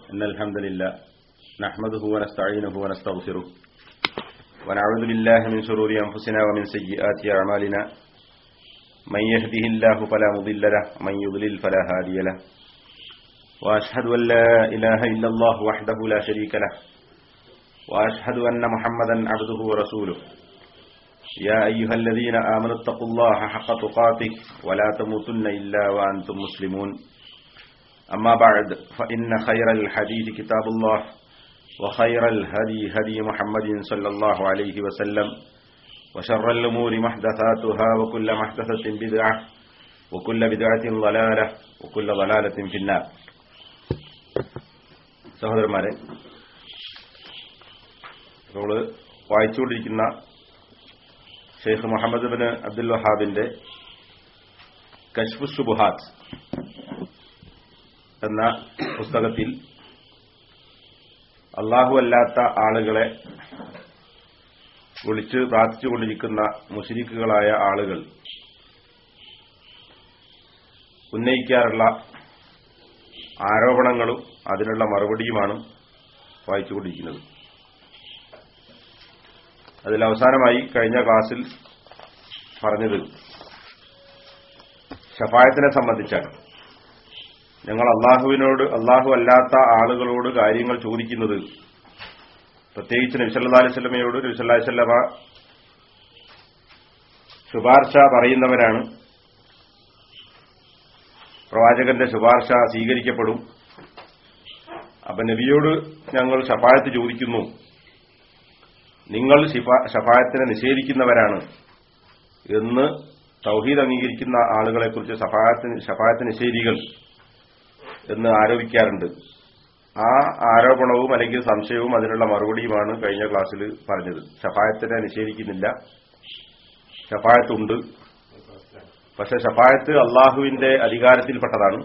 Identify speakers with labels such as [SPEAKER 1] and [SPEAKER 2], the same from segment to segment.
[SPEAKER 1] إن الحمد لله نحمده ونستعينه ونستغفره ونعوذ بالله من شرور أنفسنا ومن سيئات أعمالنا من يهده الله فلا مضل له ومن يضلل فلا هادي له وأشهد أن لا إله إلا الله وحده لا شريك له وأشهد أن محمدا عبده ورسوله يا أيها الذين آمنوا اتقوا الله حق تقاته ولا تموتن إلا وأنتم مسلمون أما بعد فإن خير الحديث كتاب الله وخير الهدي هدي محمد صلى الله عليه وسلم وشر الأمور محدثاتها وكل محدثة بدعة وكل بدعة ضلالة وكل ضلالة في النار സഹോദരന്മാരെ നമ്മൾ വായിച്ചുകൊണ്ടിരിക്കുന്ന ഷെയ്ഖ് മുഹമ്മദ് ബിൻ അബ്ദുൽ വഹാബിന്റെ കശ്ഫു സുബുഹാത്ത് എന്ന പുസ്തകത്തിൽ അള്ളാഹു അല്ലാത്ത ആളുകളെ വിളിച്ച് പ്രാർത്ഥിച്ചുകൊണ്ടിരിക്കുന്ന മുഷരിക്കുകളായ ആളുകൾ ഉന്നയിക്കാറുള്ള ആരോപണങ്ങളും അതിനുള്ള മറുപടിയുമാണ് വായിച്ചുകൊണ്ടിരിക്കുന്നത് അതിൽ അവസാനമായി കഴിഞ്ഞ ക്ലാസ്സിൽ പറഞ്ഞത് ഷഫായത്തിനെ സംബന്ധിച്ചാണ് ഞങ്ങൾ അള്ളാഹുവിനോട് അള്ളാഹു അല്ലാത്ത ആളുകളോട് കാര്യങ്ങൾ ചോദിക്കുന്നത് പ്രത്യേകിച്ച് നബിസല്ലാ അലൈവല്ലമയോട് നബിസല്ലാ വല്ലമ ശുപാർശ പറയുന്നവരാണ് പ്രവാചകന്റെ ശുപാർശ സ്വീകരിക്കപ്പെടും അപ്പൊ നബിയോട് ഞങ്ങൾ ഷഫായത്ത് ചോദിക്കുന്നു നിങ്ങൾ ഷഫായത്തിനെ നിഷേധിക്കുന്നവരാണ് എന്ന് തൗഹീദ് അംഗീകരിക്കുന്ന ആളുകളെക്കുറിച്ച് ഷഫായത്തിന് ഷഫായത്ത് നിഷേധികൾ എന്ന് ആരോപിക്കാറുണ്ട് ആ ആരോപണവും അല്ലെങ്കിൽ സംശയവും അതിനുള്ള മറുപടിയുമാണ് കഴിഞ്ഞ ക്ലാസ്സിൽ പറഞ്ഞത് ഷഫായത്തിനെ നിഷേധിക്കുന്നില്ല ഷഫായത്തുണ്ട് പക്ഷെ ഷഫായത്ത് അള്ളാഹുവിന്റെ അധികാരത്തിൽപ്പെട്ടതാണ്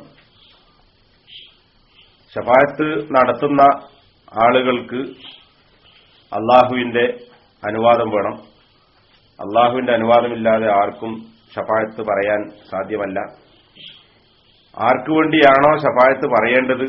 [SPEAKER 1] ഷഫായത്ത് നടത്തുന്ന ആളുകൾക്ക് അള്ളാഹുവിന്റെ അനുവാദം വേണം അള്ളാഹുവിന്റെ അനുവാദമില്ലാതെ ആർക്കും ഷഫായത്ത് പറയാൻ സാധ്യമല്ല ആർക്കു വേണ്ടിയാണോ ഷഫായത്ത് പറയേണ്ടത്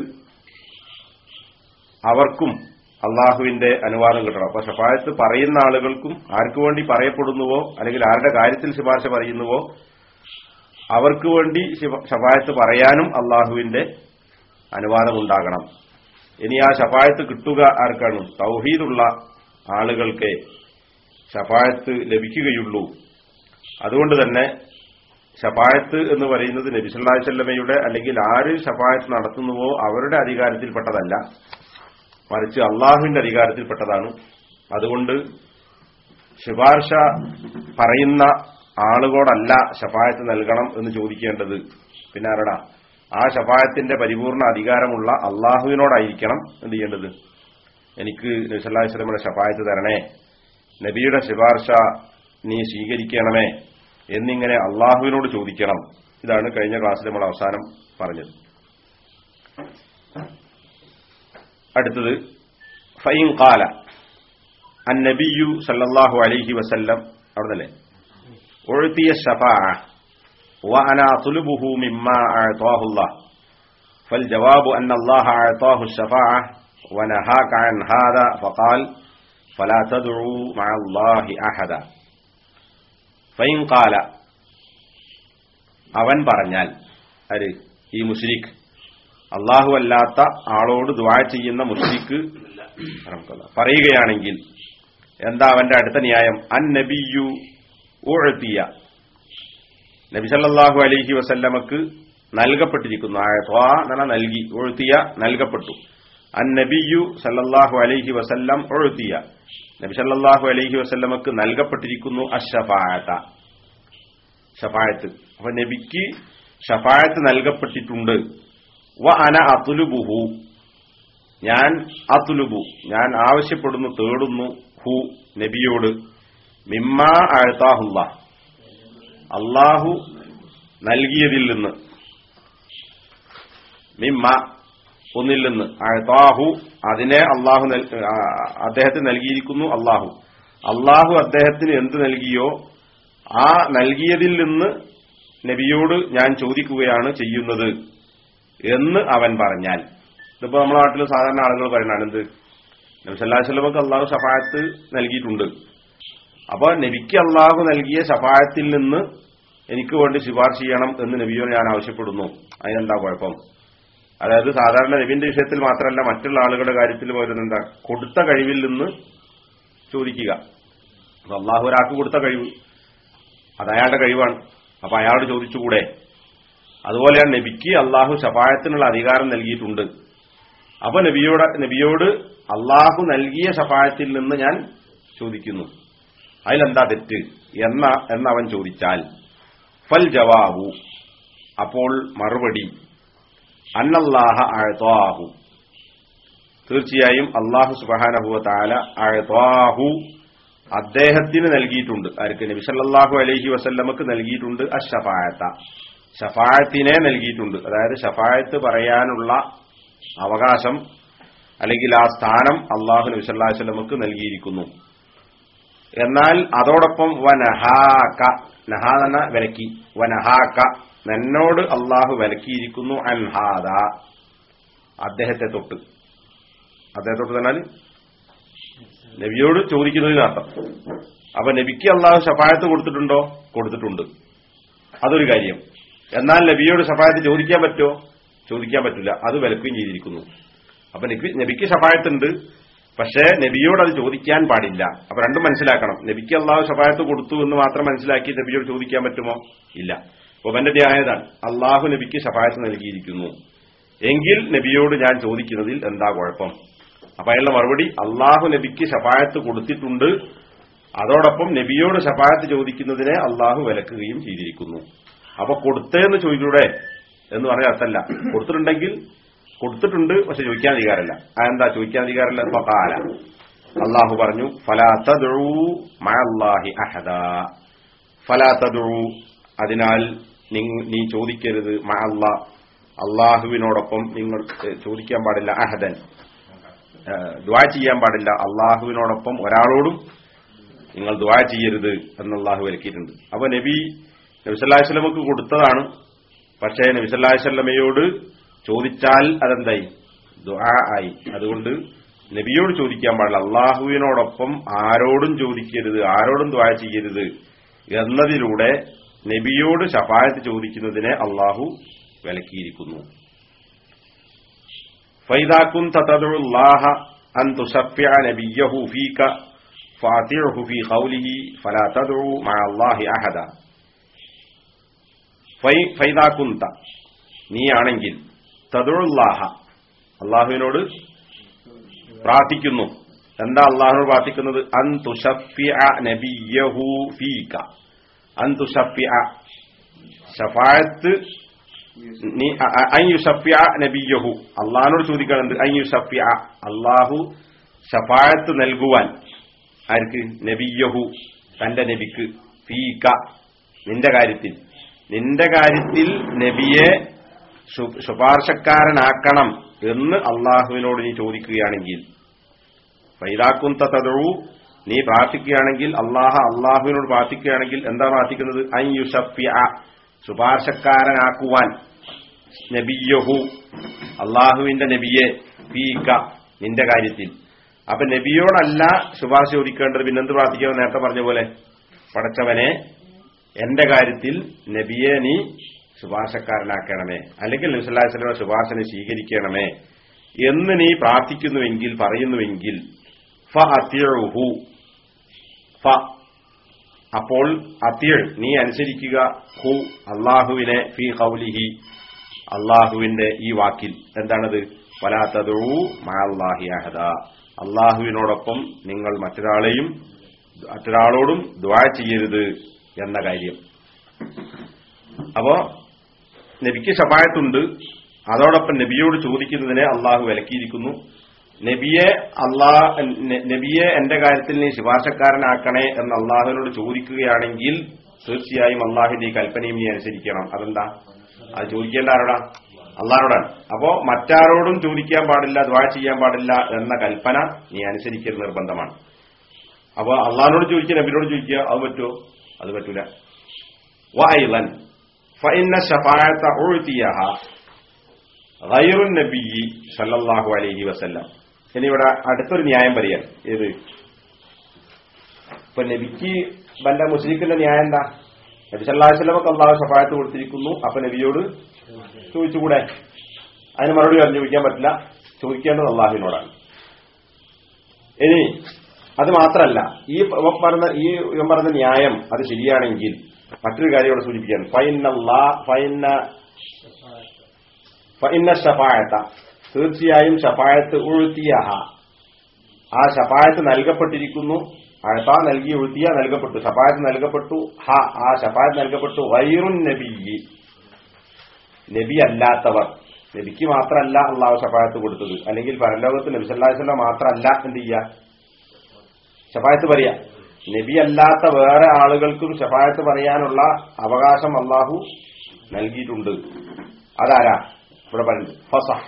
[SPEAKER 1] അവർക്കും അള്ളാഹുവിന്റെ അനുവാദം കിട്ടണം അപ്പൊ ഷഫായത്ത് പറയുന്ന ആളുകൾക്കും ആർക്കു വേണ്ടി പറയപ്പെടുന്നുവോ അല്ലെങ്കിൽ ആരുടെ കാര്യത്തിൽ ശുപാർശ പറയുന്നുവോ അവർക്ക് വേണ്ടി ഷഫായത്ത് പറയാനും അള്ളാഹുവിന്റെ അനുവാദമുണ്ടാകണം ഇനി ആ ഷഫായത്ത് കിട്ടുക ആർക്കാണ് തൗഹീദുള്ള ആളുകൾക്ക് ഷഫായത്ത് ലഭിക്കുകയുള്ളൂ അതുകൊണ്ട് തന്നെ ഷഫായത്ത് എന്ന് പറയുന്നത് നബിസുല്ലാസ്വല്ലമയുടെ അല്ലെങ്കിൽ ആര് ഷഫായത്ത് നടത്തുന്നുവോ അവരുടെ അധികാരത്തിൽപ്പെട്ടതല്ല മറിച്ച് അള്ളാഹുവിന്റെ അധികാരത്തിൽപ്പെട്ടതാണ് അതുകൊണ്ട് ശുപാർശ പറയുന്ന ആളുകളോടല്ല ഷഫായത്ത് നൽകണം എന്ന് ചോദിക്കേണ്ടത് പിന്നെ ആരടാ ആ ഷഫായത്തിന്റെ പരിപൂർണ അധികാരമുള്ള അള്ളാഹുവിനോടായിരിക്കണം എന്ത് ചെയ്യേണ്ടത് എനിക്ക് നബിസല്ലാസ്ലമയുടെ ഷഫായത്ത് തരണേ നബിയുടെ ശുപാർശ നീ സ്വീകരിക്കണമേ എന്നിങ്ങനെ അള്ളാഹുവിനോട് ചോദിക്കണം ഇതാണ് കഴിഞ്ഞ ക്ലാസ്സിൽ നമ്മൾ അവസാനം പറഞ്ഞത് അടുത്തത് ഫൈൻ കാല അൻ നബിയു സല്ലല്ലാഹു അലൈഹി വസല്ലം അവിടുന്നല്ലേ ഒഴുത്തിയ ഷഫാ وأنا أطلبه مما أعطاه الله فالجواب أن الله أعطاه الشفاعة ونهاك عن هذا فقال فلا تدعوا مع الله أحدا ഫൈൻ കാല അവൻ പറഞ്ഞാൽ അര് ഈ മുഷ്രിഖ് അള്ളാഹു അല്ലാത്ത ആളോട് ദ്വാ ചെയ്യുന്ന മുഷ്രിഖ് പറയുകയാണെങ്കിൽ എന്താ അവന്റെ അടുത്ത ന്യായം അൻ നബിയു ഊഴത്തിയ നബി സല്ലാഹു അലൈഹി വസല്ലമക്ക് നൽകപ്പെട്ടിരിക്കുന്നു എന്നാ നൽകി ഒഴുത്തിയ നൽകപ്പെട്ടു അൻ നബിയു സല്ലല്ലാഹു അലൈഹി വസല്ലം ഒഴുത്തിയ നബി സല്ലല്ലാഹു അലൈഹി വസല്ലമക്ക് നൽകപ്പെട്ടിരിക്കുന്നു അഷഫായത്ത ഷഫായത്ത് അപ്പൊ നബിക്ക് ഷഫായത്ത് നൽകപ്പെട്ടിട്ടുണ്ട് വ അന അതുലുബുഹു ഞാൻ അതുലുബു ഞാൻ ആവശ്യപ്പെടുന്നു തേടുന്നു ഹു നബിയോട് മിമ്മ അഴത്താഹുല്ല അള്ളാഹു നൽകിയതിൽ നിന്ന് മിമ്മ ഒന്നിൽ നിന്ന് അഴത്താഹു അതിനെ അള്ളാഹു അദ്ദേഹത്തിന് നൽകിയിരിക്കുന്നു അള്ളാഹു അള്ളാഹു അദ്ദേഹത്തിന് എന്ത് നൽകിയോ ആ നൽകിയതിൽ നിന്ന് നബിയോട് ഞാൻ ചോദിക്കുകയാണ് ചെയ്യുന്നത് എന്ന് അവൻ പറഞ്ഞാൽ ഇതിപ്പോ നമ്മുടെ നാട്ടിൽ സാധാരണ ആളുകൾ പറയുന്നതാണ് എന്ത് നബി സല്ലല്ലാഹു അലൈഹി വസല്ലമക്ക് അള്ളാഹു ഷഫായത്ത് നൽകിയിട്ടുണ്ട് അപ്പൊ നബിക്ക് അള്ളാഹു നൽകിയ ഷഫായത്തിൽ നിന്ന് എനിക്ക് വേണ്ടി ശുപാർശ ചെയ്യണം എന്ന് നബിയോട് ഞാൻ ആവശ്യപ്പെടുന്നു അതിനെന്താ കുഴപ്പം അതായത് സാധാരണ നബിന്റെ വിഷയത്തിൽ മാത്രമല്ല മറ്റുള്ള ആളുകളുടെ കാര്യത്തിൽ വരുന്നത് എന്താ കൊടുത്ത കഴിവിൽ നിന്ന് ചോദിക്കുക അപ്പൊ അള്ളാഹു ഒരാൾക്ക് കൊടുത്ത കഴിവ് അത് അയാളുടെ കഴിവാണ് അപ്പൊ അയാളോട് ചോദിച്ചുകൂടെ അതുപോലെയാണ് നബിക്ക് അള്ളാഹു ഷഫായത്തിനുള്ള അധികാരം നൽകിയിട്ടുണ്ട് അപ്പൊ നബിയോട് നബിയോട് അള്ളാഹു നൽകിയ ഷഫായത്തിൽ നിന്ന് ഞാൻ ചോദിക്കുന്നു അതിലെന്താ തെറ്റ് എന്ന എന്നവൻ ചോദിച്ചാൽ ഫൽ ജവാബു അപ്പോൾ മറുപടി അന്നല്ലാഹ അഴത്വാഹു തീർച്ചയായും അള്ളാഹു സുബാനഹുവ താല അഴത്വാഹു അദ്ദേഹത്തിന് നൽകിയിട്ടുണ്ട് ആർക്ക് നബി സല്ലല്ലാഹു അലൈഹി വസല്ലമക്ക് നൽകിയിട്ടുണ്ട് അഷഫായത്ത ഷഫായത്തിനെ നൽകിയിട്ടുണ്ട് അതായത് ഷഫായത്ത് പറയാനുള്ള അവകാശം അല്ലെങ്കിൽ ആ സ്ഥാനം അള്ളാഹു നബി സല്ലല്ലാഹു അലൈഹി വസല്ലമക്ക് നൽകിയിരിക്കുന്നു എന്നാൽ അതോടൊപ്പം വനഹാക നഹ എന്ന വിലക്കി വനഹാക എന്നോട് അള്ളാഹു വിലക്കിയിരിക്കുന്നു അൻഹാദ അദ്ദേഹത്തെ തൊട്ട് അദ്ദേഹത്തെ തൊട്ട് എന്നാൽ നബിയോട് ചോദിക്കുന്നതിനർത്ഥം അപ്പൊ നബിക്ക് അള്ളാഹു ഷഫായത്ത് കൊടുത്തിട്ടുണ്ടോ കൊടുത്തിട്ടുണ്ട് അതൊരു കാര്യം എന്നാൽ നബിയോട് ഷഫായത്ത് ചോദിക്കാൻ പറ്റുമോ ചോദിക്കാൻ പറ്റില്ല അത് വിലക്കുകയും ചെയ്തിരിക്കുന്നു അപ്പൊ നബി നബിക്ക് ഷഫായത്തുണ്ട് പക്ഷേ നബിയോട് അത് ചോദിക്കാൻ പാടില്ല അപ്പൊ രണ്ടും മനസ്സിലാക്കണം നബിക്ക് അള്ളാഹു ഷഫായത്ത് കൊടുത്തു എന്ന് മാത്രം മനസ്സിലാക്കി നബിയോട് ചോദിക്കാൻ പറ്റുമോ ഇല്ല അപ്പൊ എന്റെ ന്യായതാണ് അള്ളാഹു നബിക്ക് ഷഫായത്ത് നൽകിയിരിക്കുന്നു എങ്കിൽ നബിയോട് ഞാൻ ചോദിക്കുന്നതിൽ എന്താ കുഴപ്പം അപ്പൊ അയാളുടെ മറുപടി അള്ളാഹു നബിക്ക് ഷഫായത്ത് കൊടുത്തിട്ടുണ്ട് അതോടൊപ്പം നബിയോട് ഷഫായത്ത് ചോദിക്കുന്നതിനെ അള്ളാഹു വിലക്കുകയും ചെയ്തിരിക്കുന്നു അപ്പൊ കൊടുത്തേന്ന് ചോദിക്കൂടെ എന്ന് പറഞ്ഞ അർത്ഥമല്ല കൊടുത്തിട്ടുണ്ടെങ്കിൽ കൊടുത്തിട്ടുണ്ട് പക്ഷെ ചോദിക്കാൻ അധികാരമല്ല അതെന്താ ചോദിക്കാൻ അധികാരമല്ല ഫഖാല അള്ളാഹു പറഞ്ഞു ഫലാ തദ്ഉ മഅല്ലാഹി അഹദ ഫലാ തദ്ഉ അതിനാൽ നിങ്- നീ ചോദിക്കരുത് മഅല്ലാ അള്ളാഹുവിനോടൊപ്പം നിങ്ങൾ ഏഹ്, ചോദിക്കാൻ പാടില്ല അഹദൻ ഏഹ്, ദുആ ചെയ്യാൻ പാടില്ല അള്ളാഹുവിനോടൊപ്പം ഒരാളോടും നിങ്ങൾ ദുആ ചെയ്യരുത് എന്ന് അള്ളാഹു വിലക്കിയിട്ടുണ്ട് അപ്പൊ നബി നബി സല്ലല്ലാഹു അലൈഹി വസല്ലമക്ക് കൊടുത്തതാണ് പക്ഷേ നബി സല്ലല്ലാഹു അലൈഹി വസല്ലമയോട് ചോദിച്ചാൽ അതെന്തായി ദുആ ആയി അതുകൊണ്ട് നബിയോട് ചോദിക്കാൻ പാടില്ല അള്ളാഹുവിനോടൊപ്പം ആരോടും ചോദിക്കരുത് ആരോടും ദുആ ചെയ്യരുത് എന്നതിലൂടെ നബിയോട് ഷഫായത്ത് ചോദിക്കുന്നതിനെ അള്ളാഹു വിലക്കിയിരിക്കുന്നു فإذا كنت تدعو الله أن تشفع نبيه فيك فأطيعه في قوله فلا تدعو مع الله أحدا ഫൈ- ഫൈദാ കുന്ത നീയാണെങ്കിൽ തതുള്ളാഹ അള്ളാഹുവിനോട് പ്രാർത്ഥിക്കുന്നു എന്താ അള്ളാഹുനോട് പ്രാർത്ഥിക്കുന്നത് അൻ തുഷഫിഅ നബിയഹു ഫീക അൻ തുഷഫിഅ ഷഫായത്ത് നീ അ- അ- അൻ യുഷഫിഅ നബിയഹു അള്ളാഹിനോട് ചോദിക്കാനുണ്ട് അൻ യുഷഫിഅ അള്ളാഹു ഷഫായത്ത് നൽകുവാൻ ആർക്ക് നബിയഹു തന്റെ നബിക്ക് ഫീക നിന്റെ കാര്യത്തിൽ നിന്റെ കാര്യത്തിൽ നബിയെ ശു- ശുപാർശക്കാരനാക്കണം എന്ന് അള്ളാഹുവിനോട് നീ ചോദിക്കുകയാണെങ്കിൽ ഫൈദാക്കുന്ത തദഴു നീ പ്രാർത്ഥിക്കുകയാണെങ്കിൽ അള്ളാഹ അള്ളാഹുവിനോട് പ്രാർത്ഥിക്കുകയാണെങ്കിൽ എന്താ പ്രാർത്ഥിക്കുന്നത് അൻ യുഷഫിഅ ശുപാർശക്കാരനാക്കുവാൻ നബിയഹു അള്ളാഹുവിന്റെ നബിയെ ഫീക നിന്റെ കാര്യത്തിൽ അപ്പൊ നബിയോടല്ല ശുപാർശ ചോദിക്കേണ്ടത് പിന്നെന്ത് പ്രാർത്ഥിക്കണം നേരത്തെ പറഞ്ഞ പോലെ പടച്ചവനെ എന്റെ കാര്യത്തിൽ നബിയെ നീ ശുപാർശക്കാരനാക്കണമേ അല്ലെങ്കിൽ നബിസ്വല്ലാസ്ലമ ശുപാർശനെ സ്വീകരിക്കണമേ എന്ന് നീ പ്രാർത്ഥിക്കുന്നുവെങ്കിൽ പറയുന്നുവെങ്കിൽ ഫ അത്യഹു ഫ അപ്പോൾ അത്യൾ നീ അനുസരിക്കുക ഹു അള്ളാഹുവിനെ ഫി ഹൗലിഹി അള്ളാഹുവിന്റെ ഈ വാക്കിൽ എന്താണത് വലാത്തതൂ മാഹി അഹദ അള്ളാഹുവിനോടൊപ്പം നിങ്ങൾ മറ്റൊരാളെയും മറ്റൊരാളോടും ദ്വാ ചെയ്യരുത് എന്ന കാര്യം അപ്പോ നബിക്ക് ശപായത്തുണ്ട് അതോടൊപ്പം നബിയോട് ചോദിക്കുന്നതിനെ അള്ളാഹു വിലക്കിയിരിക്കുന്നു നബിയെ അള്ളാ ന- നബിയെ എന്റെ കാര്യത്തിൽ നീ ശുപാർശക്കാരനാക്കണേ എന്ന് അള്ളാഹുവിനോട് ചോദിക്കുകയാണെങ്കിൽ തീർച്ചയായും അള്ളാഹുവിന്റെ ഈ കൽപ്പനയും നീ അനുസരിക്കണം അതെന്താ അത് ചോദിക്കേണ്ട ആരോടാ അള്ളാഹോടാണ് അപ്പോ മറ്റാരോടും ചോദിക്കാൻ പാടില്ല ദ്വാ ചെയ്യാൻ പാടില്ല എന്ന കൽപ്പന നീ അനുസരിക്കൽ നിർബന്ധമാണ് അപ്പൊ അള്ളാഹിനോട് ചോദിക്കുക നബിനോട് ചോദിക്കുക അത് പറ്റുമോ അത് പറ്റൂല വൈലൻ ഫൈന ഷഫായത്ത ഉഴ്ത്തിയഹ ഗൈറുൻ നബി സല്ലല്ലാഹു അലൈഹി വസല്ലം ഇനി ഇവിടെ അടുത്തൊരു ന്യായം പറയാൻ ഏത് ഇപ്പൊ നബിക്ക് വല്ല മുസ്ലിക്കിന്റെ ന്യായം എന്താ നബി സല്ലല്ലാഹു അലൈഹി വസല്ലമക്ക് അള്ളാഹു ഷഫായത്ത് കൊടുത്തിരിക്കുന്നു അപ്പൊ നബിയോട് ചോദിച്ചുകൂടെ അതിന് മറുപടി പറഞ്ഞു ചോദിക്കാൻ പറ്റില്ല ചോദിക്കേണ്ടത് അള്ളാഹുവിനോടാണ് ഇനി അത് മാത്രല്ല ഈ ഇവൻ പറഞ്ഞ ഈ ഇവൻ പറഞ്ഞ ന്യായം അത് ശരിയാണെങ്കിൽ മറ്റൊരു കാര്യം ഇവിടെ സൂചിപ്പിക്കാൻ ഫൈനല്ലാ ഫൈന ഫൈന ഷഫായത്ത തീർച്ചയായും ഷഫായത്ത് ഉഴുത്തിയഹ ആ ഷഫായത്ത് നൽകപ്പെട്ടിരിക്കുന്നു അഴത്ത നൽകി ഉഴുത്തിയ നൽകപ്പെട്ടു ഷഫായത്ത് നൽകപ്പെട്ടു ഹ ആ ഷഫായത്ത് നൽകപ്പെട്ടു വൈറുൻ നബി നബി അല്ലാത്തവർ നബിക്ക് മാത്രമല്ല അള്ളാഹു ഷഫായത്ത് കൊടുത്തത് അല്ലെങ്കിൽ പരലോകത്ത് നബി സല്ലാസ്വല്ല മാത്രമല്ല എന്ത് ചെയ്യുക ഷഫായത്ത് പറയാ നബി അല്ലാത്ത വേറെ ആളുകൾക്കും ഷഫായത്ത് പറയാനുള്ള അവകാശം അള്ളാഹു നൽകിയിട്ടുണ്ട് അതാരാ ഇവിടെ പറയുന്നത് ഫസഹ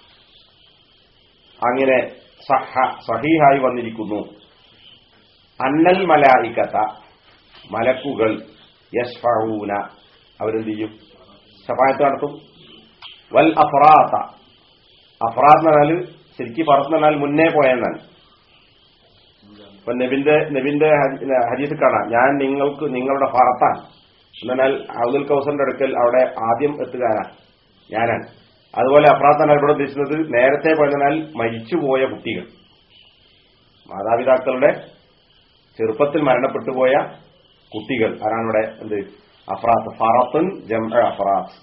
[SPEAKER 1] അങ്ങനെ സഹ സഹീഹായി വന്നിരിക്കുന്നു അന്നൽ മലായിക്കത്ത മലക്കുകൾ യസ്ഫഊന അവരെന്ത് ചെയ്യും ഷഫായത്ത് നടത്തും വൽ അഫറാത്ത അഫറാത്ത് എന്ന് പറഞ്ഞാൽ ശരിക്കും പറത്ത് പറഞ്ഞാൽ മുന്നേ പോയെന്നാണ് ഇപ്പൊ നബിന്റെ നബിന്റെ ഹദീസ് കാണാം ഞാൻ നിങ്ങൾക്ക് നിങ്ങളുടെ ഫറത്താണ് എന്നാൽ അബ്ദുൽ കൗസറിന്റെ അടുക്കൽ അവിടെ ആദ്യം എത്തുകാരാ ഞാനാണ് അതുപോലെ അഫ്രാത്താണ് ഇവിടെ ഉദ്ദേശിക്കുന്നത് നേരത്തെ പറഞ്ഞാൽ മരിച്ചുപോയ കുട്ടികൾ മാതാപിതാക്കളുടെ ചെറുപ്പത്തിൽ മരണപ്പെട്ടു പോയ കുട്ടികൾ ആരാണ് ഇവിടെ എന്ത് അഫ്രാത്ത് ഫറത്തുൻ ജം അഫ്രാത്ത്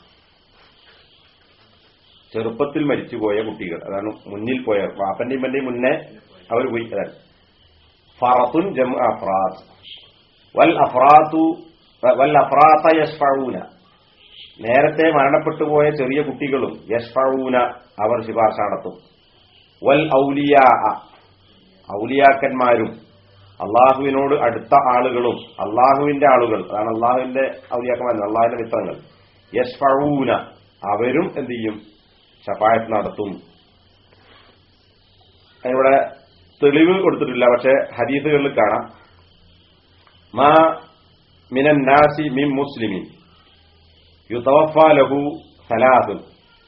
[SPEAKER 1] ചെറുപ്പത്തിൽ മരിച്ചുപോയ കുട്ടികൾ അതാണ് മുന്നിൽ പോയ വാപ്പന്റെയും പന്റെയും മുന്നേ അവർ പോയി അതാണ് ഫറത്തുൻ ജം അഫ്രാത്ത് വൽ അഫ്രാത്തു വൽ അഫ്രാത്ത യസ്ഫഊന നേരത്തെ മരണപ്പെട്ടു പോയ ചെറിയ കുട്ടികളും യസ്ഫഊന അവർ ശുപാർശ നടത്തും വൽ ഔലിയാ ഔലിയാക്കന്മാരും അള്ളാഹുവിനോട് അടുത്ത ആളുകളും അള്ളാഹുവിന്റെ ആളുകൾ അതാണ് അള്ളാഹുവിന്റെ ഔലിയാക്കന്മാർ അള്ളാഹുവിന്റെ മിത്രങ്ങൾ യസ്ഫഊന അവരും എന്ത് ചെയ്യും ഷഫായത്ത് നടത്തും അതിനിവിടെ തെളിവ് കൊടുത്തിട്ടില്ല പക്ഷെ ഹദീസുകളിൽ കാണാം മാ മിനൻ നാസി മിൻ മുസ്ലിമിൻ യുതവഫ ലഹു സലാസുൻ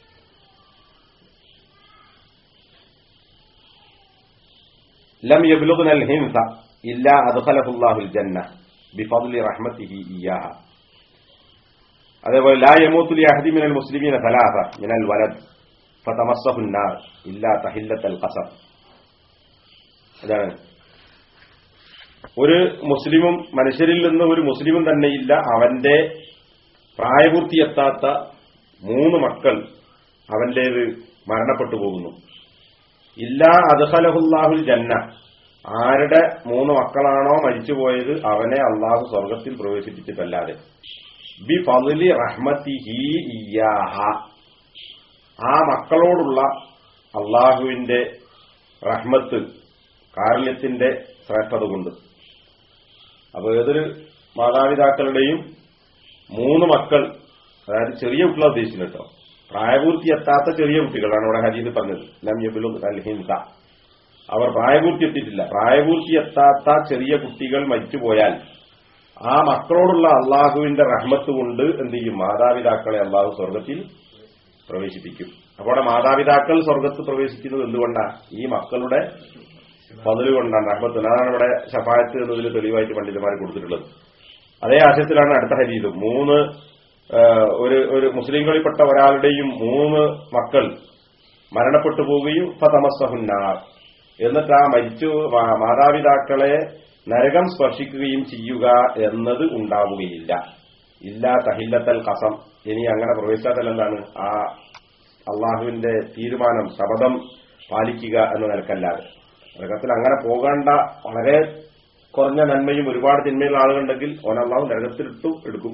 [SPEAKER 1] ലം യബ്ലുഗ്ന അൽ ഹിൻസ ഇല്ലാ അദ്ഖലഹു അല്ലാഹുൽ ജന്ന ബിഫദ്ലി റഹ്മത്തിഹി ഇയ്യാഹ അതേപോലെ ലാ യമൂത്തു ലി അഹദി മിനൽ മുസ്ലിമീന സലാസ മിനൽ വലദ് ഫതമസ്സഹു النار ഇല്ലാ തഹില്ലത്തൽ ഖസർ അതാണ് ഒരു മുസ്ലിമും മനുഷ്യരിൽ നിന്ന് ഒരു മുസ്ലിമും തന്നെയില്ല അവന്റെ പ്രായപൂർത്തിയെത്താത്ത മൂന്ന് മക്കൾ അവന്റേത് മരണപ്പെട്ടു പോകുന്നു ഇല്ലാ അദ്ഹലഹുല്ലാഹുൽ ജന്ന ആരുടെ മൂന്ന് മക്കളാണോ മരിച്ചുപോയത് അവനെ അള്ളാഹു സ്വർഗത്തിൽ പ്രവേശിപ്പിച്ചിട്ടല്ലാതെ ബി ഫضലി റഹ്മത്തിഹി ഇയാഹ ആ മക്കളോടുള്ള അള്ളാഹുവിന്റെ റഹ്മത്ത് കാരുണ്യത്തിന്റെ ശ്രേഷ്ഠത കൊണ്ട് അപ്പൊ ഏതൊരു മാതാപിതാക്കളുടെയും മൂന്ന് മക്കൾ അതായത് ചെറിയ കുട്ടികളെ ഉദ്ദേശിക്കുന്നത് കേട്ടോ പ്രായപൂർത്തി എത്താത്ത ചെറിയ കുട്ടികളാണ് ഇവിടെ ഹരീത് പറഞ്ഞത് ലം യബിലു ഹിംസ അവർ പ്രായപൂർത്തി എത്തിയിട്ടില്ല പ്രായപൂർത്തി എത്താത്ത ചെറിയ കുട്ടികൾ മരിച്ചുപോയാൽ ആ മക്കളോടുള്ള അള്ളാഹുവിന്റെ റഹ്മത്ത് കൊണ്ട് എന്ത് ചെയ്യും മാതാപിതാക്കളെ അള്ളാഹു സ്വർഗത്തിൽ പ്രവേശിപ്പിക്കും അപ്പോൾ മാതാപിതാക്കൾ സ്വർഗത്ത് പ്രവേശിക്കുന്നത് എന്തുകൊണ്ടാണ് ഈ മക്കളുടെ പതില് കൊണ്ടാണ് റഹ്മത്ത് അതാണ് ഇവിടെ ഷഫായത്ത് എന്നതിൽ തെളിവായിട്ട് പണ്ഡിതന്മാർ കൊടുത്തിട്ടുള്ളത് അതേ ആശയത്തിലാണ് അടുത്ത ഹരീത് മൂന്ന് ഒരു ഒരു മുസ്ലിങ്ങളിൽപ്പെട്ട ഒരാളുടെയും മൂന്ന് മക്കൾ മരണപ്പെട്ടു പോവുകയും ഫതമസ്സഹുന്നാർ എന്നിട്ട് ആ മരിച്ചു മാതാപിതാക്കളെ നരകം സ്പർശിക്കുകയും ചെയ്യുക എന്നത് ഉണ്ടാവുകയില്ല ഇല്ല തഹില്ലത്തൽ കസം ഇനി അങ്ങനെ പ്രവേശിച്ചാൽ എന്താണ് ആ അള്ളാഹുവിന്റെ തീരുമാനം ശപഥം പാലിക്കുക എന്ന നിലക്കല്ലാതെ നരകത്തിൽ അങ്ങനെ പോകേണ്ട വളരെ കുറഞ്ഞ നന്മയും ഒരുപാട് തിന്മയുള്ള ആളുകളുണ്ടെങ്കിൽ ഓൻ അള്ളാഹു നരകത്തിലിട്ടു എടുക്കും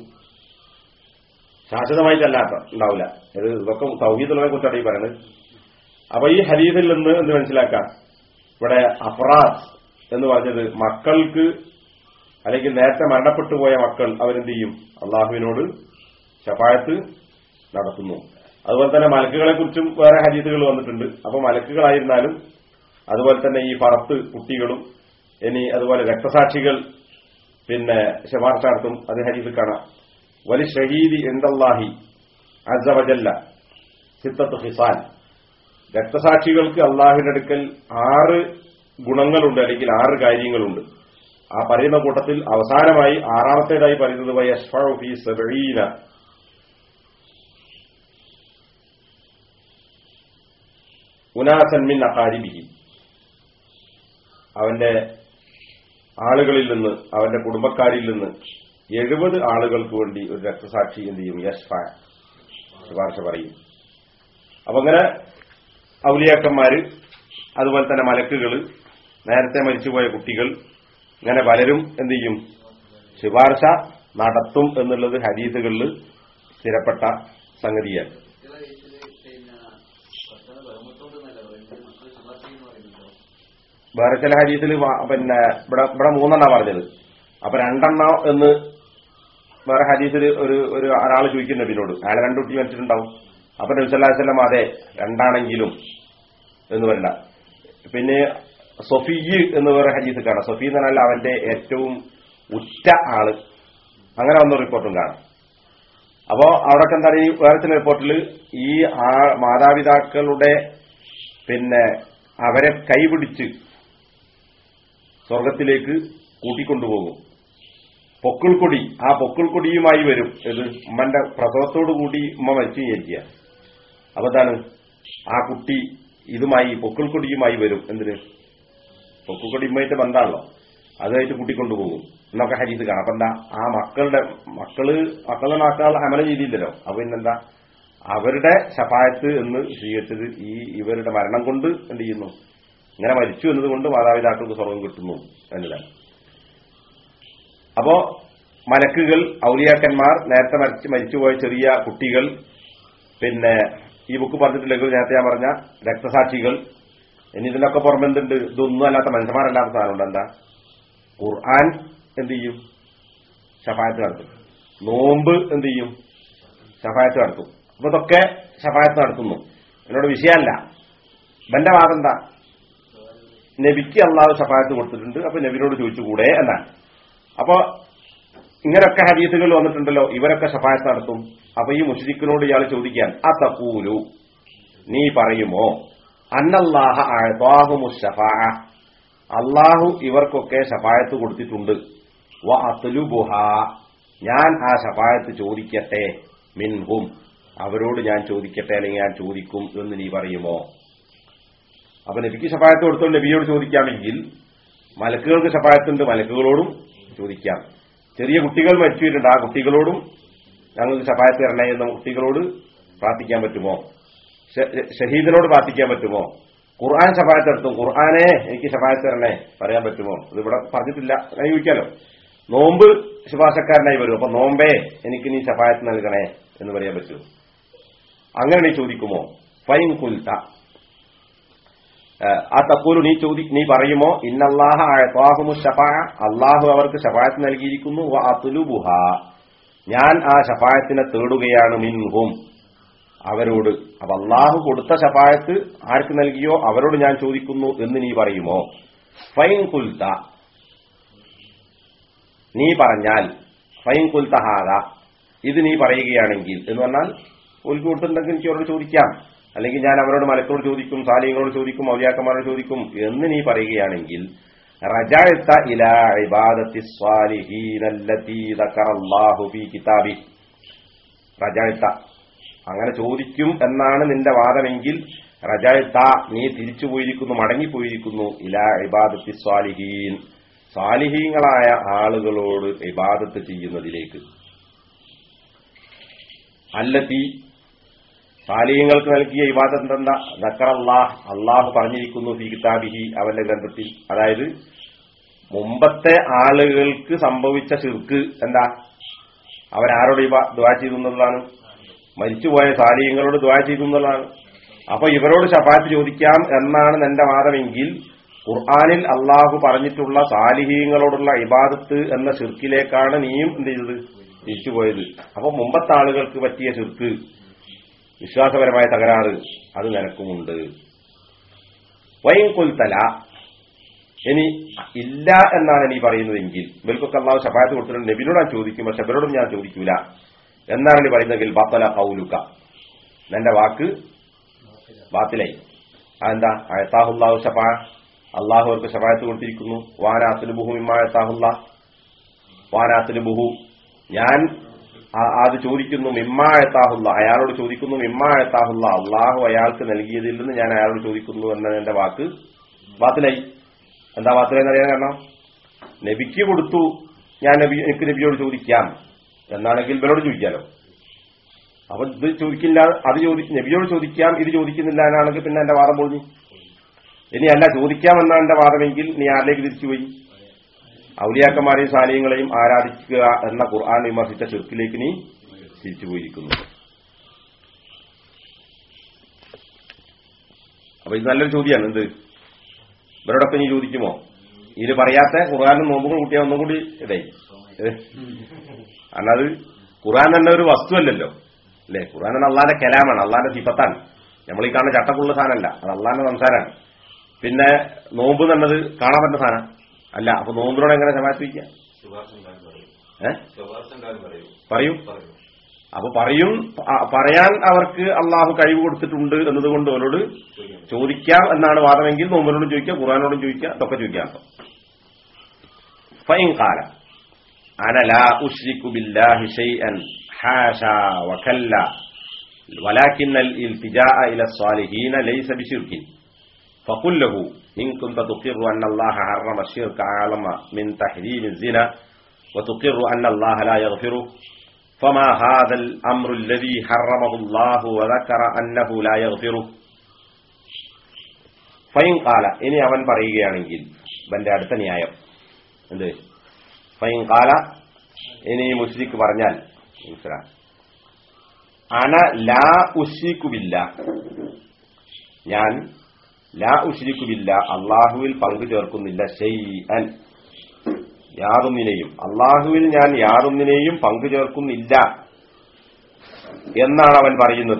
[SPEAKER 1] ശാശ്വതമായിട്ടല്ലാത്ത ഉണ്ടാവില്ല ഇത് ഇതൊക്കെ സൗഹീദുള്ളതിനെ കുറിച്ചാണ് ഈ പറയുന്നത് അപ്പൊ ഈ ഹരീതിൽ നിന്ന് എന്ത് മനസ്സിലാക്കാം ഇവിടെ അഫറാസ് എന്ന് പറഞ്ഞത് മക്കൾക്ക് അല്ലെങ്കിൽ നേരത്തെ മരണപ്പെട്ടു പോയ മക്കൾ അവരെന്ത് ചെയ്യും അള്ളാഹുവിനോട് ഷഫായത്ത് നടത്തുന്നു അതുപോലെ തന്നെ മലക്കുകളെ കുറിച്ചും വേറെ ഹരീതുകൾ വന്നിട്ടുണ്ട് അപ്പൊ മലക്കുകളായിരുന്നാലും അതുപോലെ തന്നെ ഈ പറത്ത് കുട്ടികളും ഇനി അതുപോലെ രക്തസാക്ഷികൾ പിന്നെ ശുപാർശ നടത്തും അത് ഹരീത് കാണാം വലി ഷഹീദി എന്തല്ലാഹി അസവജല്ല
[SPEAKER 2] സിത്തത്ത് ഹിസാൻ രക്തസാക്ഷികൾക്ക് അള്ളാഹിന്റെ അടുക്കൽ ആറ് ഗുണങ്ങളുണ്ട് അല്ലെങ്കിൽ ആറ് കാര്യങ്ങളുണ്ട് ആ പറയുന്ന കൂട്ടത്തിൽ അവസാനമായി ആറാമത്തേതായി പറയുന്നത് വയഷ്ഫഉ ഫീ സബഈന ഉനാസൻ മിൻ അഖാരിബിഹി അവന്റെ ആളുകളിൽ നിന്ന് അവന്റെ കുടുംബക്കാരിൽ നിന്ന് എഴുപത് ആളുകൾക്ക് വേണ്ടി ഒരു രക്തസാക്ഷി എന്ത് ചെയ്യും യഷ്ഫ ശുപാർശ പറയും അപ്പൊ അങ്ങനെ ഔലിയാക്കന്മാര് അതുപോലെ തന്നെ മലക്കുകൾ നേരത്തെ മരിച്ചുപോയ കുട്ടികൾ ഇങ്ങനെ പലരും എന്ത് ചെയ്യും ശുപാർശ നടത്തും എന്നുള്ളത് ഹദീസുകളിൽ സ്ഥിരപ്പെട്ട സംഗതിയാണ്
[SPEAKER 3] കുട്ടികളെ വീട്ടില് പിന്നെ ഭർത്താവ് ബഹുമത്തോണ്ടെന്നല്ല പറയുന്നത് മക്കൾ ശുപാർശ എന്ന് പറയുന്നുണ്ടോ
[SPEAKER 2] വേറെ ചില ഹരീതിൽ പിന്നെ ഇവിടെ ഇവിടെ മൂന്നെണ്ണ പറഞ്ഞത് അപ്പൊ രണ്ടെണ്ണം എന്ന് വേറെ ഹരീതിൽ ഒരു ഒരു ഒരാൾ ചോദിക്കും നബിനോട് അയാളെ രണ്ടു കുട്ടി മരിച്ചിട്ടുണ്ടാവും അപ്പൊ നബി സല്ലല്ലാഹു അലൈഹി വസല്ലം അതെ രണ്ടാണെങ്കിലും എന്ന് പറയണ്ട പിന്നെ സൊഫിയ് എന്ന് വേറെ ഹരീസ് കാണാം സൊഫി എന്ന് പറഞ്ഞാൽ അവന്റെ ഏറ്റവും ഉറ്റ ആള് അങ്ങനെ വന്ന റിപ്പോർട്ടും കാണാം അപ്പോ അവിടെ എന്താണ് ഈ വേറെ ചില റിപ്പോർട്ടിൽ ഈ ആ മാതാപിതാക്കളുടെ പിന്നെ അവരെ കൈപിടിച്ച് സ്വർഗത്തിലേക്ക് കൂട്ടിക്കൊണ്ടുപോകും പൊക്കിൾക്കൊടി ആ പൊക്കിൾക്കൊടിയുമായി വരും ഇത് ഉമ്മന്റെ പ്രസവത്തോടു കൂടി ഉമ്മ മരിച്ചു വിചാരിക്കുക അപ്പൊ എന്താണ് ആ കുട്ടി ഇതുമായി പൊക്കിൾക്കൊടിയുമായി വരും എന്തിന് പൊക്കിൾക്കൊടി ഉമ്മയായിട്ട് ബന്ധാണല്ലോ അതുമായിട്ട് കൂട്ടിക്കൊണ്ടുപോകും എന്നൊക്കെ ഹരീത് കാണാം അപ്പൊ എന്താ ആ മക്കളുടെ മക്കള് മക്കളുടെ മക്കൾ അമല ചെയ്തില്ലല്ലോ അപ്പൊ പിന്നെന്താ അവരുടെ ശപായത്ത് എന്ന് സ്വീകരിച്ചത് ഈ ഇവരുടെ മരണം കൊണ്ട് എന്ത് ചെയ്യുന്നു ഇങ്ങനെ മരിച്ചു എന്നതുകൊണ്ട് മാതാപിതാക്കൾക്ക് സ്വർഗം കിട്ടുന്നു എന്നതാണ് അപ്പോ മലക്കുകൾ ഔലിയാക്കന്മാർ നേരത്തെ മരിച്ചു മരിച്ചുപോയ ചെറിയ കുട്ടികൾ പിന്നെ ഈ ബുക്ക് പറഞ്ഞിട്ടില്ലെങ്കിൽ നേരത്തെ ഞാൻ പറഞ്ഞ രക്തസാക്ഷികൾ ഇനി ഇതിനൊക്കെ പുറമെ എന്തുണ്ട് ഇതൊന്നും അല്ലാത്ത മനുഷ്യന്മാരല്ലാത്ത സാധനമുണ്ട് എന്താ ഖുർആൻ എന്ത് ചെയ്യും ഷഫായത്ത് നടത്തും നോമ്പ് എന്ത് ചെയ്യും ഷഫായത്ത് നടത്തും അപ്പൊ ഇതൊക്കെ ഷഫായത്ത് നടത്തുന്നു എന്നോട് വിഷയമല്ല ഇവന്റെ വാദം എന്താ നബിക്ക് അള്ളാഹു ഷഫായത്ത് കൊടുത്തിട്ടുണ്ട് അപ്പൊ നബിനോട് ചോദിച്ചുകൂടെ എന്നാണ് അപ്പൊ ഇങ്ങനൊക്കെ ഹദീസുകൾ വന്നിട്ടുണ്ടല്ലോ ഇവരൊക്കെ ഷഫായത്ത് നടത്തും അപ്പൊ ഈ മുഷ്രിഖിനോട് ഇയാൾ ചോദിക്കാൻ ആ തക്കൂലു നീ പറയുമോ അന്നല്ലാഹ അഅ്താഹുമു ഷഫാ അള്ളാഹു ഇവർക്കൊക്കെ ഷഫായത്ത് കൊടുത്തിട്ടുണ്ട് വ അത്ലുബുഹ ഞാൻ ആ ഷഫായത്ത് ചോദിക്കട്ടെ മിൻഹും അവരോട് ഞാൻ ചോദിക്കട്ടെ അല്ലെങ്കിൽ ഞാൻ ചോദിക്കും എന്ന് നീ പറയുമോ അപ്പൊ നബിക്ക് ഷഫായത്ത് കൊടുത്തോണ്ട് നബിയോട് ചോദിക്കാമെങ്കിൽ മലക്കുകൾക്ക് ഷഫായത്തുണ്ട് മലക്കുകളോടും ചോദിക്കാം ചെറിയ കുട്ടികൾ മരിച്ചുവീട്ടുണ്ട് ആ കുട്ടികളോടും ഞങ്ങൾക്ക് ഷഫായത്ത് തരണേ എന്ന കുട്ടികളോട് പ്രാർത്ഥിക്കാൻ പറ്റുമോ ഷ- ഷഹീദിനോട് പ്രാർത്ഥിക്കാൻ പറ്റുമോ ഖുർആൻ ഷഫായത്ത് നടത്തും ഖുർആനെ എനിക്ക് ഷഫായത്ത് തരണേ പറയാൻ പറ്റുമോ ഇത് ഇവിടെ പറഞ്ഞിട്ടില്ല ഞാൻ ചോദിക്കാലോ നോമ്പ് ശുപാർശക്കാരനായി വരും അപ്പൊ നോമ്പേ എനിക്ക് നീ ഷഫായത്ത് നൽകണേ എന്ന് പറയാൻ പറ്റുമോ അങ്ങനെ നീ ചോദിക്കുമോ ഫൈൻ കുൽത്ത ഏഹ്, ആ തക്കൂലു നീ ചോദി നീ പറയുമോ ഇന്നല്ലാഹ അഅ്താഹുമു ഷഫാ അള്ളാഹു അവർക്ക് ഷഫായത്ത് നൽകിയിരിക്കുന്നു വ അത്ലുബുഹ ഞാൻ ആ ഷഫായത്തിനെ തേടുകയാണ് മിൻഹും അവരോട് അപ്പൊ അള്ളാഹു കൊടുത്ത ഷഫായത്ത് ആർക്ക് നൽകിയോ അവരോട് ഞാൻ ചോദിക്കുന്നു എന്ന് നീ പറയുമോ ഫൈൻ കുൽത്ത നീ പറഞ്ഞാൽ ഫൈൻ കുൽത്ത ഹാദ ഇത് നീ പറയുകയാണെങ്കിൽ എന്ന് പറഞ്ഞാൽ ഒരു കൊടുത്തിട്ടുണ്ടെങ്കിൽ എനിക്ക് അവരോട് ചോദിക്കാം അല്ലെങ്കിൽ ഞാൻ അവരോട് മലക്കോട് ചോദിക്കും സാലിങ്ങളോട് ചോദിക്കും ഔലിയാക്കന്മാരോട് ചോദിക്കും എന്ന് നീ പറയുകയാണെങ്കിൽ റജഅത ഇലാ ഇബാദത്തി സ്വാലിഹീനല്ലതീ ദക്കറല്ലാഹു ഫീ കിതാബി റജഅത അങ്ങനെ ചോദിക്കും എന്നാണ് നിന്റെ വാദമെങ്കിൽ റജഅത നീ തിരിച്ചു പോയിരിക്കുന്നു മടങ്ങിപ്പോയിരിക്കുന്നു ഇലാ ഇബാദത്തി സ്വാലിഹീൻ സാലിഹീങ്ങളായ ആളുകളോട് ഇബാദത്ത് ചെയ്യുന്നതിലേക്ക് അല്ലത്തി സാലിഹ്യങ്ങൾക്ക് നൽകിയ ഇബാദത്ത് എന്തെന്ന ദക്കറല്ലാഹ് അള്ളാഹു പറഞ്ഞിരിക്കുന്നു ഫി കിതാബിഹി അവന്റെ ഗ്രന്ഥത്തിൽ അതായത് മുമ്പത്തെ ആളുകൾക്ക് സംഭവിച്ച ശിർക്ക് എന്താ അവരാരോട് ഇബ- ദുആ ചെയ്തു എന്നുള്ളതാണ് മരിച്ചുപോയ സാലിഹ്യങ്ങളോട് ദുആ ചെയ്തു എന്നുള്ളതാണ് അപ്പൊ ഇവരോട് ശഫാത്ത് ചോദിക്കാം എന്നാണ് നിന്റെ വാദമെങ്കിൽ ഖുർആനിൽ അള്ളാഹു പറഞ്ഞിട്ടുള്ള സാലിഹീങ്ങളോടുള്ള ഇബാദത്ത് എന്ന ശിർക്കിലേക്കാണ് നീയും എന്ത് ചെയ്തത് തിരിച്ചുപോയത് അപ്പൊ മുമ്പത്തെ ആളുകൾക്ക് പറ്റിയ ശിർക്ക് വിശ്വാസപരമായ തകരാറ് അത് നിനക്കുമുണ്ട് വൈൻ കൊൽത്തല ഇനി ഇല്ല എന്നാണ് നീ പറയുന്നതെങ്കിൽ ഇവർക്കൊക്കെ അള്ളാഹു ശഫായത്ത് കൊടുത്തിട്ടുണ്ട് നബിനോട് ഞാൻ ചോദിക്കും പക്ഷെ ഇവരോടും ഞാൻ ചോദിക്കൂല എന്നാണ് നീ പറയുന്നതെങ്കിൽ ബത്തല കൗലുക്ക എന്റെ വാക്ക് ബാത്തിലായി അതെന്താ അയത്താഹുല്ലാഹു ഷഫാ അള്ളാഹു അവർക്ക് ഷഫായത്ത് കൊടുത്തിരിക്കുന്നു വാനാത്തിന് ബുഹു ഇമ്മായത്താഹുല്ല വാനാത്തിന് ബുഹു ഞാൻ ആ- അത് ചോദിക്കുന്നു മിമ്മായത്താഹുല്ല അയാളോട് ചോദിക്കുന്നു മിമ്മായത്താഹുല്ല അള്ളാഹു അയാൾക്ക് നൽകിയതിൽ നിന്ന് ഞാൻ അയാളോട് ചോദിക്കുന്നു എന്ന എന്റെ വാക്ക് ബാത്തിലായി എന്താ ബാത്തിലായി എന്നറിയാൻ കാരണം നബിക്ക് കൊടുത്തു ഞാൻ നബി എനിക്ക് നബിയോട് ചോദിക്കാം എന്നാണെങ്കിൽ ഇവരോട് ചോദിക്കാലോ അപ്പൊ ഇത് ചോദിക്കില്ല അത് ചോദി നബിയോട് ചോദിക്കാം ഇത് ചോദിക്കുന്നില്ല എന്നാണെങ്കിൽ പിന്നെ എന്റെ വാദം പൊളിഞ്ഞു ഇനി അല്ല ചോദിക്കാമെന്നാണ് എന്റെ വാദമെങ്കിൽ നീ ആരിലേക്ക് തിരിച്ചുപോയി ഔലിയാക്കന്മാരെയും സാലിയങ്ങളെയും ആരാധിക്കുക എന്ന ഖുർആൻ വിമർശിച്ച ചെറുക്കിലേക്ക് നീ തിരിച്ചുപോയിരിക്കുന്നു അപ്പൊ ഇത് നല്ലൊരു ചോദ്യമാണ് എന്ത് ഇവരോടൊപ്പം നീ ചോദിക്കുമോ ഇത് പറയാത്ത ഖുർആാനും നോമ്പും കൂട്ടിയാൽ ഒന്നും കൂടി ഇതായി കാരണം അത് ഖുർആൻ തന്നെ ഒരു വസ്തുവല്ലല്ലോ അല്ലേ ഖുർആൻ തന്നെ അള്ളാന്റെ കലാമാണ് അള്ളാന്റെ സിഫത്താണ് നമ്മൾ ഈ കാണുന്ന ചട്ടക്കുള്ള സാധനമല്ല അത് അള്ളാന്റെ സംസാരമാണ് പിന്നെ നോമ്പ് എന്നത് കാണാൻ പറ്റുന്ന സാധനം അല്ല അപ്പൊ നോമ്പിനോട് എങ്ങനെ സമാപിക്കുക
[SPEAKER 3] ശുപാർശ ഉണ്ടാകാൻ പറയും
[SPEAKER 2] ഏ
[SPEAKER 3] ശുപാർശ ഉണ്ടാകാൻ പറയും
[SPEAKER 2] പറയൂ
[SPEAKER 3] പറയും
[SPEAKER 2] അപ്പൊ പറയും ആ- പറയാൻ അവർക്ക് അള്ളാഹു കഴിവ് കൊടുത്തിട്ടുണ്ട് എന്നതുകൊണ്ട് അവരോട്
[SPEAKER 3] ചോദിക്കാം
[SPEAKER 2] ചോദിക്കാം എന്നാണ് വാദമെങ്കിൽ നോമ്പിനോടും ചോദിക്കാം ഖുറാനോടും ചോദിക്കാം ഇതൊക്കെ ചോദിക്കാം ഫൈൻ കാല أنا لا أشرك بالله شيئا حاشا وكلا ولكن الالتجاء إلى الصالحين ليس بشرك فقل له إن كنت تقر أن الله حرم الشرك أعلم من تحريم الزنا وتقر أن الله لا يغفره فما هذا الأمر الذي حرمه الله وذكر أنه لا يغفره ഫൈൻ കാല ഇനി അവൻ പറയുകയാണെങ്കിൽ ഇവന്റെ അടുത്ത ന്യായം എന്ത് ഫൈൻ കാല ഇനി ഈ മുസ്ലിക്ക് പറഞ്ഞാൽ മനസ്സിലാ അന ലാ ഉഷിക്കുബില്ല ഞാൻ ലാ ഉഷിക്കുബില്ല അള്ളാഹുവിൽ പങ്കു ചേർക്കുന്നില്ല ഷെയ്അൻ യാതൊന്നിനെയും അള്ളാഹുവിൽ ഞാൻ യാതൊന്നിനെയും പങ്കു ചേർക്കുന്നില്ല എന്നാണ് അവൻ പറയുന്നത്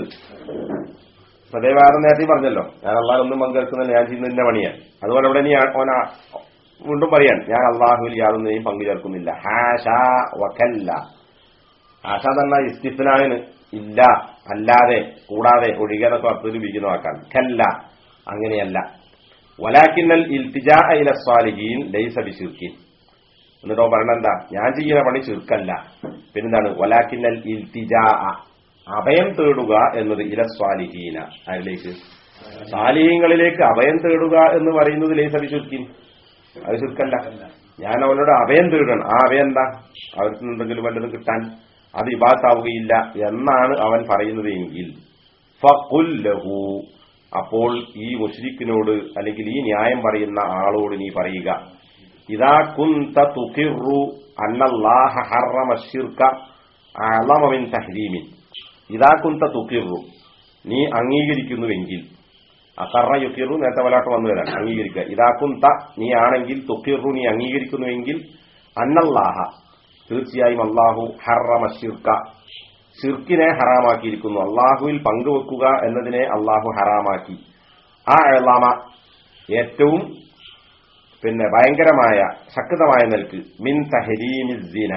[SPEAKER 2] സദൈവാരം നേരത്തെ പറഞ്ഞല്ലോ ഞാൻ അള്ളാഹൊന്നും പങ്കെടുക്കുന്നില്ല ഞാൻ ചെയ്യുന്നതിന്റെ പണിയാണ് അതുപോലെ ഇവിടെ ഇനി അവൻ ആ- വീണ്ടും പറയാൻ ഞാൻ അള്ളാഹുവിൽ യാതൊന്നിനെയും പങ്കു ചേർക്കുന്നില്ല ഹാഷ വക്കല്ല ആശ തന്നെ ഇസ്തിഫ്നാവിന് ഇല്ല അല്ലാതെ കൂടാതെ ഒഴികെ എന്നൊക്കെ അർത്ഥത്തിൽ ഉപയോഗിക്കുന്ന വാക്കാണ് കല്ല അങ്ങനെയല്ല വലാക്കിന്നൽ ഇൽത്തിജാ ഇല സ്വാലിഹീൻ ലൈസ ബിശിർക്കീൻ എന്നിട്ടോ പറഞ്ഞ എന്താ ഞാൻ ചെയ്യുന്ന പണി ചുരുക്കല്ല പിന്നെന്താണ് വലാക്കിന്നൽ ഇൽത്തിജാ അഭയം തേടുക എന്നത് ഇല സ്വാലിഹീന അതിലേക്ക് സാലിഹീങ്ങളിലേക്ക് അഭയം തേടുക എന്ന് പറയുന്നത് ലൈസ ബിശുർക്കീൻ അത് ചുരുക്കല്ല ഞാൻ അവനോട് അഭയം തേടണം ആ അഭയം എന്താ അവർക്ക് എന്തെങ്കിലും വല്ലതും കിട്ടാൻ അത് ഇബാത്താവുകയില്ല എന്നാണ് അവൻ പറയുന്നത് എങ്കിൽ ഫഖുൽ ലഹു അപ്പോൾ ഈ മുഷ്രിഖിനോട് അല്ലെങ്കിൽ ഈ ന്യായം പറയുന്ന ആളോട് നീ പറയുക ഇതാ കുന്ത തുഖിറു അന്നല്ലാഹ ഹറമ ശിർക അളമ മിൻ തഹ്രീമിൻ ഇതാ കുന്ത തുഖിറു നീ അംഗീകരിക്കുന്നുവെങ്കിൽ അക്കറ യുക്കിറു നേരത്തെ വലാട്ട് വന്നു വരാൻ അംഗീകരിക്കുക ഇതാ കുന്ത നീ ആണെങ്കിൽ തുഖിറു നീ അംഗീകരിക്കുന്നുവെങ്കിൽ അന്നല്ലാഹ തീർച്ചയായും അള്ളാഹു ഹറമ ശിർക ഷിർക്കിനെ ഹറാമാക്കിയിരിക്കുന്നു അള്ളാഹുവിൽ പങ്കുവെക്കുക എന്നതിനെ അള്ളാഹു ഹറാമാക്കി ആ എളാമ ഏറ്റവും പിന്നെ ഭയങ്കരമായ ശക്തമായ നിലക്ക് മിൻ തഹരീമിസിന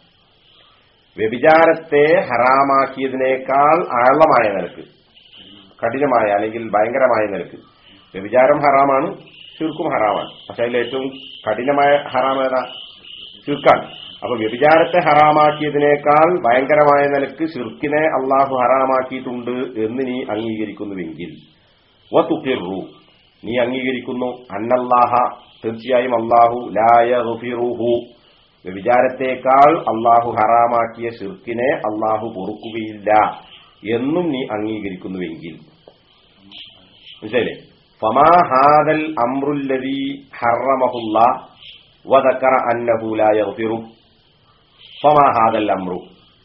[SPEAKER 2] വ്യഭിചാരത്തെ ഹറാമാക്കിയതിനേക്കാൾ ആഴമായ നിലക്ക് കഠിനമായ അല്ലെങ്കിൽ ഭയങ്കരമായ നിലക്ക് വ്യഭിചാരം ഹറാമാണ് ചുരുക്കും ഹറാമാണ് പക്ഷെ അതിൽ ഏറ്റവും കഠിനമായ ഹറാം ഏതാ ചുരുക്കാണ് അപ്പൊ വ്യഭിചാരത്തെ ഹറാമാക്കിയതിനേക്കാൾ ഭയങ്കരമായ നിലക്ക് ഷിർക്കിനെ അള്ളാഹു ഹറാമാക്കിയിട്ടുണ്ട് എന്ന് നീ അംഗീകരിക്കുന്നുവെങ്കിൽ വതുഖിറു നീ അംഗീകരിക്കുന്നു അന്നല്ലാഹ തീർച്ചയായും അള്ളാഹു ലായഹു വ്യഭിചാരത്തേക്കാൾ അള്ളാഹു ഹറാമാക്കിയ ഷിർക്കിനെ അള്ളാഹു പൊറുക്കുകയില്ല എന്നും നീ അംഗീകരിക്കുന്നുവെങ്കിൽ മനസ്സിലായില്ലേ ഫമാ ഹാദൽ അമ്രുല്ലദീ ഹറമഹുല്ല വദക്കറ അന്നഹു ലാ യഗ്ഫിറു ഫമാ ഹാദൽ അമ്രു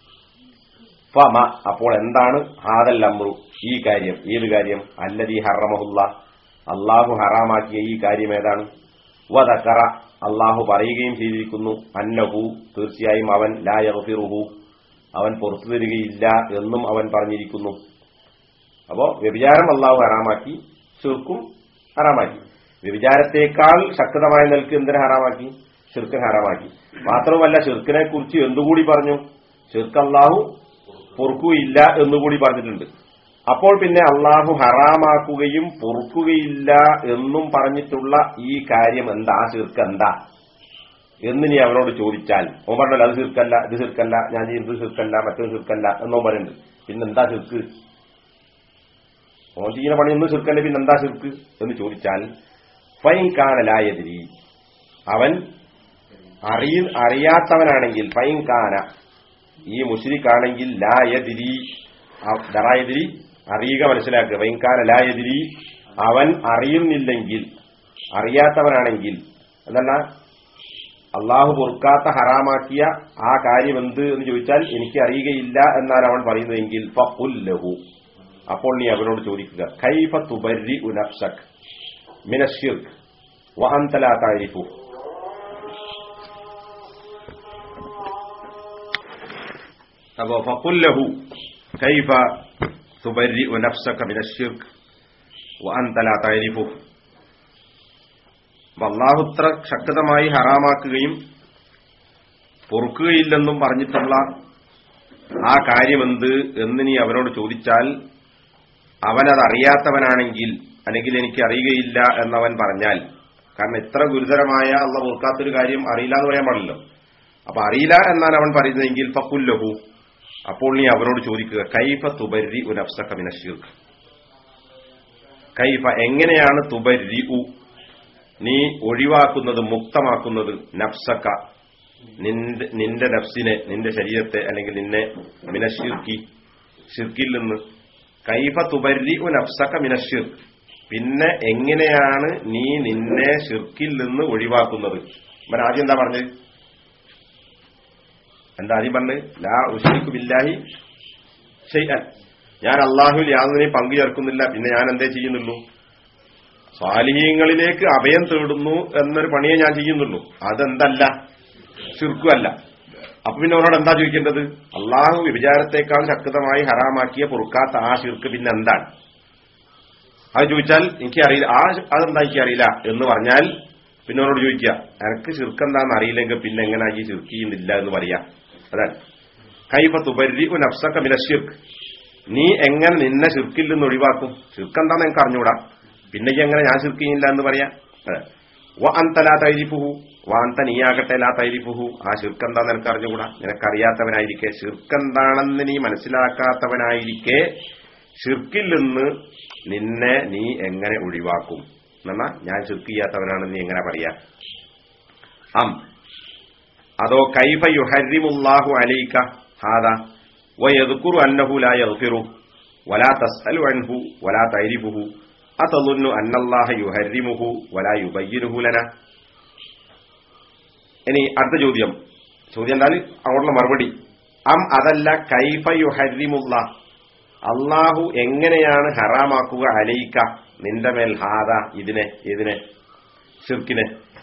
[SPEAKER 2] ഫമ അപ്പോൾ എന്താണ് ഹാദൽ അമ്രു ഈ കാര്യം ഏത് കാര്യം അല്ലദീ ഹറമഹുല്ല അള്ളാഹു ഹറാമാക്കിയ ഈ കാര്യം ഏതാണ് വദക്കറ അള്ളാഹു പറയുകയും ചെയ്തിരിക്കുന്നു അന്നഹു തീർച്ചയായും അവൻ ലാ യഗ്ഫിറുഹു അവൻ പുറത്തു തരികയില്ല എന്നും അവൻ പറഞ്ഞിരിക്കുന്നു അപ്പോ വ്യഭിചാരം അള്ളാഹു ഹറാമാക്കി ഷിർക്കും ഹറാമാക്കി വ്യഭിചാരത്തേക്കാൾ ശക്തമായ നിലക്ക് എന്തിനെ ഹറാമാക്കി ഷിർക്ക് ഹറാമാക്കി മാത്രമല്ല ഷിർക്കിനെ കുറിച്ച് എന്തുകൂടി പറഞ്ഞു ഷിർക്ക് അള്ളാഹു പൊറുക്കുകയില്ല എന്നുകൂടി പറഞ്ഞിട്ടുണ്ട് അപ്പോൾ പിന്നെ അള്ളാഹു ഹറാമാക്കുകയും പൊറുക്കുകയില്ല എന്നും പറഞ്ഞിട്ടുള്ള ഈ കാര്യം എന്താ ആ ശിർക്ക് എന്താ എന്ന് നീ അവനോട് ചോദിച്ചാൽ ഓൻ പറഞ്ഞല്ലോ അത് ശിർക്കല്ല ഇത് ശിർക്കല്ല ഞാൻ ചെയ്യുന്നത് ശിർക്കല്ല മറ്റൊരു ശിർക്കല്ല എന്നോ പറയുന്നുണ്ട് പിന്നെന്താ ശിർക്ക് ഓൻ ചെയ്യുന്ന പണിയൊന്നും ശിർക്കല്ല പിന്നെന്താ ശിർക്ക് എന്ന് ചോദിച്ചാൽ ഫൈൻ കാനലായതിരി അവൻ അറിയ അറിയാത്തവനാണെങ്കിൽ ഫൈൻ കാന ഈ മുഷിരിക്കാണെങ്കിൽ ലായതിരി ദറായതിരി അറിയുക മനസ്സിലാക്കുക ഫൈൻകാന ലായതിരി അവൻ അറിയുന്നില്ലെങ്കിൽ അറിയാത്തവനാണെങ്കിൽ അതല്ല അള്ളാഹു പൊറുക്കാത്ത ഹറാമാക്കിയ ആ കാര്യം എന്ത് എന്ന് ചോദിച്ചാൽ എനിക്ക് അറിയുകയില്ല എന്നാണ് അവൻ പറയുന്നതെങ്കിൽ ഫുല്ലഹു അപ്പോൾ നീ അവനോട് ചോദിക്കുക കൈഫ തുബരി ഉനഫ്സക് മിനഷിർക്ക് വഹന്തലാ താരിഫു അപ്പോ ഫഖുല്ലഹു കൈഫ തുബരി നഫ്സക മിന ഷിർക്ക് വഅൻത ലാ തഅരിഫു അല്ലാഹു ഇത്ര ശക്തമായി ഹറാമാക്കുകയും പൊറുക്കുകയില്ലെന്നും പറഞ്ഞിട്ടുള്ള ആ കാര്യമെന്ത് എന്ന് നീ അവനോട് ചോദിച്ചാൽ അവനത് അറിയാത്തവനാണെങ്കിൽ അല്ലെങ്കിൽ എനിക്ക് അറിയുകയില്ല എന്നവൻ പറഞ്ഞാൽ കാരണം ഇത്ര ഗുരുതരമായ അള്ള പൊറുക്കാത്തൊരു കാര്യം അറിയില്ല എന്ന് പറയാൻ പാടില്ലല്ലോ അപ്പൊ അറിയില്ല എന്നാണ് അവൻ പറയുന്നതെങ്കിൽ ഫക്കുല്ലഹു അപ്പോൾ നീ അവനോട് ചോദിക്കുക കൈഫ തുബരി ഉനഫ്സക മിന ഷിർക്ക് കൈഫ എങ്ങനെയാണ് തുബരി ഉ നീ ഒഴിവാക്കുന്നത് മുക്തമാക്കുന്നത് നഫ്സക്ക നിന്റെ നിന്റെ നഫ്സിനെ നിന്റെ ശരീരത്തെ അല്ലെങ്കിൽ നിന്നെ മിനഷിർക്കി ഷിർക്കിൽ നിന്ന് കൈഫ തുബരി ഉ നഫ്സക്ക മിനഷിർക്ക് പിന്നെ എങ്ങനെയാണ് നീ നിന്നെ ഷിർക്കിൽ നിന്ന് ഒഴിവാക്കുന്നത് അവൻ ആദ്യം എന്താ പറഞ്ഞത് എന്താ ആദ്യം പറഞ്ഞത് ലാ ഉഷിരിക്കു ബില്ലാഹി ഷെയ്അൻ ഞാൻ അള്ളാഹുവിൽ യാതൊന്നിനെയും പങ്കു ചേർക്കുന്നില്ല പിന്നെ ഞാൻ എന്തേ ചെയ്യുന്നുള്ളൂ സ്വാലിഹീങ്ങളിലേക്ക് അഭയം തേടുന്നു എന്നൊരു പണിയെ ഞാൻ ചെയ്യുന്നുള്ളൂ അതെന്തല്ല ചുരുക്കുമല്ല അപ്പൊ പിന്നെ അവനോട് എന്താ ചോദിക്കേണ്ടത് അള്ളാഹു വിചാരത്തെക്കാൾ ശക്തമായി ഹറാമാക്കിയ പൊറുക്കാത്ത ആ ശിർക്ക് പിന്നെ എന്താണ് അത് ചോദിച്ചാൽ എനിക്ക് അറിയില്ല ആ അതെന്താ എനിക്ക് അറിയില്ല എന്ന് പറഞ്ഞാൽ പിന്നെ അവനോട് ചോദിക്കുക എനക്ക് ശിർക്ക് എന്താണെന്ന് അറിയില്ലെങ്കിൽ പിന്നെ എങ്ങനെ ഈ ശിർക്ക് ചെയ്യുന്നില്ല എന്ന് പറയാ അതാണ് കൈഫ തുബരി നഫ്സക്ക മിനഷിർക്ക് നീ എങ്ങനെ നിന്നെ ശിർക്കിൽ നിന്ന് ഒഴിവാക്കും ശിർക്ക് എന്താന്ന് എനിക്ക് അറിഞ്ഞൂടാ പിന്നെ ഈ എങ്ങനെ ഞാൻ ശിർക്ക് ചെയ്യില്ല എന്ന് പറയാ അതെ അന്തലാ തൈരിപ്പുഹു വാന്ത നീയാകട്ടെ ലാ തൈരിപ്പുഹു ആ ശിർക്ക് എന്താന്ന് എനിക്ക് അറിഞ്ഞുകൂടാ നിനക്കറിയാത്തവനായിരിക്കെ ശിർക്ക് എന്താണെന്ന് നീ മനസ്സിലാക്കാത്തവനായിരിക്കെ ഷിർക്കിൽ നിന്ന് നിന്നെ നീ എങ്ങനെ ഒഴിവാക്കും എന്നാ ഞാൻ ഷിർക്ക് ചെയ്യാത്തവനാണെന്ന് നീ എങ്ങനെ പറയാ അം അതോ കൈഫ യുഹരിമുല്ലാഹു അലൈക ഹാദാ വയദ്കുറു അന്നഹു ലാ യഗ്ഫിറു വലാ തസ്അലു അൻഹു വലാ തൈരിഫുഹു അതളുന്നു അന്നല്ലാഹ യുഹരിമുഹു വലാ യുബയ്യിനുഹു ലന ഇനി അടുത്ത ചോദ്യം ചോദ്യം എന്നാൽ അങ്ങോട്ടുള്ള മറുപടി അം അതല്ല കൈഫ യുഹരിമുല്ല അള്ളാഹു എങ്ങനെയാണ് ഹറാമാക്കുക അലയിക്ക നിന്റെ മേൽ ഹാദ ഇതിനെ ഇതിനെ ഷിർക്കിനെ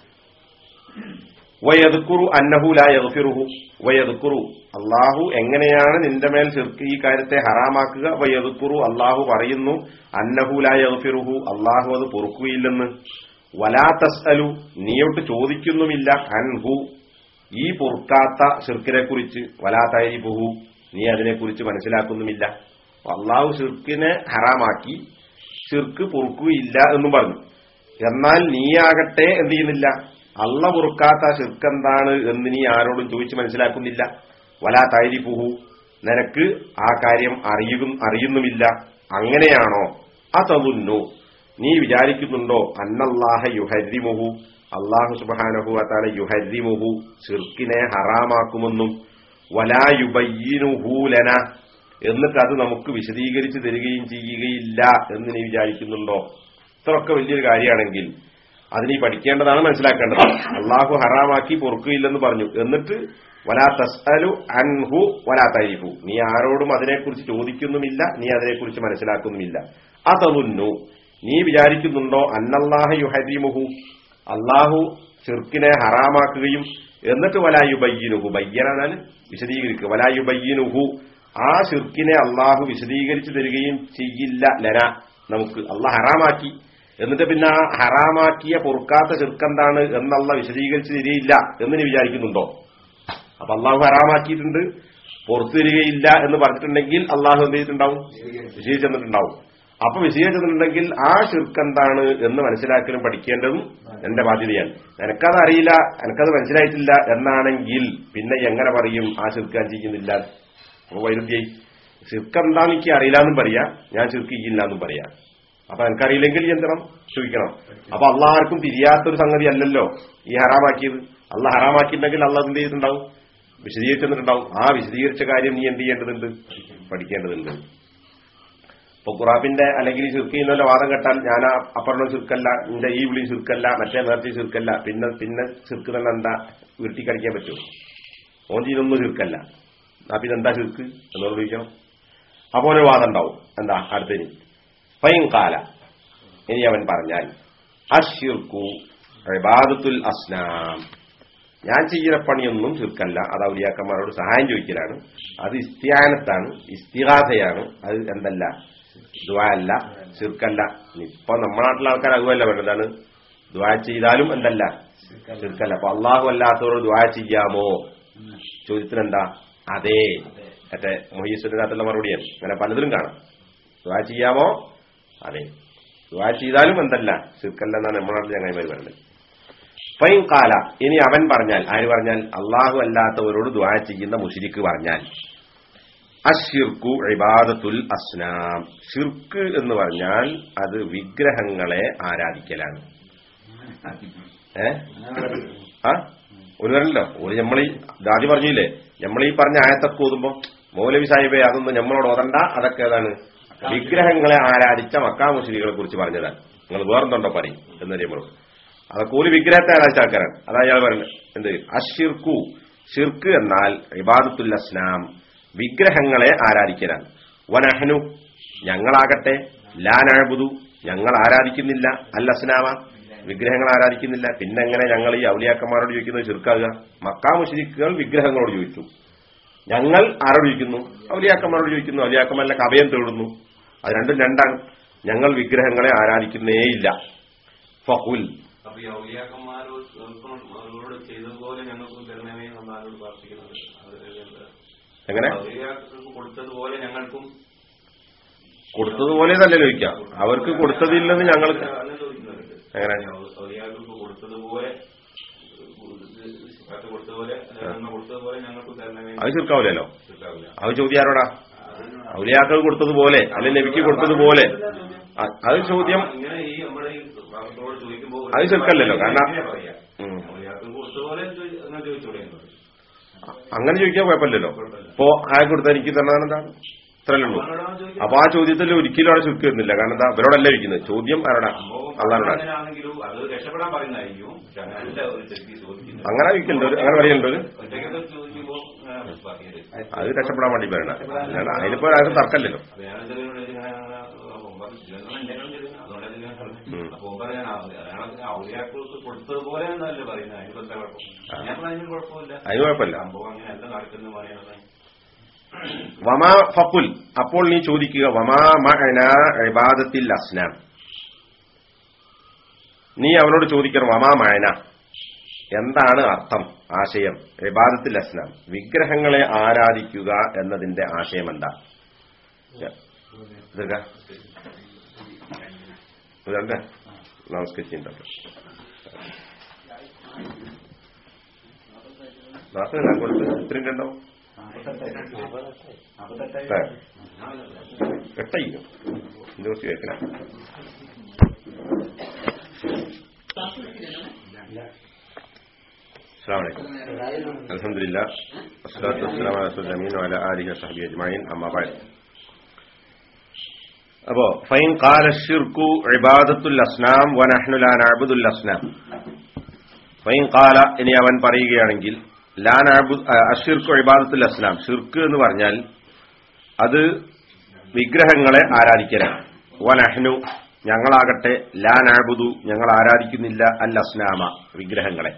[SPEAKER 2] വയതുക്കുറു അന്നഹു ലാ യഗ്ഫിറുഹു വയതുക്കുറു അള്ളാഹു എങ്ങനെയാണ് നിന്റെ മേൽ ഷിർക്ക് ഈ കാര്യത്തെ ഹറാമാക്കുക വയതുക്കുറു അള്ളാഹു പറയുന്നു അന്നഹു ലാ യഗ്ഫിറുഹു അള്ളാഹു അത് പൊറുക്കുകയില്ലെന്ന് വലാ തസ്അലു നീയോട്ട് ചോദിക്കുന്നുമില്ല അൻഹു ഈ പൊറുക്കാത്ത ഷിർക്കിനെ കുറിച്ച് വലാ തൈരിബുഹു നീ അതിനെക്കുറിച്ച് മനസ്സിലാക്കുന്നുമില്ല അള്ളാഹു ഷിർക്കിനെ ഹറാമാക്കി ഷിർക്ക് പൊറുക്കുകയില്ല എന്നും പറഞ്ഞു എന്നാൽ നീയാകട്ടെ എന്ത് ചെയ്യുന്നില്ല അള്ള പൊറുക്കാത്ത ഷിർക്ക് എന്താണ് എന്ന് നീ ആരോടും ചോദിച്ച് മനസ്സിലാക്കുന്നില്ല വലാ തൈരിബുഹു നിനക്ക് ആ കാര്യം അറിയും അറിയുന്നുമില്ല അങ്ങനെയാണോ അതതുന്നു നീ വിചാരിക്കുന്നുണ്ടോ അന്നല്ലാഹ യുഹരിമുഹു അള്ളാഹു സുബാനഹു അത്താല യുഹരിമുഹു ഷിർക്കിനെ ഹറാമാക്കുമെന്നും വലാ യുബയ്യിനുഹൂലന എന്നിട്ട് അത് നമുക്ക് വിശദീകരിച്ച് തരികയും ചെയ്യുകയില്ല എന്ന് നീ വിചാരിക്കുന്നുണ്ടോ ഇത്രയൊക്കെ വലിയൊരു കാര്യമാണെങ്കിൽ അത് നീ പഠിക്കേണ്ടതാണ് മനസ്സിലാക്കേണ്ടത് അള്ളാഹു ഹറാമാക്കി പൊറുക്കുകയില്ലെന്ന് പറഞ്ഞു എന്നിട്ട് വലാ തസ്അലു അൻഹു വലാ തൈരിഫു നീ ആരോടും അതിനെക്കുറിച്ച് ചോദിക്കുന്നുമില്ല നീ അതിനെക്കുറിച്ച് മനസ്സിലാക്കുന്നുമില്ല അതതുന്നു നീ വിചാരിക്കുന്നുണ്ടോ അന്നല്ലാഹ യുഹരിമുഹു അള്ളാഹു ചെറുക്കിനെ ഹറാമാക്കുകയും എന്നിട്ട് വലായു ബയ്യനുഹു ബയ്യനാൽ വിശദീകരിക്കുക വലായു ബയ്യനുഹു ആ ഷിർക്കിനെ അള്ളാഹു വിശദീകരിച്ചു തരികയും ചെയ്യില്ല ലന നമുക്ക് അള്ളാഹ് ഹറാമാക്കി എന്നിട്ട് പിന്നെ ആ ഹറാമാക്കിയ പൊറുക്കാത്ത ചെറുക്കെന്താണ് എന്നുള്ള വിശദീകരിച്ചു തരികയില്ല എന്ന് നീ വിചാരിക്കുന്നുണ്ടോ അപ്പൊ അള്ളാഹു ഹറാമാക്കിയിട്ടുണ്ട് പുറത്തു തരികയില്ല എന്ന് പറഞ്ഞിട്ടുണ്ടെങ്കിൽ അള്ളാഹു എന്ത് ചെയ്തിട്ടുണ്ടാവും വിശദീകരിച്ചിട്ടുണ്ടാവും അപ്പൊ വിശദീകരിച്ചിട്ടുണ്ടെങ്കിൽ ആ ശിർക്ക് എന്താണ് എന്ന് മനസ്സിലാക്കലും പഠിക്കേണ്ടതും എന്റെ ബാധ്യതയാണ് എനക്കത് അറിയില്ല എനക്കത് മനസ്സിലായിട്ടില്ല എന്നാണെങ്കിൽ പിന്നെ എങ്ങനെ പറയും ആ ശിർക്ക് ഞാൻ ചെയ്യുന്നില്ല അപ്പൊ വൈരുദ്ധ്യായി ശിർക്ക് എന്താന്ന് എനിക്ക് അറിയില്ല എന്നും പറയാ ഞാൻ ശിർക്ക് ചെയ്യില്ല എന്നും പറയാ അപ്പൊ എനിക്കറിയില്ലെങ്കിൽ എന്തിനം ചോദിക്കണം അപ്പൊ അള്ളാഹർക്കും തിരിയാത്തൊരു സംഗതി അല്ലല്ലോ ഈ ഹറാമാക്കിയത് അള്ള ഹറാമാക്കിയിട്ടുണ്ടെങ്കിൽ അള്ളാഹ് എന്ത് ചെയ്തിട്ടുണ്ടാവും വിശദീകരിച്ചിട്ടുണ്ടാവും ആ വിശദീകരിച്ച കാര്യം നീ എന്ത് ചെയ്യേണ്ടതുണ്ട് പഠിക്കേണ്ടതുണ്ട് ഇപ്പൊ ഖുറാബിന്റെ അല്ലെങ്കിൽ ചുരുക്ക് ചെയ്യുന്നതിന്റെ വാദം കേട്ടാൽ ഞാൻ ആ അപ്പുറം ചുരുക്കല്ല എന്റെ ഈ വിളി ചുരുക്കല്ല മറ്റേ നേർച്ച ചുരുക്കല്ല പിന്നെ പിന്നെ ചുരുക്ക് തന്നെ എന്താ ഉരുട്ടിക്കടിക്കാൻ പറ്റുമോ ഓൻ ചെയ്യുന്നൊന്നും ചുരുക്കല്ല ആ പിന്നെ എന്താ ചുരുക്ക് എന്നോട് ചോദിക്കണം അപ്പൊ ഒരു വാദം ഉണ്ടാവും എന്താ അടുത്തതിന് ഫൈൻ കാല ഇനി അവൻ പറഞ്ഞാൽ അഷിർക്കു ഇബാദത്തുൽ അസ്നാം ഞാൻ ചെയ്യുന്ന പണിയൊന്നും ചുരുക്കല്ല അത് ഔലിയാക്കന്മാരോട് സഹായം ചോദിക്കലാണ് അത് ഇസ്തിയാനത്താണ് ഇസ്തിഹാസയാണ് അത് എന്തല്ല ദ്വാ അല്ല ചുരുക്കല്ല ഇപ്പൊ നമ്മുടെ നാട്ടിലെ ആൾക്കാർ അതുമല്ല വേണ്ടതാണ് ദ്വാ ചെയ്താലും എന്തല്ല ചുരുക്കല്ല അപ്പൊ അള്ളാഹു അല്ലാത്തവരോട് ദ്വാ ചെയ്യാമോ ചോദ്യത്തിന് എന്താ അതെ മറ്റേ മൊഹീസുനാത്തുള്ള മറുപടിയാണ് അങ്ങനെ പലതിലും കാണാം ദ്വാ ചെയ്യാമോ അതെ ദ്വാ ചെയ്താലും എന്തല്ല ചുരുക്കല്ല എന്നാണ് നമ്മുടെ നാട്ടിൽ ചങ്ങായിമാർ പറയുന്നത് ഫൈൻ കാല ഇനി അവൻ പറഞ്ഞാൽ ആര് പറഞ്ഞാൽ അള്ളാഹു അല്ലാത്തവരോട് ദ്വാ ചെയ്യുന്ന മുഷിരിക്ക് പറഞ്ഞാൽ അഷിർക്കു ഇബാദത്തുൽ അസ്നാം ഷിർക്ക് എന്ന് പറഞ്ഞാൽ അത് വിഗ്രഹങ്ങളെ ആരാധിക്കലാണ് ഏ ആ ഒരു വരല്ലോ ഒരു നമ്മളീ ആദ്യം പറഞ്ഞില്ലേ നമ്മളീ പറഞ്ഞ ആയത്തൊക്കെ ഓതുമ്പോ മൗലവി സാഹിബെ അതൊന്നും നമ്മളോട് ഓതണ്ട അതൊക്കെ ഏതാണ് വിഗ്രഹങ്ങളെ ആരാധിച്ച മക്കാ മുസ്ലികളെ കുറിച്ച് പറഞ്ഞതാണ് നിങ്ങൾ വേറെന്തുണ്ടോ പറയും എന്നറിയുമ്പോൾ അതൊക്കെ ഒരു വിഗ്രഹത്തെ ആരാധിച്ച ആൾക്കാരാണ് അതാ അയാൾ പറയുന്നത് എന്ത് അഷിർക്കു ഷിർക്ക് എന്നാൽ ഇബാദത്തുൽ അസ്നാം വിഗ്രഹങ്ങളെ ആരാധിക്കലാണ് വനഹനു ഞങ്ങളാകട്ടെ ലാനാബുദു ഞങ്ങൾ ആരാധിക്കുന്നില്ല അൽ അസ്നാമ വിഗ്രഹങ്ങൾ ആരാധിക്കുന്നില്ല പിന്നെങ്ങനെ ഞങ്ങൾ ഈ ഔലിയാക്കന്മാരോട് ചോദിക്കുന്നത് ചെറുക്കാകുക മക്കാ മുഷരിക്കുകൾ വിഗ്രഹങ്ങളോട് ചോദിച്ചു ഞങ്ങൾ ആരോട് ചോദിക്കുന്നു ഔലിയാക്കന്മാരോട് ചോദിക്കുന്നു ഔലിയാക്കന്മാരുടെ കവയം തേടുന്നു അത് രണ്ടും രണ്ടാണ് ഞങ്ങൾ വിഗ്രഹങ്ങളെ ആരാധിക്കുന്നേയില്ല ഫഹുൽ
[SPEAKER 4] അപ്പൊ ഈ ഔലിയാക്കന്മാരോട് അവരോട് ചെയ്തതുപോലെ ഞങ്ങൾക്കും തരണമേ എന്നാരോട് പ്രാർത്ഥിക്കുന്നത് അത്
[SPEAKER 2] എങ്ങനെ
[SPEAKER 4] ഔലിയാക്കൾക്ക് കൊടുത്തതുപോലെ ഞങ്ങൾക്കും
[SPEAKER 2] കൊടുത്തതുപോലെ തന്നെ ചോദിക്കാം അവർക്ക് കൊടുത്തതില്ലെന്ന് ഞങ്ങൾ
[SPEAKER 4] അങ്ങനെ ചോദിക്കുന്നുണ്ട്
[SPEAKER 2] എങ്ങനെ
[SPEAKER 4] ഔലിയാക്കൾക്ക് കൊടുത്തതുപോലെ സിഫാത്ത് കൊടുത്തതുപോലെ നന്മ കൊടുത്തതുപോലെ ഞങ്ങൾക്കും തരണമേ
[SPEAKER 2] അത് ചുരുക്കാവില്ലല്ലോ
[SPEAKER 4] ചുരുക്കാവില്ല
[SPEAKER 2] അത് ചോദ്യം ആരോടാ ഔലിയാക്കൾ കൊടുത്തതുപോലെ അല്ലെ നബിക്ക് കൊടുത്തതുപോലെ അ- അത് ചോദ്യം
[SPEAKER 4] ഇങ്ങനെ ഈ നമ്മുടെ ഈ പ്രാർത്ഥനയോട് ചോദിക്കുമ്പോൾ
[SPEAKER 2] അത് ചുരുക്കല്ലല്ലോ, കാരണം-
[SPEAKER 4] ഇങ്ങനെ പറയാം.
[SPEAKER 2] ഉം.
[SPEAKER 4] ഔലിയാക്കൾക്ക് കൊടുത്തതുപോലെ ചോദി- അങ്ങനെ ചോദിച്ചൂടെ എന്ന് പറയും.
[SPEAKER 2] അങ്ങനെ ചോദിക്കാൻ കുഴപ്പമില്ലല്ലോ ഇപ്പോ ആയ കൊടുത്ത എനിക്ക് തരണം എന്താണ് ഇത്രയല്ലേ ഉള്ളൂ
[SPEAKER 4] അവനോടാണ് ചോദിക്കുന്നത്.
[SPEAKER 2] അപ്പൊ ആ ചോദ്യത്തിൽ ഒരിക്കലും അവിടെ ചുരുക്കി വരുന്നില്ല കാരണം എന്താ അവരോടല്ല ഇരിക്കുന്നത് ചോദ്യം ആരോടാ
[SPEAKER 4] സംഭവം
[SPEAKER 2] അള്ളാരോടാണ്
[SPEAKER 4] അങ്ങനെയാണെങ്കിലും അത് രക്ഷപ്പെടാൻ പറയുന്നതായിരിക്കും പക്ഷെ അങ്ങനല്ല ഒരു ചെറിയ ചോദിക്കുന്നത്
[SPEAKER 2] അങ്ങനെ ചോദിക്കലുണ്ട് ഒരു- അങ്ങനെ പറയലുണ്ട് ഒരു
[SPEAKER 4] ഒറ്റയ്ക്കൊക്കെ ചോദിക്കുമ്പോൾ അങ്ങനെ പറയുന്നത്
[SPEAKER 2] അത് രക്ഷപ്പെടാൻ വേണ്ടി പറയണ അല്ലാണ്ട് അതിലിപ്പോ ആർക്കും തർക്കമില്ലല്ലോ
[SPEAKER 4] അപ്പൊ ഞാൻ എന്തെങ്കിലും ഇങ്ങനെ അങ്ങനെ ഒമ്പത് ചിലപ്പോൾ എന്തെങ്കിലും ചെയ്തു അതുകൊണ്ടല്ലേ ഞാൻ പറഞ്ഞത്
[SPEAKER 2] ഉം.
[SPEAKER 4] അപ്പൊ ഒമ്പത് ഞാൻ അയാളൊക്കെ ഔലിയാക്കൾക്ക് കൊടുത്തതുപോലെ എന്നല്ലേ പറയുന്നത് അതിന് എന്താ കുഴപ്പം ഞാൻ അതിന് കുഴപ്പമില്ല
[SPEAKER 2] അതിന് കുഴപ്പമില്ല
[SPEAKER 4] സംഭവം അങ്ങനെയല്ല നടക്കുന്നത് പറയുന്നത്
[SPEAKER 2] വമാ ഫക്കുൽ അപ്പോൾ നീ ചോദിക്കുക വമാ മഅന ഇബാദത്തിൽ അസ്നാം നീ അവനോട് ചോദിക്കണം വമാ മഅന എന്താണ് അർത്ഥം ആശയം ഇബാദത്തിൽ അസ്നാം വിഗ്രഹങ്ങളെ ആരാധിക്കുക എന്നതിന്റെ ആശയം എന്താ ഇതൊക്കെ ഇതല്ലേ നമസ്കരിച്ചിട്ടുണ്ട് നാട്ടിൽ കൊടുത്ത് ഇത്രയും ഉണ്ടാവും എട്ടായി ദിവസം കേൾക്കണം السلام عليكم الحمد لله والصلاة والسلام على رسول الأمين وعلى آله وصحبه أجمعين أما بعد അപ്പോ ഫൈൻ കാല ഷിർക്കു ഇബാദത്തുൽ അസ്നാം വനഹ്നു ലാ നഅബുദുൽ അസ്നാം ഫൈൻ കാല ഇനി അവൻ പറയുകയാണെങ്കിൽ ലാ നഅബു അഷിർക്കു ഇബാദത്തുൽ അസ്നാം ഷിർക്ക് എന്ന് പറഞ്ഞാൽ അത് വിഗ്രഹങ്ങളെ ആരാധിക്കലാണ് വനഹ്നു ഞങ്ങളാകട്ടെ ലാ നഅബുദു ഞങ്ങൾ ആരാധിക്കുന്നില്ല അൽ അസ്നാമ വിഗ്രഹങ്ങളെ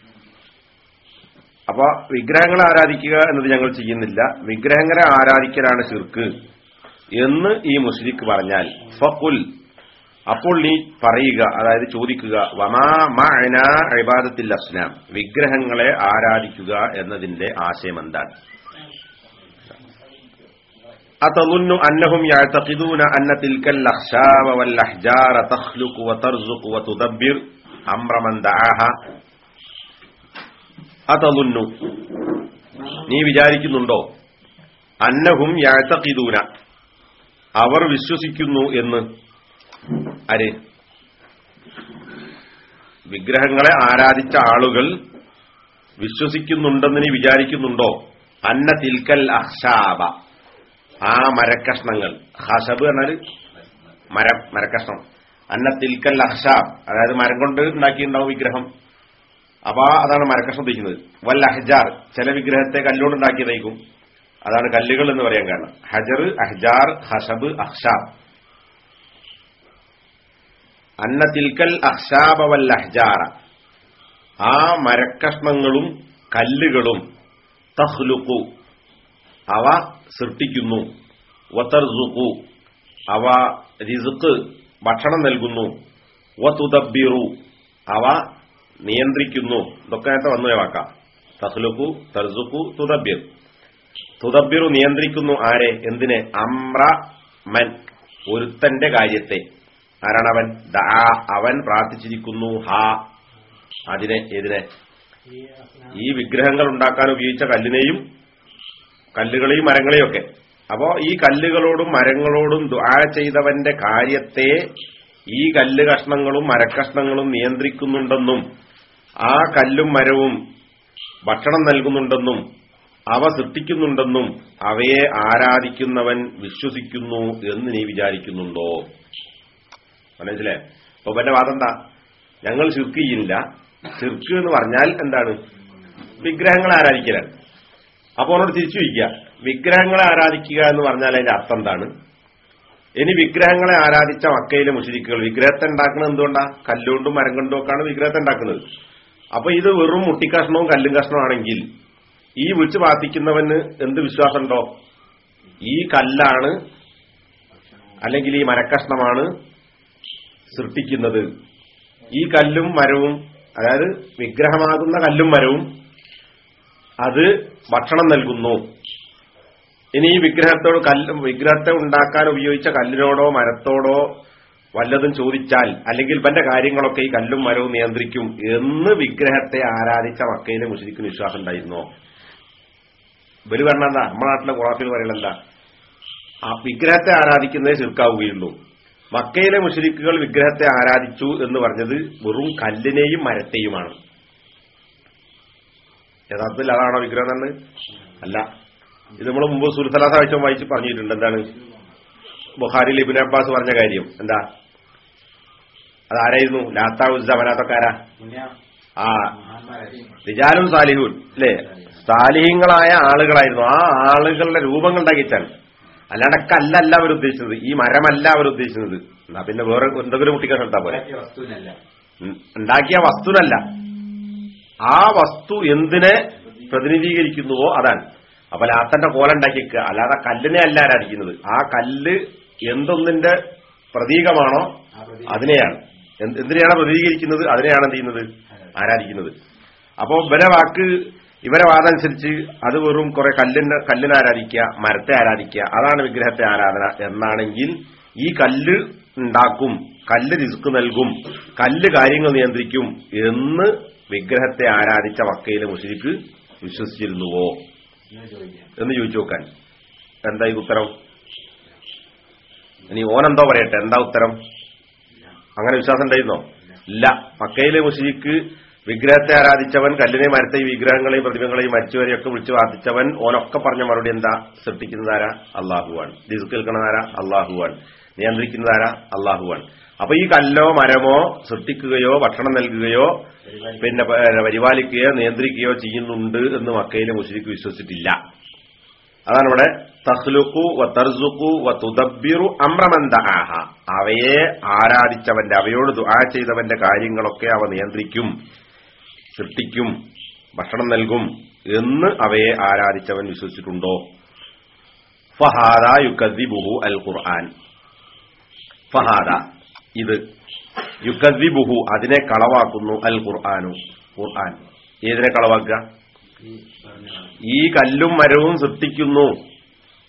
[SPEAKER 2] അപ്പൊ വിഗ്രഹങ്ങളെ ആരാധിക്കുക എന്നത് ഞങ്ങൾ ചെയ്യുന്നില്ല വിഗ്രഹങ്ങളെ ആരാധിക്കലാണ് ഷിർക്ക് എന്ന് ഈ മുസ്ലിക്ക് പറഞ്ഞാൽ ഫക്കുൽ അപ്പോൾ നീ പറയുക അതായത് ചോദിക്കുക വമാ മഅന ഇബാദത്തിൽ അസ്നാം വിഗ്രഹങ്ങളെ ആരാധിക്കുക എന്നതിന്റെ ആശയം എന്താണ് أتظن أنهم يعتقدون أن تلك الأخشاب والأحجار تخلق وترزق وتدبر أمر من دعاها أتظن നീ വിചാരിക്കുന്നുണ്ടോ അന്നഹും യാഴ്ത്തക്കിദൂന അവർ വിശ്വസിക്കുന്നു എന്ന് ആര് വിഗ്രഹങ്ങളെ ആരാധിച്ച ആളുകൾ വിശ്വസിക്കുന്നുണ്ടെന്ന് നീ വിചാരിക്കുന്നുണ്ടോ അന്ന തിൽക്കൽ അഹ്ഷാബ ആ മരക്കഷ്ണങ്ങൾ ഹഷബ് എന്നാൽ മരം മരക്കഷ്ണം അന്ന തിൽക്കൽ അഹ്ഷാബ് അതായത് മരം കൊണ്ട് ഉണ്ടാക്കിയിട്ടുണ്ടാവും വിഗ്രഹം അപ്പൊ അതാണ് മരക്കഷ്ണം ഉദ്ദേശിക്കുന്നത് വൽ അഹ്ജാർ ചില വിഗ്രഹത്തെ കല്ലുകൊണ്ട് ഉണ്ടാക്കിയതായിരിക്കും അതാണ് കല്ലുകൾ എന്ന് പറയാൻ കാരണം ഹജർ അഹ്ജാർ ഹഷബ് അഹ്ഷാബ് അന്ന തിൽക്കൽ അഹ്ഷാബ വൽ അഹ്ജാറ ആ മരക്കഷ്ണങ്ങളും കല്ലുകളും തഹ്ലുക്കു അവ സൃഷ്ടിക്കുന്നു വതർസുഖു അവ റിസുക്ക് ഭക്ഷണം നൽകുന്നു വതുദബ്ബിറു അവ നിയന്ത്രിക്കുന്നു ഇതൊക്കെ നേരത്തെ വന്നു വാക്കാം തഹ്ലുക്കു തർസുഖു തുദബ്ബിർ തുദബ്ബിറു നിയന്ത്രിക്കുന്നു ആരെ എന്തിനെ അമ്ര മൻ ഒരുത്തന്റെ കാര്യത്തെ ആരാണവൻ ദാ അവൻ പ്രാർത്ഥിച്ചിരിക്കുന്നു ഹാ അതിനെ ഏതിനെ ഈ വിഗ്രഹങ്ങൾ ഉണ്ടാക്കാൻ ഉപയോഗിച്ച കല്ലിനെയും കല്ലുകളെയും മരങ്ങളെയും ഒക്കെ അപ്പോ ഈ കല്ലുകളോടും മരങ്ങളോടും ദുആ ചെയ്തവന്റെ കാര്യത്തെ ഈ കല്ല് കഷ്ണങ്ങളും മരക്കഷ്ണങ്ങളും നിയന്ത്രിക്കുന്നുണ്ടെന്നും ആ കല്ലും മരവും ഭക്ഷണം നൽകുന്നുണ്ടെന്നും അവ സൃഷ്ടിക്കുന്നുണ്ടെന്നും അവയെ ആരാധിക്കുന്നവൻ വിശ്വസിക്കുന്നു എന്ന് നീ വിചാരിക്കുന്നുണ്ടോ മനസ്സിലെ അപ്പൊ എന്റെ വാദം എന്താ ഞങ്ങൾ ശിർക്ക് ചെയ്യില്ല ശിർക്ക് എന്ന് പറഞ്ഞാൽ എന്താണ് വിഗ്രഹങ്ങളെ ആരാധിക്കലാണ് അപ്പൊ അവനോട് തിരിച്ചു വയ്ക്കുക വിഗ്രഹങ്ങളെ ആരാധിക്കുക എന്ന് പറഞ്ഞാൽ അതിന്റെ അർത്ഥം എന്താണ് ഇനി വിഗ്രഹങ്ങളെ ആരാധിച്ച മക്കയിലെ മുഷരിക്കുകൾ വിഗ്രഹത്തെ ഉണ്ടാക്കുന്നത് എന്തുകൊണ്ടാ കല്ലുകൊണ്ടും മരം കൊണ്ടും ഒക്കെയാണ് വിഗ്രഹത്തെ ഉണ്ടാക്കുന്നത് അപ്പൊ ഇത് വെറും മുട്ടിക്കഷ്ണവും കല്ലും കഷ്ണമാണെങ്കിൽ ഈ വിളിച്ചു പ്രാർത്ഥിക്കുന്നവന് എന്ത് വിശ്വാസമുണ്ടോ ഈ കല്ലാണ് അല്ലെങ്കിൽ ഈ മരക്കഷ്ണമാണ് സൃഷ്ടിക്കുന്നത് ഈ കല്ലും മരവും അതായത് വിഗ്രഹമാകുന്ന കല്ലും മരവും അത് ഭക്ഷണം നൽകുന്നു ഇനി ഈ വിഗ്രഹത്തോട് കല്ല് വിഗ്രഹത്തെ ഉണ്ടാക്കാൻ ഉപയോഗിച്ച കല്ലിനോടോ മരത്തോടോ വല്ലതും ചോദിച്ചാൽ അല്ലെങ്കിൽ ഇവന്റെ കാര്യങ്ങളൊക്കെ ഈ കല്ലും മരവും നിയന്ത്രിക്കും എന്ന് വിഗ്രഹത്തെ ആരാധിച്ച മക്കയിലെ മുസ്ലിക്കിന് വിശ്വാസം ഉണ്ടായിരുന്നോ ഇവര് പറഞ്ഞ എന്താ നമ്മുടെ നാട്ടിലെ ഖുറാഫിൽ പറയുന്നത് എന്താ ആ വിഗ്രഹത്തെ ആരാധിക്കുന്നതേ ചുരുക്കാവുകയുള്ളൂ മക്കയിലെ മുഷരിക്കുകൾ വിഗ്രഹത്തെ ആരാധിച്ചു എന്ന് പറഞ്ഞത് വെറും കല്ലിനെയും മരത്തെയുമാണ് യഥാർത്ഥത്തിൽ അതാണോ വിഗ്രഹം എന്ന് അല്ല ഇത് നമ്മൾ മുമ്പ് സുൽസലാസ ആഴ്ച വായിച്ച് പറഞ്ഞിട്ടുണ്ട് എന്താണ് ബുഹാരി ലിബിൻ അബ്ബാസ് പറഞ്ഞ കാര്യം എന്താ അതാരായിരുന്നു ലാത്ത ഉസ്സ മനാത്തക്കാരാ ആ റിജാലും സാലിഹൂൻ അല്ലേ സാലിഹ്യങ്ങളായ ആളുകളായിരുന്നു ആ ആളുകളുടെ രൂപങ്ങൾ ഉണ്ടാക്കിച്ചാണ് അല്ലാണ്ട് കല്ലല്ല അവർ ഉദ്ദേശിച്ചത് ഈ മരമല്ല അവർ ഉദ്ദേശിച്ചത് എന്നാ പിന്നെ വേറെ എന്തെങ്കിലും കുട്ടിക്കാൻ എടുത്താ പോലെ ഉം, ഉണ്ടാക്കിയ വസ്തുനല്ല ആ വസ്തു എന്തിനെ പ്രതിനിധീകരിക്കുന്നുവോ അതാണ് അപ്പൊ ലാത്തന്റെ കോല ഉണ്ടാക്കിക്കുക അല്ലാതെ കല്ലിനെ അല്ല ആരാധിക്കുന്നത് ആ കല്ല് എന്തൊന്നിന്റെ പ്രതീകമാണോ അതിനെയാണ് എന്ത് എന്തിനെയാണ് പ്രതിനിധീകരിക്കുന്നത് അതിനെയാണ് എന്ത് ചെയ്യുന്നത് ആരാധിക്കുന്നത് അപ്പോ ഇവരെ വാക്ക് ഇവരെ വാദമനുസരിച്ച് അത് വെറും കുറെ കല്ലിന് കല്ലിനെ ആരാധിക്കുക മരത്തെ ആരാധിക്കുക അതാണ് വിഗ്രഹത്തെ ആരാധന എന്നാണെങ്കിൽ ഈ കല്ല് ഉണ്ടാക്കും കല്ല് റിസ്ക് നൽകും കല്ല് കാര്യങ്ങൾ നിയന്ത്രിക്കും എന്ന് വിഗ്രഹത്തെ ആരാധിച്ച വക്കയിലെ മുഷരിക്ക് വിശ്വസിച്ചിരുന്നുവോ എന്ന് ചോദിച്ചു നോക്കാൻ എന്താ ഇത് ഉത്തരം ഇനി ഓനെന്തോ പറയട്ടെ എന്താ ഉത്തരം അങ്ങനെ വിശ്വാസം ഉണ്ടായിരുന്നോ ഇല്ല മക്കയിലെ മുഷരിക്ക് വിഗ്രഹത്തെ ആരാധിച്ചവൻ കല്ലിനെ മരത്തെ ഈ വിഗ്രഹങ്ങളെയും പ്രതിമകളെയും മരിച്ചവരെയൊക്കെ വിളിച്ചു പ്രാർത്ഥിച്ചവൻ ഓനൊക്കെ പറഞ്ഞ മറുപടി എന്താ സൃഷ്ടിക്കുന്നതാരാ അള്ളാഹുവാൻ റിസ്ക് കേൾക്കുന്നതാരാ അള്ളാഹുവാൻ നിയന്ത്രിക്കുന്നതാരാ അള്ളാഹുവാൻ അപ്പൊ ഈ കല്ലോ മരമോ സൃഷ്ടിക്കുകയോ ഭക്ഷണം നൽകുകയോ പിന്നെ പ- പരിപാലിക്കുകയോ നിയന്ത്രിക്കുകയോ ചെയ്യുന്നുണ്ട് എന്ന് മക്കയിലെ മുസ്ലിക്ക് വിശ്വസിച്ചിട്ടില്ല അതാണ് ഇവിടെ തഹ്ലുക്കു വ തർസുക്കു വ തുദബ്ബിറു അമ്രമന്ദആഹ അവയെ ആരാധിച്ചവന്റെ അവയോട് ദുആ ചെയ്തവന്റെ കാര്യങ്ങളൊക്കെ അവ നിയന്ത്രിക്കും സൃഷ്ടിക്കും ഭക്ഷണം നൽകും എന്ന് അവയെ ആരാധിച്ചവൻ വിശ്വസിച്ചിട്ടുണ്ടോ ഫഹാദ യുക്കദ്ദിബുഹു അൽ ഖുർആൻ ഫഹാദ ഇത് യുക്കദ്ദിബുഹു അതിനെ കളവാക്കുന്നു അൽ ഖുർആനു ഖുർആൻ ഏതിനെ കളവാക്കുക ഈ കല്ലും മരവും സൃഷ്ടിക്കുന്നു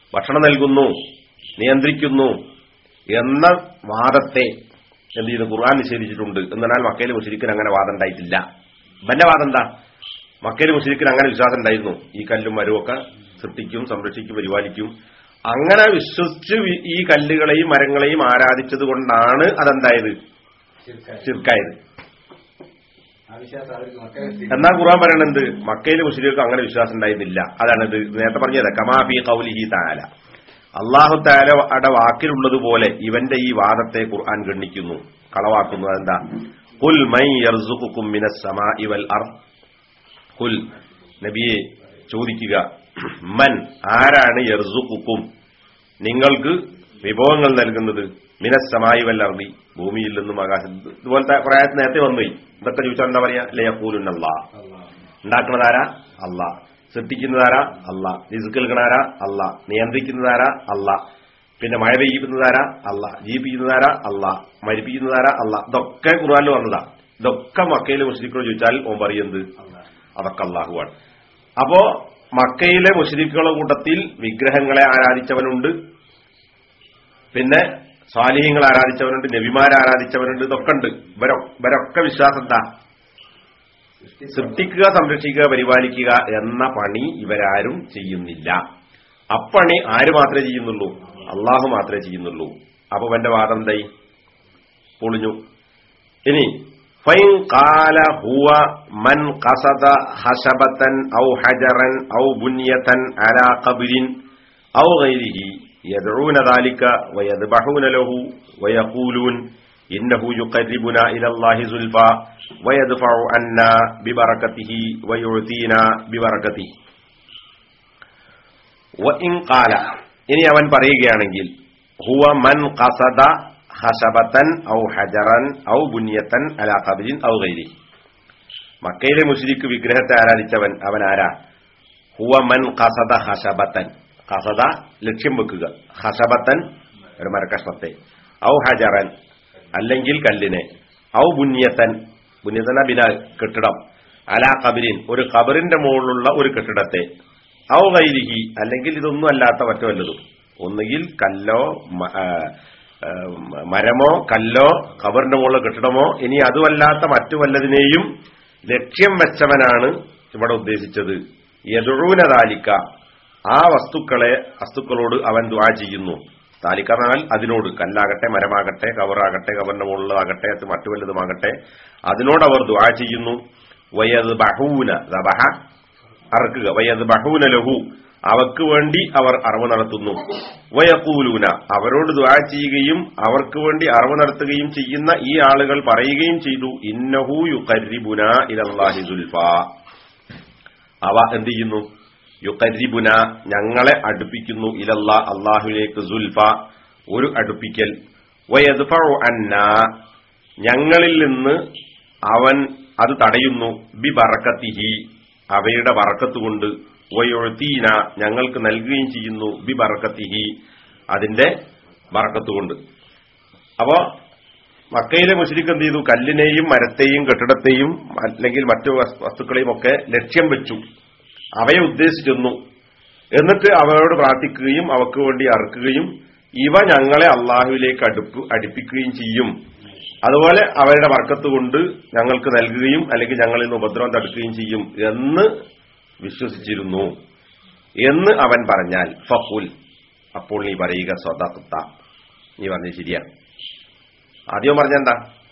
[SPEAKER 2] ഭക്ഷണം നൽകുന്നു നിയന്ത്രിക്കുന്നു എന്ന വാദത്തെ എന്ത് ചെയ്തു ഖുർആൻ നിഷേധിച്ചിട്ടുണ്ട് എന്നാൽ മക്കയിലെ മുഷരിക്കിന് അങ്ങനെ വാദം ഉണ്ടായിട്ടില്ല ഇവന്റെ വാദം എന്താ മക്കയിലെ മുഷരിക്കിന് അങ്ങനെ വിശ്വാസം ഉണ്ടായിരുന്നു ഈ കല്ലും മരവും സൃഷ്ടിക്കും സംരക്ഷിക്കും പരിപാലിക്കും അങ്ങനെ വിശ്വസിച്ച് വി- ഈ കല്ലുകളെയും മരങ്ങളെയും ആരാധിച്ചത് കൊണ്ടാണ് അതെന്തായത് ചിർക്കായത്
[SPEAKER 3] ആ വിശ്വാസം അവർക്ക് മക്കളെ
[SPEAKER 2] എന്നാ ഖുർആൻ പറയണത് മക്കയിലെ മുസ്ലിങ്ങൾക്ക് അങ്ങനെ വിശ്വാസം ഉണ്ടായിരുന്നില്ല അതാണ് ഇത് നേരത്തെ പറഞ്ഞത് കമാഫി കൗലിഹി താല അള്ളാഹു താലയുടെ വാക്കിലുള്ളതുപോലെ ഇവന്റെ ഈ വാദത്തെ ഖുർആൻ ഗണ്ണിക്കുന്നു കളവാക്കുന്നു അതെന്താ കുൽ മൈ യർസുഖുക്കും മിനസ് സമാഇ വൽ അർദ് കുൽ നബിയെ ചോദിക്കുക മൻ ആരാണ് യർസുഖുക്കും നിങ്ങൾക്ക് വിഭവങ്ങൾ നൽകുന്നത് മിനസ് സമായി വല്ലർദി ഭൂമിയിൽ നിന്നും ആകാശം ഇതുപോലത്തെ പ്രായത്തിൽ നേരത്തെ വന്നുപോയി ഇതൊക്കെ ചോദിച്ചാൽ എന്താ പറയാ ലയക്കൂലുന്നല്ലാ ഉണ്ടാക്കുന്നതാരാ അല്ല സൃഷ്ടിക്കുന്നതാരാ അല്ല റിസ്ക് നൽകണാരാ അല്ല നിയന്ത്രിക്കുന്നതാരാ അല്ല പിന്നെ മഴ പെയ്യിക്കുന്നതാരാ അല്ല ജീവിപ്പിക്കുന്നതാരാ അല്ല മരിപ്പിക്കുന്നതാരാ അല്ല ഇതൊക്കെ ഖുർആനിൽ വന്നതാ ഇതൊക്കെ മക്കയിലെ മുസ്ലിഖോട് ചോദിച്ചാൽ ഓൻ പറയുന്നത് അതൊക്കെ അള്ളാഹുവാണ് അപ്പോ മക്കയിലെ മുസ്ലിക്കുകളുടെ കൂട്ടത്തിൽ വിഗ്രഹങ്ങളെ ആരാധിച്ചവനുണ്ട് പിന്നെ സ്വാലിഹ്യങ്ങൾ ആരാധിച്ചവനുണ്ട് നബിമാരെ ആരാധിച്ചവനുണ്ട് ഇതൊക്കെ ഉണ്ട് ഇവരൊ ഇവരൊക്കെ വിശ്വാസം എന്താ സൃഷ്ടിക്കുക സംരക്ഷിക്കുക പരിപാലിക്കുക എന്ന പണി ഇവരാരും ചെയ്യുന്നില്ല അപ്പണി ആര് മാത്രമേ ചെയ്യുന്നുള്ളൂ അള്ളാഹു മാത്രമേ ചെയ്യുന്നുള്ളൂ അപ്പൊ എന്റെ വാദം എന്തായി പൊളിഞ്ഞു ഇനി ഫൈൻ കാല ഹുവ മൻ കസദ ഹസബത്തൻ ഔ ഹജറൻ ഔ ബുന്യതൻ അലാ ഖബരിൻ ഔ ഗൈരിഹി يدعون ذلك ويذبحون له ويقولون إنه يقربنا إلى الله زلفى ويدفع عنا ببركته ويعطينا ببركته وإن قال ഇനി അവൻ പറയുകയാണെങ്കിൽ ഹുവ മൻ ഖസദ ഹസബത്തൻ ഔ ഹജറൻ ഔ ബുന്യത്തൻ അലാ ഖബരിൻ ഔ ഗൈരി മക്കയിലെ മുസ്ലിക്ക് വിഗ്രഹത്തെ ആരാധിച്ചവൻ അവൻ ആരാ ഹുവ മൻ ഖസദ ഹസബത്തൻ ഖസദ ലക്ഷ്യം വെക്കുക ഹസബത്തൻ ഒരു മരക്കഷ്ണത്തെ ഔ ഹജറൻ അല്ലെങ്കിൽ കല്ലിനെ ഔ ബുന്യത്തൻ ബുന്യത്തന ബിന കെട്ടിടം അലാ കബരിൻ ഒരു കബറിന്റെ മുകളിലുള്ള ഒരു കെട്ടിടത്തെ ഔ ഗൈരിഹി അല്ലെങ്കിൽ ഇതൊന്നും അല്ലാത്ത മറ്റു വല്ലതും ഒന്നുകിൽ കല്ലോ മ- ആ, ആ, മരമോ കല്ലോ കബറിന്റെ മുകളിലെ കെട്ടിടമോ ഇനി അതുമല്ലാത്ത മറ്റു വല്ലതിനെയും ലക്ഷ്യം വെച്ചവനാണ് ഇവിടെ ഉദ്ദേശിച്ചത് യദുഴൂന താലിക്ക ആ വസ്തുക്കളെ വസ്തുക്കളോട് അവൻ ദ്വാ ചെയ്യുന്നു താലിക്ക എന്നാൽ അതിനോട് കല്ലാകട്ടെ മരമാകട്ടെ കവറാകട്ടെ കവറിന്റെ മുകളിലാകട്ടെ അത് മറ്റു വല്ലതുമാകട്ടെ അതിനോട് അവർ ദ്വാ ചെയ്യുന്നു വയത് ബഹൂന ദബഹ അറക്കുക വയത് ബഹൂന ലഹു അവക്ക് വേണ്ടി അവർ അറിവ് നടത്തുന്നു വയക്കൂലൂന അവരോട് ദ്വാ ചെയ്യുകയും അവർക്ക് വേണ്ടി അറിവ് നടത്തുകയും ചെയ്യുന്ന ഈ ആളുകൾ പറയുകയും ചെയ്തു ഇന്നഹു യുഖരിബുന ഇലല്ലാഹി സുൽഫ അവ എന്ത് ചെയ്യുന്നു യുഖരിബുന ഞങ്ങളെ അടുപ്പിക്കുന്നു ഇലല്ല അള്ളാഹുലേക്ക് സുൽഫ ഒരു അടുപ്പിക്കൽ വയദ്ഫഉ അന്ന ഞങ്ങളിൽ നിന്ന് അവൻ അത് തടയുന്നു ബി ബറക്കത്തിഹി അവയുടെ ബറക്കത്ത് കൊണ്ട് വയൊഴുത്തീന ഞങ്ങൾക്ക് നൽകുകയും ചെയ്യുന്നു ബി ബറക്കത്തിഹി അതിന്റെ ബറക്കത്ത് കൊണ്ട് അപ്പോ മക്കയിലെ മുസ്ലിക്ക് എന്ത് ചെയ്തു കല്ലിനെയും മരത്തെയും കെട്ടിടത്തെയും അല്ലെങ്കിൽ മറ്റു വസ്- വസ്തുക്കളെയും ഒക്കെ ലക്ഷ്യം വെച്ചു അവയെ ഉദ്ദേശിച്ചെന്നു എന്നിട്ട് അവരോട് പ്രാർത്ഥിക്കുകയും അവക്ക് വേണ്ടി അറുക്കുകയും ഇവ ഞങ്ങളെ അള്ളാഹുവിലേക്ക് അടുപ്പ് അടുപ്പിക്കുകയും ചെയ്യും അതുപോലെ അവരുടെ വർക്കത്ത് കൊണ്ട് ഞങ്ങൾക്ക് നൽകുകയും അല്ലെങ്കിൽ ഞങ്ങളിൽ നിന്ന് ഉപദ്രവം തടുക്കുകയും ചെയ്യും എന്ന് വിശ്വസിച്ചിരുന്നു എന്ന് അവൻ പറഞ്ഞാൽ ഫഹുൽ അപ്പോൾ നീ പറയുക സ്വതത്ത നീ പറഞ്ഞത് ശരിയാണ് ആദ്യം പറഞ്ഞെന്താ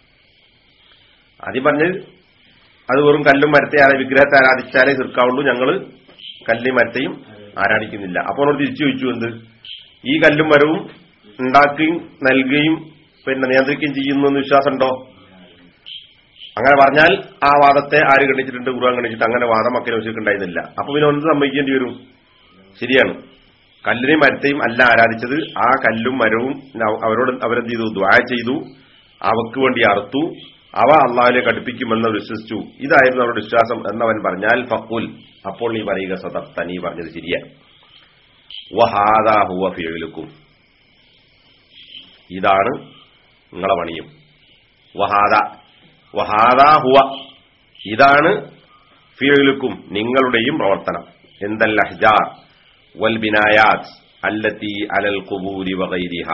[SPEAKER 2] ആദ്യം പറഞ്ഞത് അത് വെറും കല്ലും മരത്തെ ആരാ വിഗ്രഹത്തെ ആരാധിച്ചാലേ തീർക്കാവുള്ളൂ ഞങ്ങൾ കല്ലും മരത്തെയും ആരാധിക്കുന്നില്ല അപ്പോൾ അവരോട് തിരിച്ചു ചോദിച്ചു എന്ത് ഈ കല്ലും മരവും ഉണ്ടാക്കുകയും നൽകുകയും പിന്നെ നിയന്ത്രിക്കുകയും ചെയ്യുന്നു എന്ന് വിശ്വാസമുണ്ടോ അങ്ങനെ പറഞ്ഞാൽ ആ വാദത്തെ ആര് ഗണിച്ചിട്ടുണ്ട് ഖുർആൻ ഗണിച്ചിട്ട് അങ്ങനെ വാദം മക്കളെ വെച്ചിട്ടുണ്ടായിരുന്നില്ല അപ്പൊ പിന്നെ ഒന്ന് സംഭവിക്കേണ്ടി വരും ശരിയാണ് കല്ലിനെയും മരത്തെയും അല്ല ആരാധിച്ചത് ആ കല്ലും മരവും ന- അവരോട് അവരെന്ത് ചെയ്തു ദ്വായ ചെയ്തു അവക്ക് വേണ്ടി അറുത്തു അവ അള്ളാഹിലേക്ക് അടുപ്പിക്കുമെന്ന് വിശ്വസിച്ചു ഇതായിരുന്നു അവരുടെ വിശ്വാസം എന്നവൻ പറഞ്ഞാൽ ഫക്കുൽ അപ്പോൾ നീ പറയുക സദർത്ത നീ പറഞ്ഞത് ശരിയാണ് വഹാദാ ഹുവ ഫിയലുക്കും ഇതാണ് നിങ്ങളെ പണിയും വഹാദ വഹാദാ ഹുവ ഇതാണ് ഫിയലുക്കും നിങ്ങളുടെയും പ്രവർത്തനം എന്തൽ അഹ്ജാർ വൽ ബിനായാത്ത് അല്ലത്തി അലൽ കുബൂരി വകൈരിഹ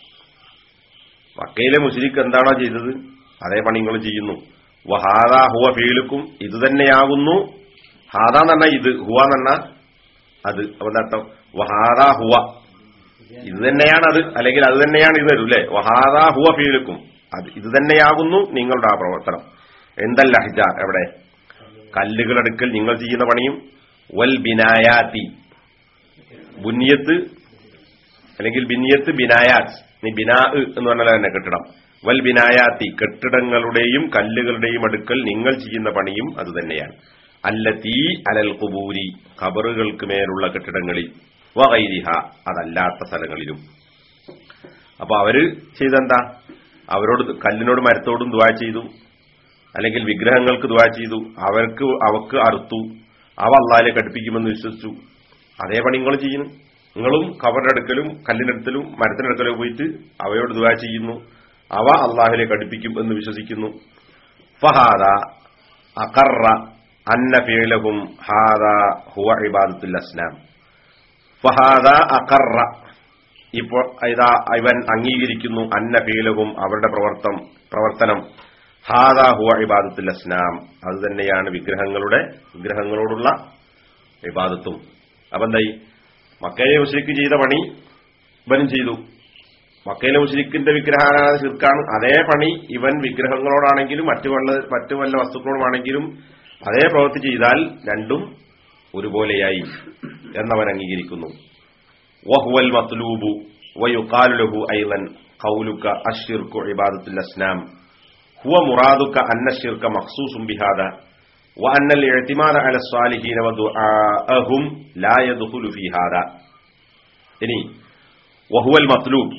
[SPEAKER 2] മക്കയിലെ മുസ്ലിക്ക് എന്താണോ ചെയ്തത് അതേ പണി നിങ്ങൾ ചെയ്യുന്നു വഹാദ ഹുവ ഫീലുക്കും ഇത് തന്നെയാകുന്നു ഹാദ എന്ന് പറഞ്ഞാൽ ഇത് ഹുവ എന്ന് പറഞ്ഞാൽ അത് അപ്പൊ എന്താ അർത്ഥം വഹാദ ഹുവ ഇത് തന്നെയാണ് അത് അല്ലെങ്കിൽ അത് തന്നെയാണ് ഇത് വരും അല്ലെ വഹാദ ഹുവ ഫീലുക്കും അത് ഇത് തന്നെയാകുന്നു നിങ്ങളുടെ ആ പ്രവർത്തനം എന്തല്ല ഹിജാർ എവിടെ കല്ലുകളെടുക്കൽ നിങ്ങൾ ചെയ്യുന്ന പണിയും വൽ ബിനായാത്തി ബുന്നിയത്ത് അല്ലെങ്കിൽ ബിനിയത്ത് ബിനായാത്ത് നീ ബിനാ എന്ന് പറഞ്ഞാൽ തന്നെ കെട്ടിടം വൽ ബിനായാത്തി കെട്ടിടങ്ങളുടെയും കല്ലുകളുടെയും അടുക്കൽ നിങ്ങൾ ചെയ്യുന്ന പണിയും അത് തന്നെയാണ് അല്ലത്തീ അലൽ കുബൂരി ഖബറുകൾക്ക് മേലുള്ള കെട്ടിടങ്ങളിൽ വൈരിഹ അതല്ലാത്ത സ്ഥലങ്ങളിലും അപ്പൊ അവര് ചെയ്തെന്താ അവരോട് കല്ലിനോട് മരത്തോടും ദുവാ ചെയ്തു അല്ലെങ്കിൽ വിഗ്രഹങ്ങൾക്ക് ദുവാ ചെയ്തു അവർക്ക് അവക്ക് അറുത്തു അവ അള്ളാലെ കടുപ്പിക്കുമെന്ന് വിശ്വസിച്ചു അതേ പണി നിങ്ങൾ ചെയ്യുന്നു നിങ്ങളും കവറിന്റെ അടുക്കലും കല്ലിനടുക്കലും മരത്തിനടുക്കലും പോയിട്ട് അവയോട് ദുവാ ചെയ്യുന്നു അവ അള്ളാഹിലെ കടുപ്പിക്കും എന്ന് വിശ്വസിക്കുന്നു ഫഹാദ അഖറ അന്ന ഫീലഹും ഹാദ ഹുവ ഇബാദത്തുൽ അസ്ലാം ഫഹാദ അഖറ ഇപ്പോൾ ഇതാ ഇവൻ അംഗീകരിക്കുന്നു അന്ന ഫീലഹും അവരുടെ പ്രവർത്തം പ്രവർത്തനം ഹാദ ഹുവ ഇബാദത്തുൽ അസ്നാം അത് തന്നെയാണ് വിഗ്രഹങ്ങളുടെ വിഗ്രഹങ്ങളോടുള്ള ഇബാദത്തും അപ്പൊ എന്തായി മക്കയിലെ മുസ്ലിക്ക് ചെയ്ത പണി ഇവനും ചെയ്തു മക്കയിലെ മുസ്ലിക്കിന്റെ വിഗ്രഹാരാധന ശിർക്കാണ് അതേ പണി ഇവൻ വിഗ്രഹങ്ങളോടാണെങ്കിലും മറ്റു വല്ല മറ്റു വല്ല വസ്തുക്കളോടാണെങ്കിലും അതേ പ്രവൃത്തി ചെയ്താൽ രണ്ടും ഒരുപോലെയായി എന്നവൻ അംഗീകരിക്കുന്നു വഹുവൽ മത്ലൂബു വയുഖാലു ലഹു ഐലൻ ഖൗലുക അശ്ശിർക്കു ഇബാദത്തുൽ അസ്നാം ഹുവ മുറാദുക അന്ന الشرك مخصوص بهذا وأن الاعتماد على الصالحين ودعاءهم لا يدخل في هذا ഇനി വഹുവൽ മത്ലൂബ്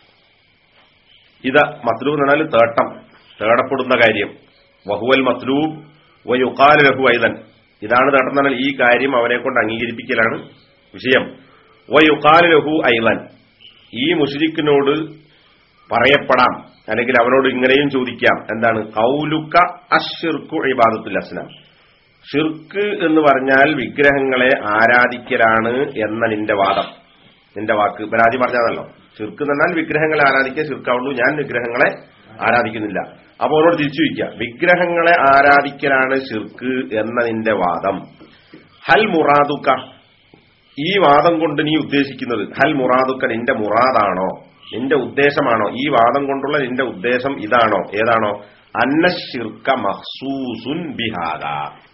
[SPEAKER 2] ഇത് മത്ലൂബ് എന്ന് പറഞ്ഞാൽ തേട്ടം തേടപ്പെടുന്ന കാര്യം വഹുവൽ മത്ലൂബ് വയുക്കാൽ ലഹു ഐതൻ ഇതാണ് തേട്ടം എന്ന് പറഞ്ഞാൽ ഈ കാര്യം അവനെ കൊണ്ട് അംഗീകരിപ്പിക്കലാണ് വിഷയം വയുക്കാൽ ലഹു ഐലൻ ഈ മുഷിരിക്കിനോട് പറയപ്പെടാം അല്ലെങ്കിൽ അവനോട് ഇങ്ങനെയും ചോദിക്കാം എന്താണ് കൗലുക്ക അഷിർക്കു ഇബാദത്തുൽ അസ്ലാം ഷിർക്ക് എന്ന് പറഞ്ഞാൽ വിഗ്രഹങ്ങളെ ആരാധിക്കലാണ് എന്ന നിന്റെ വാദം നിന്റെ വാക്ക് ഇവൻ ആദ്യം പറഞ്ഞതല്ലോ ഷിർക്ക് എന്ന് പറഞ്ഞാൽ വിഗ്രഹങ്ങളെ ആരാധിക്കാൻ ഷിർക്കാവുള്ളൂ ഞാൻ വിഗ്രഹങ്ങളെ ആരാധിക്കുന്നില്ല അപ്പൊ അവനോട് തിരിച്ചു വയ്ക്കുക വിഗ്രഹങ്ങളെ ആരാധിക്കലാണ് ഷിർക്ക് എന്ന നിന്റെ വാദം ഹൽ മുറാദുക്ക ഈ വാദം കൊണ്ട് നീ ഉദ്ദേശിക്കുന്നത് ഹൽ മുറാദുക്ക നിന്റെ മുറാദാണോ നിന്റെ ഉദ്ദേശമാണോ ഈ വാദം കൊണ്ടുള്ള നിന്റെ ഉദ്ദേശം ഇതാണോ ഏതാണോ അന്ന ഷിർക്ക മഹ്സൂസുൻ ബിഹാദ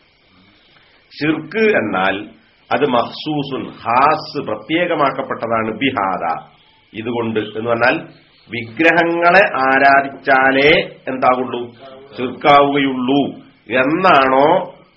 [SPEAKER 2] ഷിർക്ക് എന്നാൽ അത് മഹ്സൂസുൻ ഹാസ് പ്രത്യേകമാക്കപ്പെട്ടതാണ് ബിഹാദ ഇതുകൊണ്ട് എന്ന് പറഞ്ഞാൽ വിഗ്രഹങ്ങളെ ആരാധിച്ചാലേ എന്താകുള്ളൂ ഷിർക്കാവുകയുള്ളൂ എന്നാണോ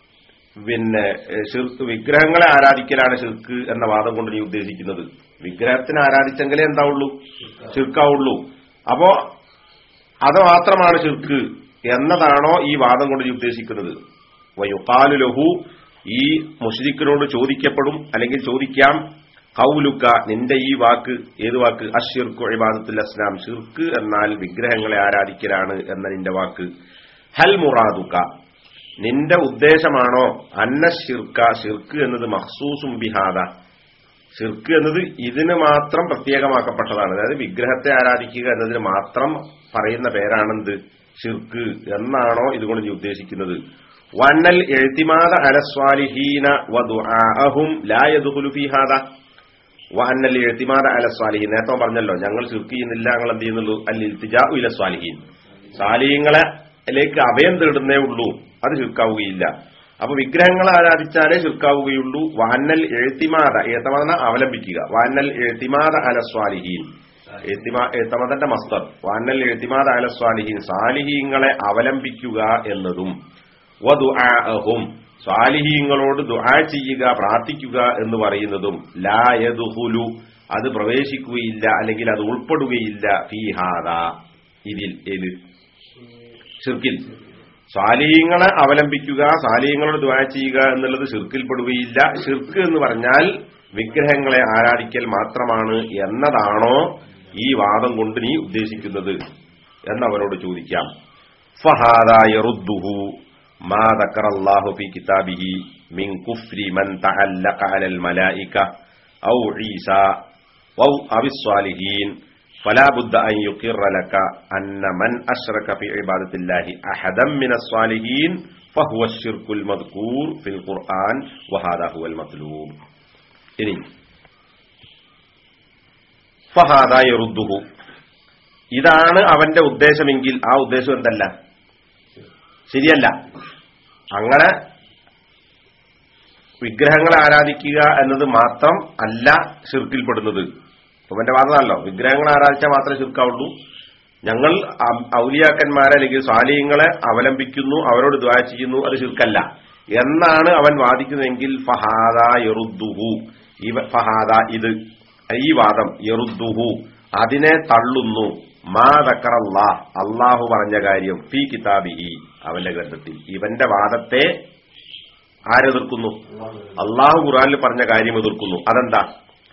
[SPEAKER 2] പിന്നെ ഏഹ്, ഷിർക്ക് വിഗ്രഹങ്ങളെ ആരാധിക്കലാണ് ഷിർക്ക് എന്ന വാദം കൊണ്ട് നീ ഉദ്ദേശിക്കുന്നത് വിഗ്രഹത്തിനെ ആരാധിച്ചെങ്കിലേ എന്താവുള്ളൂ ഷിർക്കാവുള്ളൂ അപ്പോ അത് മാത്രമാണ് ഷിർക്ക് എന്നതാണോ ഈ വാദം കൊണ്ട് നീ ഉദ്ദേശിക്കുന്നത് വയുക്കാലു ലഹു ഈ മുഷ്രിഖിനോട് ചോദിക്കപ്പെടും അല്ലെങ്കിൽ ചോദിക്കാം കൗലുക്ക നിന്റെ ഈ വാക്ക് ഏത് വാക്ക് അഷിർക്കു ഇബാദത്തുൽ അസ്ലാം ഷിർക്ക് എന്നാൽ വിഗ്രഹങ്ങളെ ആരാധിക്കലാണ് എന്ന നിന്റെ വാക്ക് ഹൽ മുറാദുക്ക നിന്റെ ഉദ്ദേശമാണോ അന്ന ഷിർക്ക ഷിർക്ക് എന്നത് മഹ്സൂസും ബിഹാദ ഷിർക്ക് എന്നത് ഇതിന് മാത്രം പ്രത്യേകമാക്കപ്പെട്ടതാണ് അതായത് വിഗ്രഹത്തെ ആരാധിക്കുക എന്നതിന് മാത്രം പറയുന്ന പേരാണെന്ത് ഷിർക്ക് എന്നാണോ ഇതുകൊണ്ട് നീ ഉദ്ദേശിക്കുന്നത് വന്നൽ എഴുത്തിമാത അലസ്വാലിഹീന വദുആഅഹും ലാ യദ്ഖുലു ഫീ ഹാദാ വന്നൽ എഴുത്തിമാത അലസ്വാലിഹീൻ നേരത്തെ പറഞ്ഞല്ലോ ഞങ്ങൾ ഷിർക്ക് ചെയ്യുന്നില്ല ഞങ്ങൾ എന്ത് ചെയ്യുന്നുള്ളൂ അൽ ഇൽത്തിജാഉ ഇല സ്വാലിഹീൻ സാലിഹീങ്ങളെലേക്ക് അഭയം തേടുന്നേ ഉള്ളൂ അത് ഷിർക്കാവുകയില്ല അപ്പൊ വിഗ്രഹങ്ങളെ ആരാധിച്ചാലേ ഷിർക്കാവുകയുള്ളൂ വാനൽ എഴുത്തിമാത ഏത്തമാത അവലംബിക്കുക വാനൽ എഴുത്തിമാത അലസ്വാലിഹീൻ എഴുത്തമതന്റെ മസ്തർ വാനൽ എഴുത്തിമാത അലസ്വാലിഹീൻ സാലിഹീങ്ങളെ അവലംബിക്കുക എന്നതും വദുആഅഹും സ്വാലിഹീങ്ങളോട് ദുആ ചെയ്യുക പ്രാർത്ഥിക്കുക എന്ന് പറയുന്നതും ലാ യദ്ഖുലു അത് പ്രവേശിക്കുകയില്ല അല്ലെങ്കിൽ അത് ഉൾപ്പെടുകയില്ല ഫീഹാദ ഇതിൽ ഏത് ഷിർക്കിൽ സ്വാലീയങ്ങളെ അവലംബിക്കുക സ്വാലീയങ്ങളോട് ദ്വാ ചെയ്യുക എന്നുള്ളത് ഷിർക്കിൽപ്പെടുകയില്ല ഷിർക്ക് എന്ന് പറഞ്ഞാൽ വിഗ്രഹങ്ങളെ ആരാധിക്കൽ മാത്രമാണ് എന്നതാണോ ഈ വാദം കൊണ്ട് നീ ഉദ്ദേശിക്കുന്നത് എന്നവരോട് ചോദിക്കാം ഫഹാദ യറുദ്ദുഹു മാ ذكر الله في كتابه من كفر من تعلق على الملائكة أو عيسى വൗ അവിസ്വാലിഹീൻ فلا بد أن يقر لك أن من أشرك في عبادة الله أحدا من الصالحين فهو الشرك المذكور في القرآن وهذا هو المطلوب ഇനി ഫഹാദ യറുദ്ദുഹു ഇതാണ് അവന്റെ ഉദ്ദേശമെങ്കിൽ ആ ഉദ്ദേശം എന്തല്ല ശരിയല്ല അങ്ങനെ വിഗ്രഹങ്ങളെ ആരാധിക്കുക എന്നത് മാത്രം അല്ല ഷിർക്കിൽപ്പെടുന്നത് അവന്റെ വാദമല്ലോ വിഗ്രഹങ്ങളെ ആരാധിച്ചാൽ മാത്രമേ ഷിർക്കാവുള്ളൂ ഞങ്ങൾ അം- ഔലിയാക്കന്മാരെ അല്ലെങ്കിൽ സ്വാലിഹ്യങ്ങളെ അവലംബിക്കുന്നു അവരോട് ദ്വാ ചെയ്യുന്നു അത് ഷിർക്കല്ല എന്നാണ് അവൻ വാദിക്കുന്നതെങ്കിൽ ഫഹാദ യറുദ്ദുഹു ഇവ ഫഹാദ ഇത് ഈ വാദം യറുദ്ദുഹു അതിനെ തള്ളുന്നു മാ ദക്കറല്ലാ അള്ളാഹു പറഞ്ഞ കാര്യം ഫി കിതാബിഹി അവന്റെ ഗ്രന്ഥത്തിൽ ഇവന്റെ വാദത്തെ ആരെതിർക്കുന്നു അള്ളാഹു ഖുറാനിൽ പറഞ്ഞ കാര്യം എതിർക്കുന്നു അതെന്താ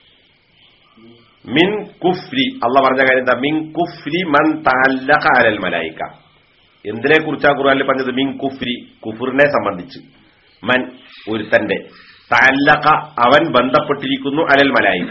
[SPEAKER 2] മിൻ കുഫ്രി അള്ള പറഞ്ഞ കാര്യം എന്താ മിൻ കുഫ്രി മൻ തഅല്ലഖ അലൽ മലായിക്ക എന്തിനെ കുറിച്ചാ ഖുറാനിൽ പറഞ്ഞത് മിൻ കുഫ്രി കുഫറിനെ സംബന്ധിച്ച് മൻ ഒരുത്തന്റെ തഅല്ലഖ അവൻ ബന്ധപ്പെട്ടിരിക്കുന്നു അലൽ മലായിക്ക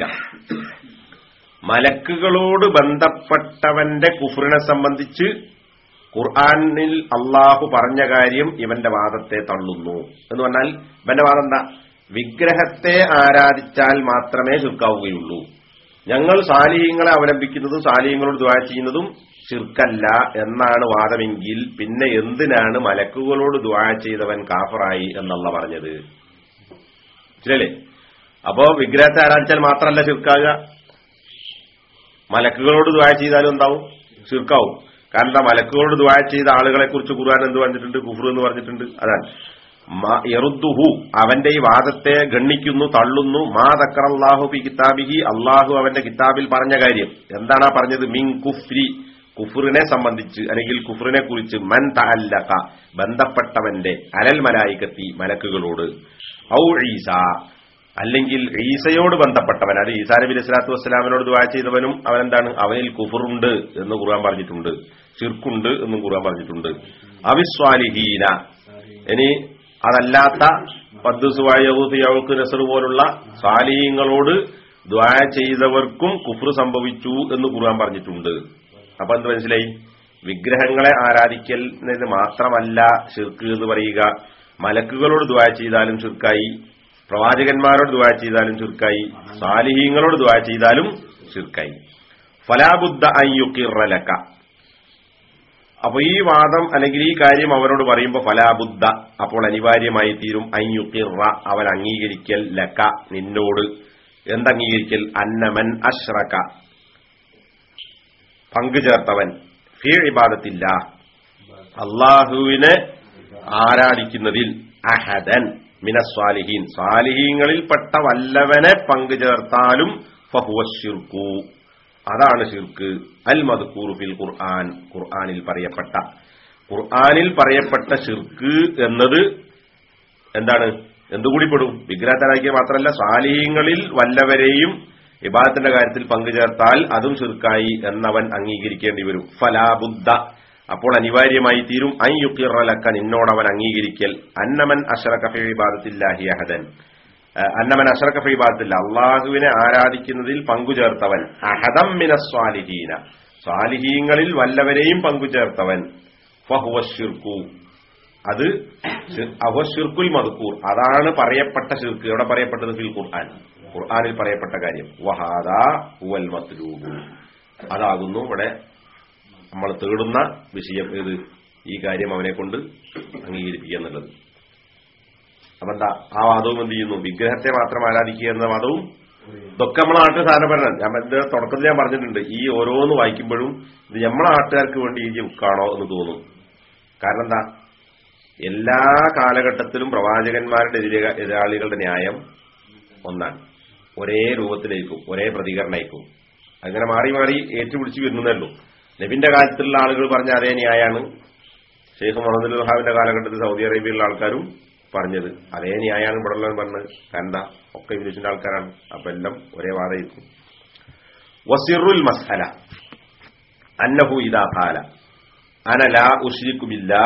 [SPEAKER 2] മലക്കുകളോട് ബന്ധപ്പെട്ടവന്റെ കുഫറിനെ സംബന്ധിച്ച് ഖുർആാനിൽ അള്ളാഹു പറഞ്ഞ കാര്യം ഇവന്റെ വാദത്തെ തള്ളുന്നു എന്ന് പറഞ്ഞാൽ ഇവന്റെ വാദം എന്താ വിഗ്രഹത്തെ ആരാധിച്ചാൽ മാത്രമേ ചുരുക്കാവുകയുള്ളൂ ഞങ്ങൾ സാലിഹ്യങ്ങളെ അവലംബിക്കുന്നതും സാലിഹ്യങ്ങളോട് ദ്വാ ചെയ്യുന്നതും ശിർക്കല്ല എന്നാണ് വാദമെങ്കിൽ പിന്നെ എന്തിനാണ് മലക്കുകളോട് ദ്വാ ചെയ്തവൻ കാഫറായി എന്നുള്ള പറഞ്ഞത് ശരിയല്ലേ അപ്പോ വിഗ്രഹത്തെ ആരാധിച്ചാൽ മാത്രമല്ല ശിർക്കാകുക മലക്കുകളോട് ദ്വാ ചെയ്താലും എന്താവും ശിർക്കാവും കാരണം എന്താ മലക്കുകളോട് ദ്വാ ചെയ്ത ആളുകളെ കുറിച്ച് ഖുർആൻ എന്ത് പറഞ്ഞിട്ടുണ്ട് കുഫ്രു എന്ന് പറഞ്ഞിട്ടുണ്ട് അതാണ് മ- യറുദ്ദുഹു അവന്റെ ഈ വാദത്തെ ഗണ്ണിക്കുന്നു തള്ളുന്നു മാ ദക്കറല്ലാഹു ഫി കിതാബിഹി അള്ളാഹു അവന്റെ കിതാബിൽ പറഞ്ഞ കാര്യം എന്താണ് ആ പറഞ്ഞത് മിൻ കുഫ്രി കുഫറിനെ സംബന്ധിച്ച് അല്ലെങ്കിൽ കുഫറിനെ കുറിച്ച് മൻ തഅല്ലഖ ബന്ധപ്പെട്ടവന്റെ അലൽ മലായികത്തി മലക്കുകളോട് ഔ ഈസ അല്ലെങ്കിൽ ഈസയോട് ബന്ധപ്പെട്ടവൻ അത് ഈസാ നബി അലൈഹി സ്വലാത്തു വസ്സലാമിനോട് ദുആ ചെയ്തവനും അവനെന്താണ് അവനിൽ കുഫറുണ്ട് എന്ന് ഖുർആൻ പറഞ്ഞിട്ടുണ്ട് ഷിർക്കുണ്ട് എന്നും ഖുർആൻ പറഞ്ഞിട്ടുണ്ട് അവിസ്വാലിഹീന ഇനി അതല്ലാത്ത പദ്സുവായൂക്ക് നസർ പോലുള്ള സ്വാലിഹീങ്ങളോട് ദ്വാ ചെയ്തവർക്കും കുഫർ സംഭവിച്ചു എന്ന് ഖുർആൻ പറഞ്ഞിട്ടുണ്ട് അപ്പൊ എന്ത് മനസ്സിലായി വിഗ്രഹങ്ങളെ ആരാധിക്കലിന് മാത്രമല്ല ഷിർക്ക് എന്ന് പറയുക മലക്കുകളോട് ദ്വാ ചെയ്താലും ഷിർക്കായി പ്രവാചകന്മാരോട് ദ്വാ ചെയ്താലും ചുരുക്കായി സാലിഹീങ്ങളോട് ദ്വാ ചെയ്താലും ചുരുക്കായി ഫലാബുദ്ധ അയ്യുക്കിറലക്ക അപ്പൊ ഈ വാദം അല്ലെങ്കിൽ ഈ കാര്യം അവരോട് പറയുമ്പോൾ ഫലാബുദ്ധ അപ്പോൾ അനിവാര്യമായി തീരും അയ്യുക്കിറ അവൻ അംഗീകരിക്കൽ ലക്ക നിന്നോട് എന്തംഗീകരിക്കൽ അന്നമൻ അഷ്റക പങ്കുചേർത്തവൻ ഫീ ഇബാദത്തില്ല അള്ളാഹുവിനെ ആരാധിക്കുന്നതിൽ അഹദൻ മിനസ്വാലിഹീൻ സ്വാലിഹീങ്ങളിൽപ്പെട്ട വല്ലവനെ പങ്കുചേർത്താലും ഫഹുവ ഷിർക്കു അതാണ് ഷിർക്ക് അൽ മദ്കൂർ ഫിൽ ഖുർആൻ ഖുർആനിൽ പറയപ്പെട്ട ഖുർആനിൽ പറയപ്പെട്ട ഷിർക്ക് എന്നത് എന്താണ് എന്തുകൂടി പെടും വിഗ്രഹത്തനാക്കിയ മാത്രമല്ല സ്വാലിഹീങ്ങളിൽ വല്ലവരെയും ഇബാദത്തിന്റെ കാര്യത്തിൽ പങ്കുചേർത്താൽ അതും ഷിർക്കായി എന്നവൻ അംഗീകരിക്കേണ്ടി വരും ഫലാബുദ്ധ അപ്പോൾ അനിവാര്യമായി തീരും ഐ യുക്കിറലക്ക നിന്നോടവൻ അംഗീകരിക്കൽ അന്നമൻ അഷറക ഫി ഇബാദത്തില്ലാഹി അഹദൻ ഏഹ് അന്നമൻ അഷറക ഫി ഇബാദത്തില്ല അള്ളാഹുവിനെ ആരാധിക്കുന്നതിൽ പങ്കുചേർത്തവൻ അഹദം മിന സ്വാലിഹീന സ്വാലിഹീങ്ങളിൽ വല്ലവരെയും പങ്കുചേർത്തവൻ ഫഹുവ ഷിർക്കു അത് അവഷിർക്കുൽ മദ്കൂർ അതാണ് പറയപ്പെട്ട ഷിർക്ക് ഇവിടെ പറയപ്പെട്ടത് ഫിൽ ഖുർആൻ ഖുർആനിൽ പറയപ്പെട്ട കാര്യം വഹാദ ഉവൽ മത്ലൂബു അതാകുന്നു ഇവിടെ നമ്മൾ തേടുന്ന വിഷയം ഏത് ഈ കാര്യം അവനെ കൊണ്ട് അംഗീകരിപ്പിക്കുക എന്നുള്ളത് അപ്പൊ എന്താ ആ വാദവും എന്ത് ചെയ്യുന്നു വിഗ്രഹത്തെ മാത്രം ആരാധിക്കുക എന്ന വാദവും ഇതൊക്കെ നമ്മളെ നാട്ടിൽ സാധനം പറഞ്ഞത് ഞാൻ ഇത് തുടക്കത്തിൽ ഞാൻ പറഞ്ഞിട്ടുണ്ട് ഈ ഓരോന്ന് വായിക്കുമ്പോഴും ഇത് നമ്മളെ നാട്ടുകാർക്ക് വേണ്ടി ഈ ബുക്കാണോ എന്ന് തോന്നും കാരണം എന്താ എല്ലാ കാലഘട്ടത്തിലും പ്രവാചകന്മാരുടെ എതിരെ എതിരാളികളുടെ ന്യായം ഒന്നാണ് ഒരേ രൂപത്തിലേക്കും ഒരേ പ്രതികരണമായിരിക്കും അങ്ങനെ മാറി മാറി ഏറ്റുപിടിച്ച് വരുന്നതല്ലോ നബിന്റെ കാലത്തുള്ള ആളുകൾ പറഞ്ഞ അതേ ന്യായമാണ് ഷെയ്ഖ് മുഹമ്മദ് വഹാബിന്റെ കാലഘട്ടത്തിൽ സൗദി അറേബ്യയിലുള്ള ആൾക്കാരും പറഞ്ഞത് അതേ ന്യായമാണ് ഇവിടെ ഉള്ളവൻ പറഞ്ഞത് കണ്ട ഒക്കെ ഇംഗ്ലീഷിന്റെ ആൾക്കാരാണ് അപ്പൊ എല്ലാം ഒരേ വാദമായിരിക്കും വസിറുൽ മസ്ഹല അന്നഹു ഇദാ ഖാല അന ലാ ഉശ്രിക്കു ബില്ലാ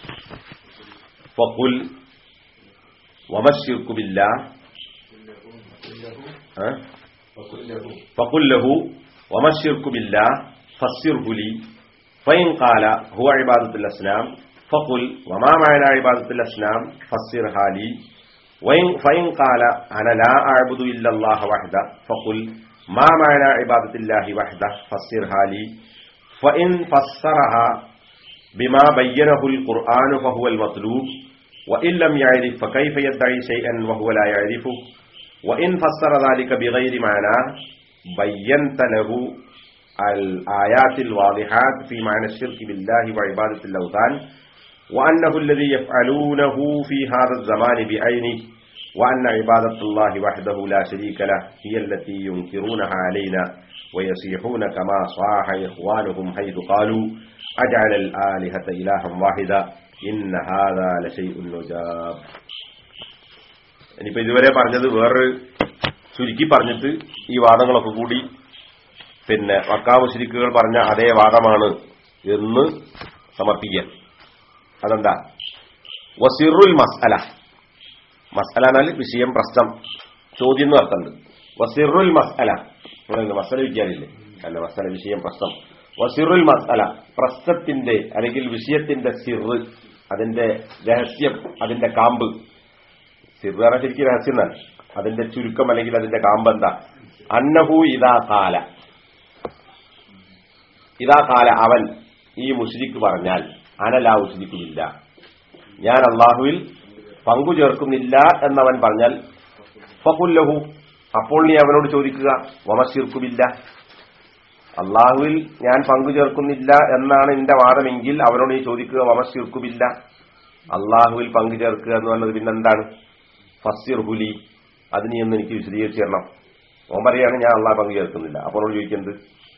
[SPEAKER 2] ഫഖുൽ വമശ്രിക്കു ബില്ലാ ആ? فقل له وما الشرك بالله فسره لي فإن قال هو عبادة الأصنام فقل وما معنى عبادة الأصنام فسرها لي وإن فإن قال أنا لا أعبد إلا الله وحده فقل ما معنى عبادة الله وحده فسرها لي فإن فسرها بما بينه القرآن فهو المطلوب وإن لم يعرف فكيف يدعي شيئا وهو لا يعرفه وإن فسر ذلك بغير معناه بينت له الآيات الواضحات في معنى الشرك بالله وعبادة الأوثان وأنه الذي يفعلونه في هذا الزمان بعينه وأن عبادة الله وحده لا شريك له هي التي ينكرونها علينا ويصيحون كما صاح إخوانهم حيث قالوا أجعل الآلهة إلها واحدا إن هذا لشيء نجاب ഇനിയിപ്പോ ഇതുവരെ പറഞ്ഞത് വേറെ ചുരുക്കി പറഞ്ഞിട്ട് ഈ വാദങ്ങളൊക്കെ കൂടി പിന്നെ വക്കാവ് ശരിക്കുകൾ പറഞ്ഞ അതേ വാദമാണ് എന്ന് സമർപ്പിക്കുക അതെന്താ വസിറുൽ മസ്അല മസ്അല എന്നാൽ വിഷയം പ്രശ്നം ചോദ്യം എന്ന് അർത്ഥമുണ്ട് വസിറുൽ മസ്അല ഇവിടെ മസല വിൽക്കാനില്ലേ അല്ല മസല വിഷയം പ്രശ്നം വസിറുൽ മസ്അല പ്രശ്നത്തിന്റെ അല്ലെങ്കിൽ വിഷയത്തിന്റെ സിറ് അതിന്റെ രഹസ്യം അതിന്റെ കാമ്പ് സിറ് പറഞ്ഞാൽ ശരിക്കും രഹസ്യം എന്നാണ് അതിന്റെ ചുരുക്കം അല്ലെങ്കിൽ അതിന്റെ കാമ്പ് എന്താ അന്നഹു ഇതാ കാല ഇതാ കാല അവൻ ഈ മുഷിരിക്ക് പറഞ്ഞാൽ അനലാ മുഷിരിക്കുമില്ല ഞാൻ അള്ളാഹുവിൽ പങ്കു ചേർക്കുന്നില്ല എന്നവൻ പറഞ്ഞാൽ ഫകുല്ലഹു അപ്പോൾ നീ അവനോട് ചോദിക്കുക വമശിർക്കുമില്ല അള്ളാഹുവിൽ ഞാൻ പങ്കു ചേർക്കുന്നില്ല എന്നാണ് എന്റെ വാദമെങ്കിൽ അവനോട് നീ ചോദിക്കുക വമശിർക്കുമില്ല അള്ളാഹുവിൽ പങ്കു ചേർക്കുക എന്ന് പറഞ്ഞത് പിന്നെന്താണ് ഫസിർ ഹുലി അത് നീ ഒന്ന് എനിക്ക് വിശദീകരിച്ചു തരണം ഓൻ പറയാണ് ഞാൻ അള്ളാഹ് പങ്കു ചേർക്കുന്നില്ല അപ്പോൾ അവനോട് ചോദിക്കുന്നത്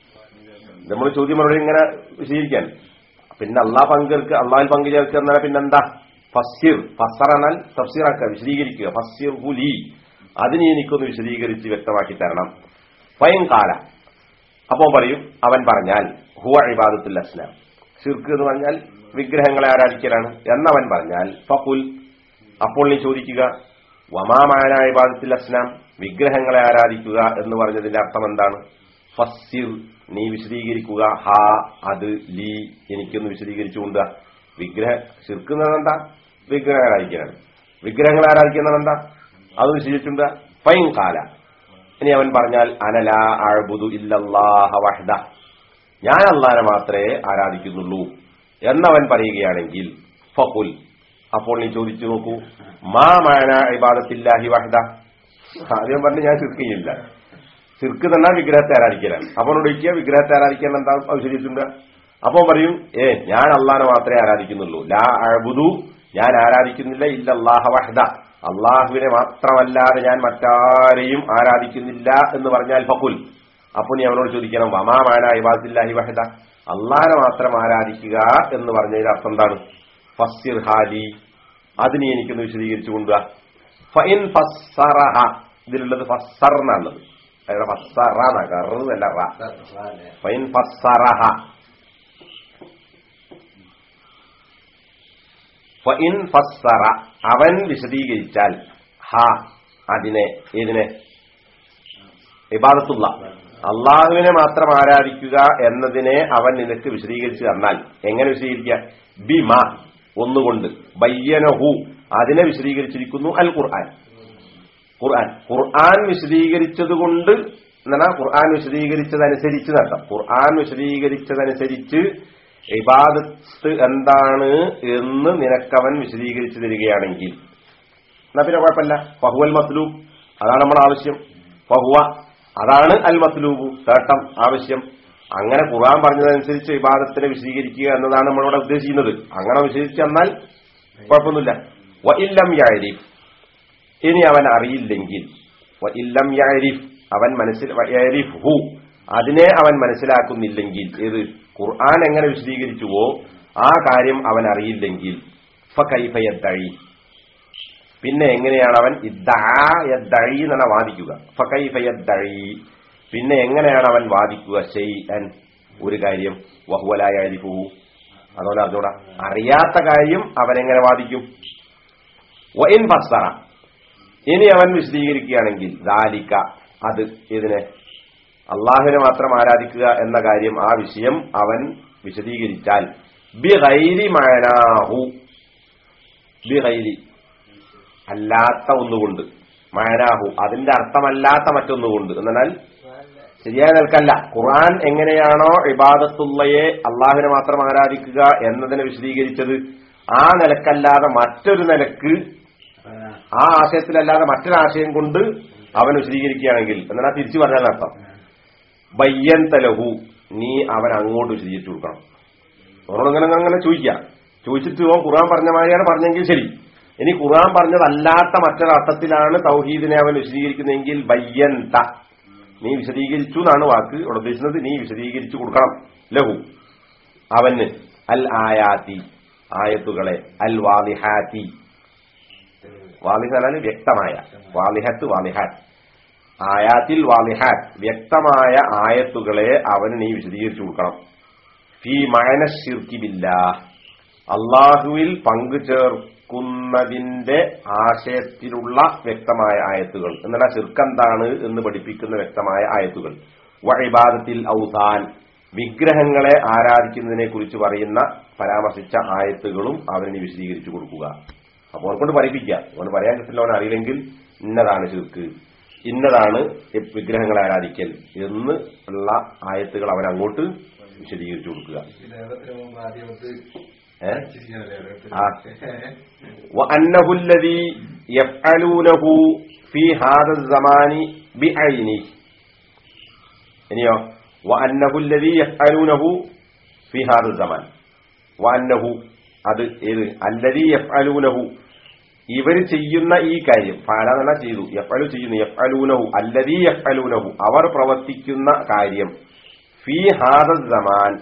[SPEAKER 2] നമ്മൾ ചോദ്യം മറുപടി ഇങ്ങനെ വിശദീകരിക്കാൻ പിന്നെ അള്ളാഹ് പങ്കെടുക്കുക അള്ളാഹിൽ പങ്കു ചേർക്കുക എന്നാൽ പിന്നെന്താ ഫസ്സിർ ഫസറനാൽ തഫ്സീറാക്കുക വിശദീകരിക്കുക ഫസ്സിർ ഹുലി അതിനെ എനിക്കൊന്ന് വിശദീകരിച്ച് വ്യക്തമാക്കി തരണം സ്വയം കാല അപ്പോൾ പറയും അവൻ പറഞ്ഞാൽ ഹുവ ഇബാദത്തുൽ അസ്ലാം ഷിർക്ക് എന്ന് പറഞ്ഞാൽ വിഗ്രഹങ്ങളെ ആരാധിക്കലാണ് എന്നവൻ പറഞ്ഞാൽ ഫകുൽ അപ്പോൾ നീ ചോദിക്കുക വമാമാന ഇബാദത്തുൽ അസ്ലാം വിഗ്രഹങ്ങളെ ആരാധിക്കുക എന്ന് പറഞ്ഞതിന്റെ അർത്ഥം എന്താണ് ഫസ്സിർ നീ വിശദീകരിക്കുക ഹാ അത് ലീ എനിക്കൊന്ന് വിശദീകരിച്ചുകൊണ്ട് വിഗ്രഹ ശിർക്കുന്നത് എന്താ വിഗ്രഹം ആരാധിക്കാനാണ് വിഗ്രഹങ്ങൾ ആരാധിക്കുന്നത് എന്താ അത് വിശദീകരിച്ചുണ്ട് ഫൈൻ കാല ഇനി അവൻ പറഞ്ഞാൽ അനല അഴുബുദു ഇല്ലല്ലാഹ വഹ്ദ ഞാൻ അള്ളാനെ മാത്രമേ ആരാധിക്കുന്നുള്ളൂ എന്നവൻ പറയുകയാണെങ്കിൽ ഫഖുൽ അപ്പോൾ നീ ചോദിച്ചു നോക്കൂ മാ മാന ഇബാദത്തില്ലാഹി വഹ്ദ ആദ്യം പറഞ്ഞു ഞാൻ ശിർക്കില്ല ശിർക്ക് തന്നെ വിഗ്രഹത്തെ ആരാധിക്കലാണ് അപ്പോൾ ഒഴിക്കുക വിഗ്രഹത്തെ ആരാധിക്കാൻ എന്താ വിശദീകരിച്ചിട്ടുണ്ട് അപ്പൊ പറയും ഏ ഞാൻ അള്ളാനെ മാത്രമേ ആരാധിക്കുന്നുള്ളൂ ലാ അഴുബുദു ഞാൻ ആരാധിക്കുന്നില്ല ഇല്ലല്ലാഹ വഹ്ദ അള്ളാഹുവിനെ മാത്രമല്ലാതെ ഞാൻ മറ്റാരെയും ആരാധിക്കുന്നില്ല എന്ന് പറഞ്ഞാൽ ഫക്കുൽ അപ്പൊ നീ അവനോട് ചോദിക്കണം വമാമാന ഇബാദില്ലാഹി വഹദ അള്ളാഹനെ മാത്രം ആരാധിക്കുക എന്ന് പറഞ്ഞതിന്റെ അർത്ഥം എന്താണ് ഫസ്സിർ ഹാലി അതിനെ എനിക്കൊന്ന് വിശദീകരിച്ചു കൊണ്ടുക ഫൈൻ ഫസ്സറഹ ഇതിലുള്ളത് ഫസ്സർ എന്നുള്ളത് അതായത് ഫസ്സറ കറുതല്ല റ ഫൈൻ ഫസ്സറഹ ഫഇൻ ഫസ്സറ അവൻ വിശദീകരിച്ചാൽ ഹ അതിനെ ഏതിനെ ഇബാദത്തുള്ള അള്ളാഹുവിനെ മാത്രം ആരാധിക്കുക എന്നതിനെ അവൻ നിനക്ക് വിശദീകരിച്ചു തന്നാൽ എങ്ങനെ വിശദീകരിക്കുക ബിമ ഒന്നുകൊണ്ട് ബയ്യനഹു അതിനെ വിശദീകരിച്ചിരിക്കുന്നു അൽ ഖുർആൻ ഖുർആൻ ഖുർആൻ വിശദീകരിച്ചതുകൊണ്ട് എന്നാ ഖുർആൻ വിശദീകരിച്ചതനുസരിച്ച് നടത്താം ഖുർആൻ വിശദീകരിച്ചതനുസരിച്ച് ഇബാദത്ത് എന്താണ് എന്ന് നിനക്കവൻ വിശദീകരിച്ചു തരികയാണെങ്കിൽ എന്നാ പിന്നെ കുഴപ്പമില്ല ഫഹുവൽ മത്ലൂബ് അതാണ് നമ്മൾ ആവശ്യം ഫഹുവ അതാണ് അൽ മത്ലൂബു തേട്ടം ആവശ്യം അങ്ങനെ ഖുർആൻ പറഞ്ഞതനുസരിച്ച് ഇബാദത്തിനെ വിശദീകരിക്കുക എന്നതാണ് നമ്മളിവിടെ ഉദ്ദേശിക്കുന്നത് അങ്ങനെ വിശദീകരിച്ചു തന്നാൽ കുഴപ്പമൊന്നുമില്ല വ ഇല്ലം യാരിഫ് ഇനി അവൻ അറിയില്ലെങ്കിൽ വ ഇല്ലം യാരിഫ് അവൻ മനസ്സിൽ യാരിഫ് ഹു അതിനെ അവൻ മനസ്സിലാക്കുന്നില്ലെങ്കിൽ ഏത് ഖുർആൻ എങ്ങനെ വിശദീകരിച്ചുവോ ആ കാര്യം അവൻ അറിയില്ലെങ്കിൽ ഫൈഫയദ്ദഴി പിന്നെ എങ്ങനെയാണ് അവൻ ഇദ്ദഴി എന്നാണ് വാദിക്കുക ഫൈഫയദ്ദഴി പിന്നെ എങ്ങനെയാണ് അവൻ വാദിക്കുക ഷെയ്അൻ ഒരു കാര്യം വഹുവലായ അരിഫു അതുപോലെ അറിഞ്ഞൂടാ അറിയാത്ത കാര്യം അവൻ എങ്ങനെ വാദിക്കും വൈൻ ഫസ്സറ ഇനി അവൻ വിശദീകരിക്കുകയാണെങ്കിൽ ദാലിക്ക അത് ഇതിനെ അള്ളാഹുവിനെ മാത്രം ആരാധിക്കുക എന്ന കാര്യം ആ വിഷയം അവൻ വിശദീകരിച്ചാൽ ബി ഗൈരി മയനാഹു ബി ഗൈരി അല്ലാത്ത ഒന്നുകൊണ്ട് മയനാഹു അതിന്റെ അർത്ഥമല്ലാത്ത മറ്റൊന്നുകൊണ്ട് എന്നാൽ ശരിയായ നിൽക്കല്ല ഖുർആൻ എങ്ങനെയാണോ ഇബാദത്തുള്ളയെ അള്ളാഹുവിനെ മാത്രം ആരാധിക്കുക എന്നതിനെ വിശദീകരിച്ചത് ആ നിലക്കല്ലാതെ മറ്റൊരു നിലക്ക് ആ ആശയത്തിലല്ലാതെ മറ്റൊരാശയം കൊണ്ട് അവൻ വിശദീകരിക്കുകയാണെങ്കിൽ എന്നാൽ തിരിച്ചു പറഞ്ഞാൽ അർത്ഥം ബയ്യൻ തലഹു നീ അവൻ അങ്ങോട്ട് വിശദീകരിച്ചു കൊടുക്കണം അവനോട് ഇങ്ങനെ അങ്ങനെ ചോദിക്കാം ചോദിച്ചിട്ട് ഓൻ ഖുർആൻ പറഞ്ഞ മാതിരിയാണ് പറഞ്ഞെങ്കിൽ ശരി ഇനി ഖുർആൻ പറഞ്ഞതല്ലാത്ത മറ്റൊരർത്ഥത്തിലാണ് തൗഹീദിനെ അവൻ വിശദീകരിക്കുന്നതെങ്കിൽ ബയ്യൻ ത നീ വിശദീകരിച്ചു എന്നാണ് വാക്ക് ഇവിടെ ഉദ്ദേശിക്കുന്നത് നീ വിശദീകരിച്ചു കൊടുക്കണം ലഹു അവന് അൽ ആയാത്തി ആയത്തുകളെ അൽ വാലിഹാത്തി വാലിഹ എന്നാൽ വ്യക്തമായ വാലിഹത്ത് വാലിഹാത്ത് ആയാത്തിൽ വാലിഹാത്ത് വ്യക്തമായ ആയത്തുകളെ അവന് നീ വിശദീകരിച്ചു കൊടുക്കണം ഫി മയന ഷിർക്കിബില്ല അള്ളാഹുവിൽ പങ്കു ചേർക്കുന്നതിന്റെ ആശയത്തിലുള്ള വ്യക്തമായ ആയത്തുകൾ എന്നാൽ ശിർക്കെന്താണ് എന്ന് പഠിപ്പിക്കുന്ന വ്യക്തമായ ആയത്തുകൾ വഴിബാദത്തിൽ ഔസാൻ വിഗ്രഹങ്ങളെ ആരാധിക്കുന്നതിനെ കുറിച്ച് പറയുന്ന പരാമർശിച്ച ആയത്തുകളും അവന് വിശദീകരിച്ചു കൊടുക്കുക അപ്പോൾ അവനെ കൊണ്ട് പഠിപ്പിക്കുക അവന് പറയാൻ കിട്ടില്ല അവൻ അറിയില്ലെങ്കിൽ ഇന്നതാണ് ശിർക്ക് ഇന്നതാണ് വിഗ്രഹങ്ങളെ ആരാധിക്കൽ എന്ന് ഉള്ള ആയത്തുകൾ അവൻ അങ്ങോട്ട് വിശദീകരിച്ചു കൊടുക്കുക ഏ? ആ. وأنه الذي يفعلونه في هذا الزمان بعينه ഇനിയോ وأنه الذي يفعلونه في هذا الزمان وأنه അത് ഏത് അല്ലതി യഫ്അലൂനഹു ഇവർ ചെയ്യുന്ന ഈ കാര്യം ഫാലെന്നല്ല ചെയ്തു യഫ്അലു ചെയ്യുന്നു യഫ്അലൂനഹു അല്ലതി യഫ്അലൂനഹു അവർ പ്രവർത്തിക്കുന്ന കാര്യം ഫി ഹാദ സമാൻ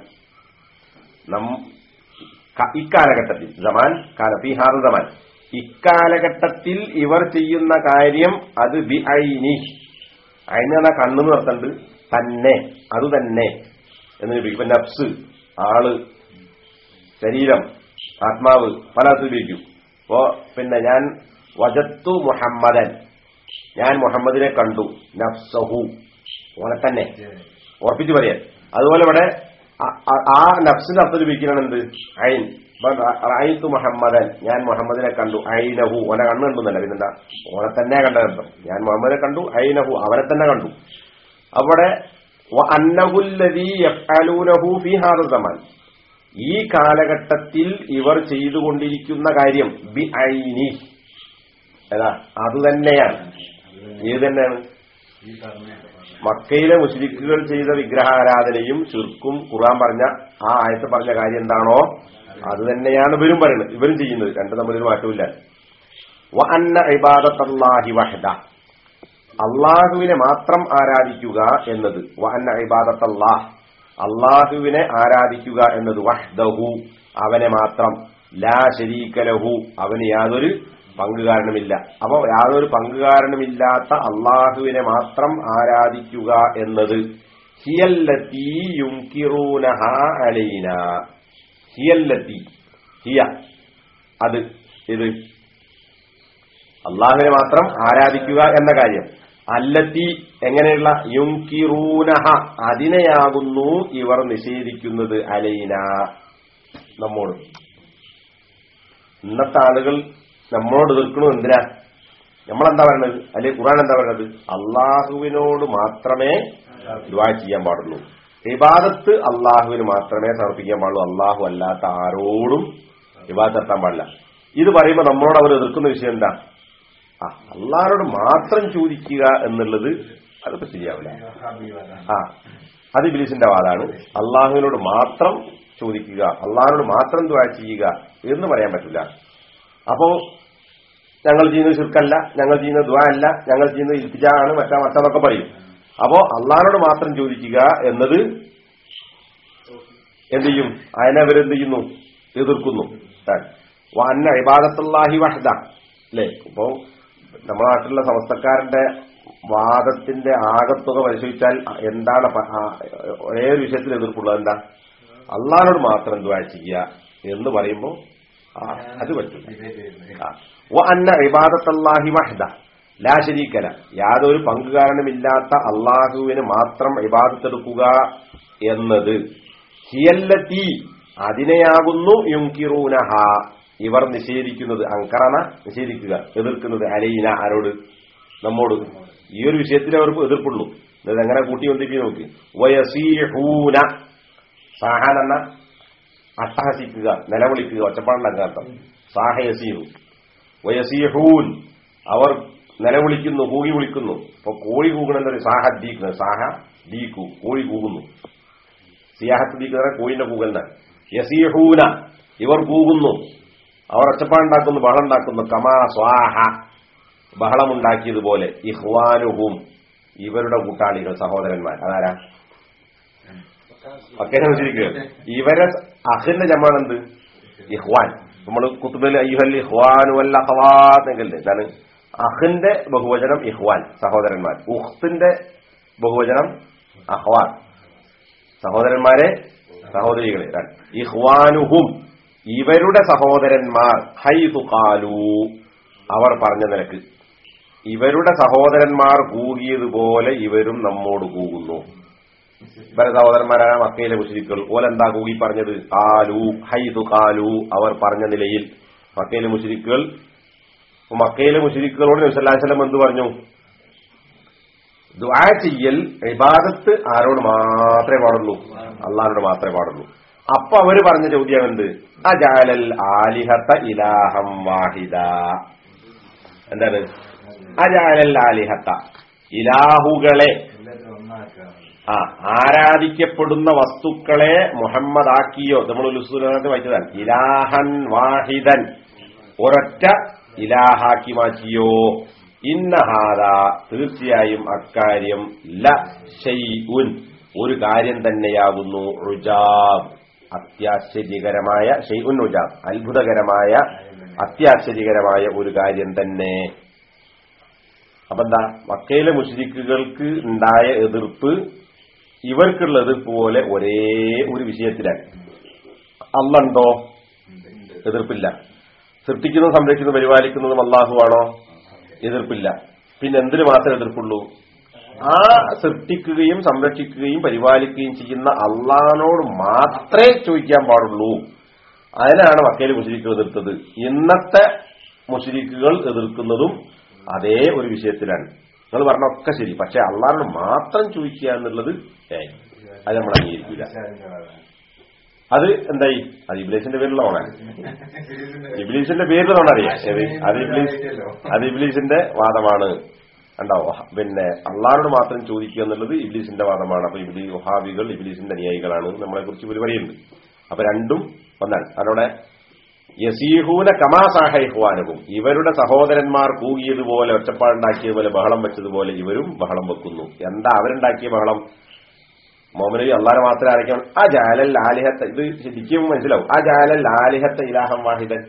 [SPEAKER 2] ക- ഇക്കാലഘട്ടത്തിൽ സമാൻ കാല ഫി ഹാദ സമാൻ ഇക്കാലഘട്ടത്തിൽ ഇവർ ചെയ്യുന്ന കാര്യം അത് ബി ഐനി അതിനാണ് കണ്ണെന്ന് പറഞ്ഞിട്ടുണ്ട് തന്നെ അത് തന്നെ എന്ന് ചോദിക്കും. ഇപ്പൊ നഫ്സ് ആള് ശരീരം ആത്മാവ് പല അർത്ഥത്തിൽ ഉപയോഗിക്കും അപ്പോ പിന്നെ ഞാൻ വജത്തു മുഹമ്മദൻ ഞാൻ മുഹമ്മദിനെ കണ്ടു നഫ്സഹു ഓനെ തന്നെ ഉറപ്പിച്ച് പറയാൻ അതുപോലെ ഇവിടെ ആ- ആ- ആ നഫ്സിന്റെ അർത്ഥത്തിൽ ഉപയോഗിക്കണം എന്ത് ഐൻ റായിത്തു മുഹമ്മദൻ ഞാൻ മുഹമ്മദിനെ കണ്ടു ഐനഹു ഓനെ കണ്ണു കണ്ടുന്നല്ല പിന്നെന്താ ഓനെ തന്നെ കണ്ടതർത്ഥം ഞാൻ മുഹമ്മദിനെ കണ്ടു ഐനഹു അവനെ തന്നെ കണ്ടു അവിടെ അന്നഹുല്ലതി യഫ്അലൂനഹു ഫി ഹാദ സമാൻ ഈ കാലഘട്ടത്തിൽ ഇവർ ചെയ്തുകൊണ്ടിരിക്കുന്ന കാര്യം ബി ഐനി ഏതാ അത് തന്നെയാണ് ഏത് തന്നെയാണ് മക്കയിലെ മുസ്ലിക്കുകൾ ചെയ്ത വിഗ്രഹാരാധനയും ചുർക്കും ഖുർആൻ പറഞ്ഞ ആ ആയത്ത് പറഞ്ഞ കാര്യം എന്താണോ അത് തന്നെയാണ് ഇവരും പറയുന്നത് ഇവരും ചെയ്യുന്നത് രണ്ടും തമ്മിലൊരു മാറ്റമില്ല വ അന്ന ഇബാദത്തല്ലാഹി വഹദ അള്ളാഹുവിനെ മാത്രം ആരാധിക്കുക എന്നത് വ അന്ന ഇബാദത്തല്ലാഹ് അള്ളാഹുവിനെ ആരാധിക്കുക എന്നത് വഹ്ദഹു അവനെ മാത്രം ലാ ശരീകലഹു അവന് യാതൊരു പങ്കുകാരനുമില്ല അപ്പോ യാതൊരു പങ്കുകാരനുമില്ലാത്ത അള്ളാഹുവിനെ മാത്രം ആരാധിക്കുക എന്നത് ഹിയല്ലത്തി യുംകിറൂനഹ അലൈന ഹിയല്ലത്തി ഹിയ അത് ഇത് അള്ളാഹുവിനെ മാത്രം ആരാധിക്കുക എന്ന കാര്യം അല്ലത്തി എങ്ങനെയുള്ള യുംകിറൂനഹ അതിനെയാകുന്നു ഇവർ നിഷേധിക്കുന്നത് അലൈന നമ്മോട് ഇന്നത്തെ ആളുകൾ നമ്മളോട് എതിർക്കണു എന്തിനാ നമ്മളെന്താ പറയണത് അല്ലെ ഖുറാൻ എന്താ പറയണത് അള്ളാഹുവിനോട് മാത്രമേ ദുആ ചെയ്യാൻ പാടുള്ളൂ ഇബാദത്ത് അള്ളാഹുവിന് മാത്രമേ സമർപ്പിക്കാൻ പാടുള്ളൂ അള്ളാഹു അല്ലാത്ത ആരോടും ഇബാദത്ത് നടത്താൻ പാടില്ല ഇത് പറയുമ്പോൾ നമ്മളോട് അവർ എതിർക്കുന്ന വിഷയം എന്താ ആ അള്ളാഹിനോട് മാത്രം ചോദിക്കുക എന്നുള്ളത് അതിപ്പോ ശരിയാവില്ല ആ അത് ഇബിലിസിന്റെ വാദാണ് അള്ളാഹുവിനോട് മാത്രം ചോദിക്കുക അള്ളാഹിനോട് മാത്രം ദ്വാ ചെയ്യുക എന്ന് പറയാൻ പറ്റില്ല അപ്പോ ഞങ്ങൾ ചെയ്യുന്നത് ചുരുക്കല്ല ഞങ്ങൾ ചെയ്യുന്നത് ദ്വാ അല്ല ഞങ്ങൾ ചെയ്യുന്നത് ഇൽത്തിജാണ് മറ്റാ മറ്റാന്നൊക്കെ പറയും അപ്പോ അള്ളാഹിനോട് മാത്രം ചോദിക്കുക എന്നത് എന്ത് ചെയ്യും അതിനെ അവരെന്ത് ചെയ്യുന്നു എതിർക്കുന്നു വന്ന ഇബാദത്തല്ലാഹി വഹദ അല്ലേ ഇപ്പോ നമ്മുടെ നാട്ടിലുള്ള സമസ്തക്കാരന്റെ വാദത്തിന്റെ ആകത്തുക പരിശോധിച്ചാൽ എന്താണ് പ- ആ, ഒരേ ഒരു വിഷയത്തിൽ എതിർപ്പുള്ളത് എന്താ അള്ളാഹിനോട് മാത്രം എന്തുവാ ചെയ്യുക എന്ന് പറയുമ്പോൾ ആ, അത് പറ്റില്ല ആ. വ അന്ന ഇബാദത്തല്ലാഹി വഹദ ലാ ശരീക്കല യാതൊരു പങ്കുകാരനുമില്ലാത്ത അള്ളാഹുവിന് മാത്രം ഇബാദത്തെടുക്കുക എന്നത് ഹിയല്ലത്തി അതിനെയാകുന്നു യുങ്കിറൂനഹ ഇവർ നിഷേധിക്കുന്നത് അങ്കറന നിഷേധിക്കുക എതിർക്കുന്നത് അലൈന ആരോട് നമ്മോട് ഈ ഒരു വിഷയത്തിൽ അവർക്ക് എതിർപ്പുള്ളൂ ഇത് എങ്ങനെ കൂട്ടി വന്നിരിക്കും നോക്ക് വയസീഹൂന സാഹാൻ എന്ന അട്ടഹസിക്കുക നിലവിളിക്കുക ഒച്ചപ്പാടുണ്ടാക്കുക അർത്ഥം സാഹയസീഹു വയസീഹൂൻ അവർ നിലവിളിക്കുന്നു കൂകി വിളിക്കുന്നു ഇപ്പൊ കോഴി കൂകണെന്നൊരു സാഹ ദീക്കുന്നത് സാഹ ദീക്കു കോഴി കൂകുന്നു സിയാഹത്ത് ദീക്കുന്ന കോഴിന്റെ കൂകലിന് യസീഹൂന ഇവർ കൂകുന്നു അവർ ഒച്ചപ്പാടുണ്ടാക്കുന്നു ബഹളം ഉണ്ടാക്കുന്നു കമാ സ്വാഹ ബഹളമുണ്ടാക്കിയതുപോലെ ഇഹ്വാനുഹും ഇവരുടെ കൂട്ടാളികൾ സഹോദരന്മാർ അതാരാ ഒക്കെ വെച്ചിരിക്കുക ഇവരെ അഹിന്റെ ജമാണെന്ത് ഇഹ്വാൻ നമ്മൾ കുത്തുബിൽ അയ്യുഹൽ ഇഹ്വാനു വല്ല അഹ്വാന്നല്ലേ എന്താണ് അഹിന്റെ ബഹുവചനം ഇഹ്വാൻ സഹോദരന്മാർ ഉഹ്ത്തിന്റെ ബഹുവചനം അഹ്വാൻ സഹോദരന്മാരെ സഹോദരികളെ രണ്ട്. ഇഹ്വാനുഹും ഇവരുടെ സഹോദരന്മാർ ഹൈതുകാലു അവർ പറഞ്ഞ നിലക്ക് ഇവരുടെ സഹോദരന്മാർ കൂകിയതുപോലെ ഇവരും നമ്മോട് കൂകുന്നു ഇവരെ സഹോദരന്മാരായ മക്കയിലെ മുസ്ലിക്കുകൾ ഓലെന്താ കൂകി പറഞ്ഞത് കാലു ഹൈതു കാലു അവർ പറഞ്ഞ നിലയിൽ മക്കയിലെ മുസ്ലിക്കുകൾ മക്കയിലെ മുസ്ലിക്കുകളോട് നബ്സല്ലാസ്ലം എന്ത് പറഞ്ഞു ദുആ ചെയ്യൽ ഇബാദത്ത് ആരോട് മാത്രമേ പാടുള്ളൂ അള്ളാഹിനോട് മാത്രമേ പാടുള്ളൂ അപ്പൊ അവര് പറഞ്ഞ ചോദ്യം എന്ത് അജാലൽ ആലിഹത്ത ഇലാഹം വാഹിദ എന്താണ് അജാലൽ ആലിഹത്ത ഇലാഹുകളെ ആ ആരാധിക്കപ്പെടുന്ന വസ്തുക്കളെ മുഹമ്മദ് ആക്കിയോ നമ്മൾ ലുസൂലത്ത് വായിച്ചതാണ് ഇലാഹൻ വാഹിദൻ ഒരൊറ്റ ഇലാഹാക്കി മാറ്റിയോ ഇന്നഹാദ തീർച്ചയായും അക്കാര്യം ല ഷൈഉൻ ഒരു കാര്യം തന്നെയാകുന്നു റുജാബ് അത്യാശ്ചര്യകരമായ ഷെയ്ഉൻ റുജാബ് അത്ഭുതകരമായ അത്യാശ്ചര്യകരമായ ഒരു കാര്യം തന്നെ അപ്പൊ എന്താ മക്കയിലെ മുസ്ലിക്കുകൾക്ക് ഉണ്ടായ എതിർപ്പ് ഇവർക്കുള്ള എതിർപ്പ് പോലെ ഒരേ ഒരു വിഷയത്തിലാണ് അല്ലുണ്ടോ എതിർപ്പില്ല സൃഷ്ടിക്കുന്നതും സംരക്ഷിക്കുന്നതും പരിപാലിക്കുന്നതും അള്ളാഹുവാണോ എതിർപ്പില്ല പിന്നെ എന്തിനു മാത്രമേ എതിർപ്പുള്ളൂ ആ സൃഷ്ടിക്കുകയും സംരക്ഷിക്കുകയും പരിപാലിക്കുകയും ചെയ്യുന്ന അള്ളഹാനോട് മാത്രമേ ചോദിക്കാൻ പാടുള്ളൂ അതിനാണ് മക്കയിലെ മുസ്ലിക്കുകൾ എതിർത്തത് ഇന്നത്തെ മുസ്ലിക്കുകൾ എതിർക്കുന്നതും അതേ ഒരു വിഷയത്തിലാണ് നിങ്ങൾ പറഞ്ഞൊക്കെ ശരി പക്ഷെ അള്ളാഹിനോട് മാത്രം ചോദിക്കുക എന്നുള്ളത് ഏ അത് നമ്മൾ അംഗീകരിക്കില്ല അത് എന്തായി അത് ഇബ്ലീസിന്റെ പേരിലുള്ള ഓണാണ് ഇബ്ലീസിന്റെ പേരിൽ അറിയാം ഏത് അത് ഇബ്ലീസ് അത് ഇബ്ലീസിന്റെ വാദമാണ് ഉണ്ടാവോ പിന്നെ അള്ളാഹിനോട് മാത്രം ചോദിക്കുക എന്നുള്ളത് ഇബ്ലീസിന്റെ വാദമാണ് അപ്പൊ ഇബ്ലീ വഹാബികൾ ഇബ്ലീസിന്റെ അനുയായികളാണ് നമ്മളെ കുറിച്ച് ഇവർ പറയുന്നുണ്ട് അപ്പൊ രണ്ടും ഒന്നാണ് അതോടെ യസീഹൂന കമാസാഹൈഹ്വാനവും ഇവരുടെ സഹോദരന്മാർ കൂകിയതുപോലെ ഒറ്റപ്പാടുണ്ടാക്കിയതുപോലെ ബഹളം വെച്ചതുപോലെ ഇവരും ബഹളം വെക്കുന്നു എന്താ അവരുണ്ടാക്കിയ ബഹളം മോമനബി അള്ളാഹെ മാത്രമേ ആരയ്ക്കണം ആ ജാലൽ ആലിഹത്ത ഇത് ശരിക്കും മനസ്സിലാവും ആ ജാലൽ ആലിഹത്ത ഇലാഹം വാഹിദൻ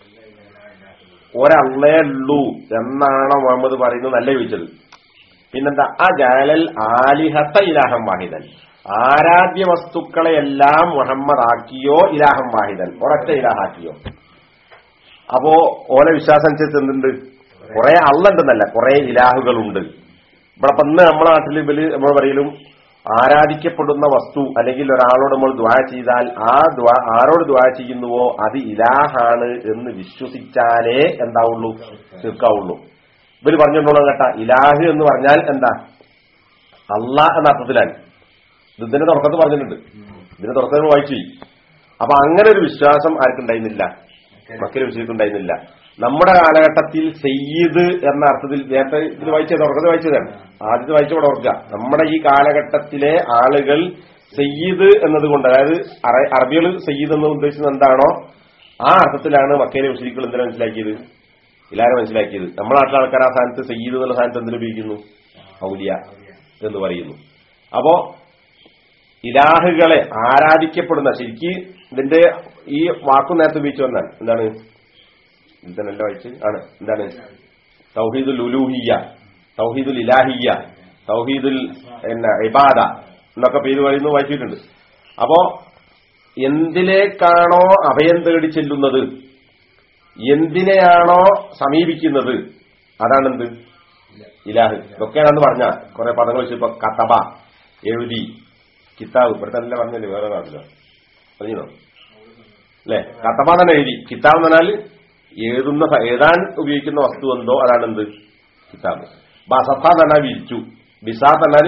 [SPEAKER 2] ഒരള്ളേ ഉള്ളൂ എന്നാണോ മുഹമ്മദ് പറയുന്നത് നല്ല ചോദിച്ചത് പിന്നെന്താ ആ ജാലൽ ആലിഹത്ത ഇലാഹം വാഹിദൻ ആരാധ്യ വസ്തുക്കളെയെല്ലാം മുഹമ്മദ് ആക്കിയോ ഇലാഹം വാഹിദൻ ഒരൊറ്റ ഇലാഹാക്കിയോ അപ്പോ ഓലെ വിശ്വാസം അനുസരിച്ച് എന്തുണ്ട് കുറെ അള്ളുണ്ടെന്നല്ല കുറെ ഇലാഹുകളുണ്ട് ഇവിടെ ഇപ്പൊ ഇന്ന് നമ്മുടെ നാട്ടിൽ ഇവര് നമ്മൾ പറയലും ആരാധിക്കപ്പെടുന്ന വസ്തു അല്ലെങ്കിൽ ഒരാളോട് നമ്മൾ ദ്വാ ചെയ്താൽ ആ ദ്വാ ആരോട് ദ്വാ ചെയ്യുന്നുവോ അത് ഇലാഹാണ് എന്ന് വിശ്വസിച്ചാലേ എന്താവുള്ളൂ തീർക്കാവുള്ളൂ ഇവര് പറഞ്ഞോളൂ കേട്ടാ ഇലാഹ് എന്ന് പറഞ്ഞാൽ എന്താ അള്ളാ എന്ന അർത്ഥത്തിലാണ് ഇത് ഇതിന്റെ തുടക്കത്തിൽ പറഞ്ഞിട്ടുണ്ട് ഇതിന്റെ തുടക്കത്തിൽ വായിച്ചു അപ്പൊ അങ്ങനെ ഒരു വിശ്വാസം ആർക്കുണ്ടായിരുന്നില്ല മക്കളെ വിശ്വസിക്കുണ്ടായിരുന്നില്ല നമ്മുടെ കാലഘട്ടത്തിൽ സയ്യിദ് എന്ന അർത്ഥത്തിൽ നേരത്തെ ഇതിൽ വായിച്ചത് തുടക്കത്തിൽ വായിച്ചതാണ് ആദ്യത്തെ വായിച്ചവിടെ ഓർക്കുക നമ്മുടെ ഈ കാലഘട്ടത്തിലെ ആളുകൾ സയ്യിദ് എന്നതുകൊണ്ട് അതായത് അറ- അറബികൾ സയ്യിദ് എന്ന് ഉദ്ദേശിച്ചത് എന്താണോ ആ അർത്ഥത്തിലാണ് മക്കയിലെ മുസ്ലിങ്ങൾ എന്തിനാ മനസ്സിലാക്കിയത് എല്ലാവരും മനസ്സിലാക്കിയത് നമ്മുടെ നാട്ടിലെ ആൾക്കാർ ആ സ്ഥാനത്ത് സയ്യിദ് എന്നുള്ള സ്ഥാനത്ത് എന്തിനു ഉപയോഗിക്കുന്നു ഔലിയ എന്ന് പറയുന്നു അപ്പോ ഇലാഹുകളെ ആരാധിക്കപ്പെടുന്ന ശരിക്ക് ഇതിന്റെ ഈ വാക്കു നേരത്തെ ഉപയോഗിച്ചു വന്നാൽ എന്താണ് ഇതല്ല വായിച്ച് ആണ് എന്താണ് തൗഹീദുൽ ഉലൂഹിയ തൗഹീദുൽ ഇലാഹിയ തൗഹീദുൽ എന്നാ ഇബാദ എന്നൊക്കെ പേര് പറയുന്നു വായിച്ചിട്ടുണ്ട് അപ്പോ എന്തിലേക്കാണോ അഭയം തേടി ചെല്ലുന്നത് എന്തിനെയാണോ സമീപിക്കുന്നത് അതാണെന്ത് ഇലാഹ് ഇതൊക്കെയാണെന്ന് പറഞ്ഞ കുറെ പദങ്ങൾ വെച്ചപ്പോ കത്തബ എഴുതി കിതാബ് ഇവിടെ തന്നെ പറഞ്ഞല്ലേ വേറെ നാട്ടിലോ പറഞ്ഞോ അല്ലെ കത്തബ തന്നെ എഴുതി കിതാബ് എന്ന് പറഞ്ഞാൽ എഴുതുന്ന സ- എഴുതാൻ ഉപയോഗിക്കുന്ന വസ്തു എന്തോ അതാണ് എന്ത് കിതാബ് ബസത്ത എന്ന് പറഞ്ഞാൽ വിരിച്ചു ബിസാത്ത് എന്നാൽ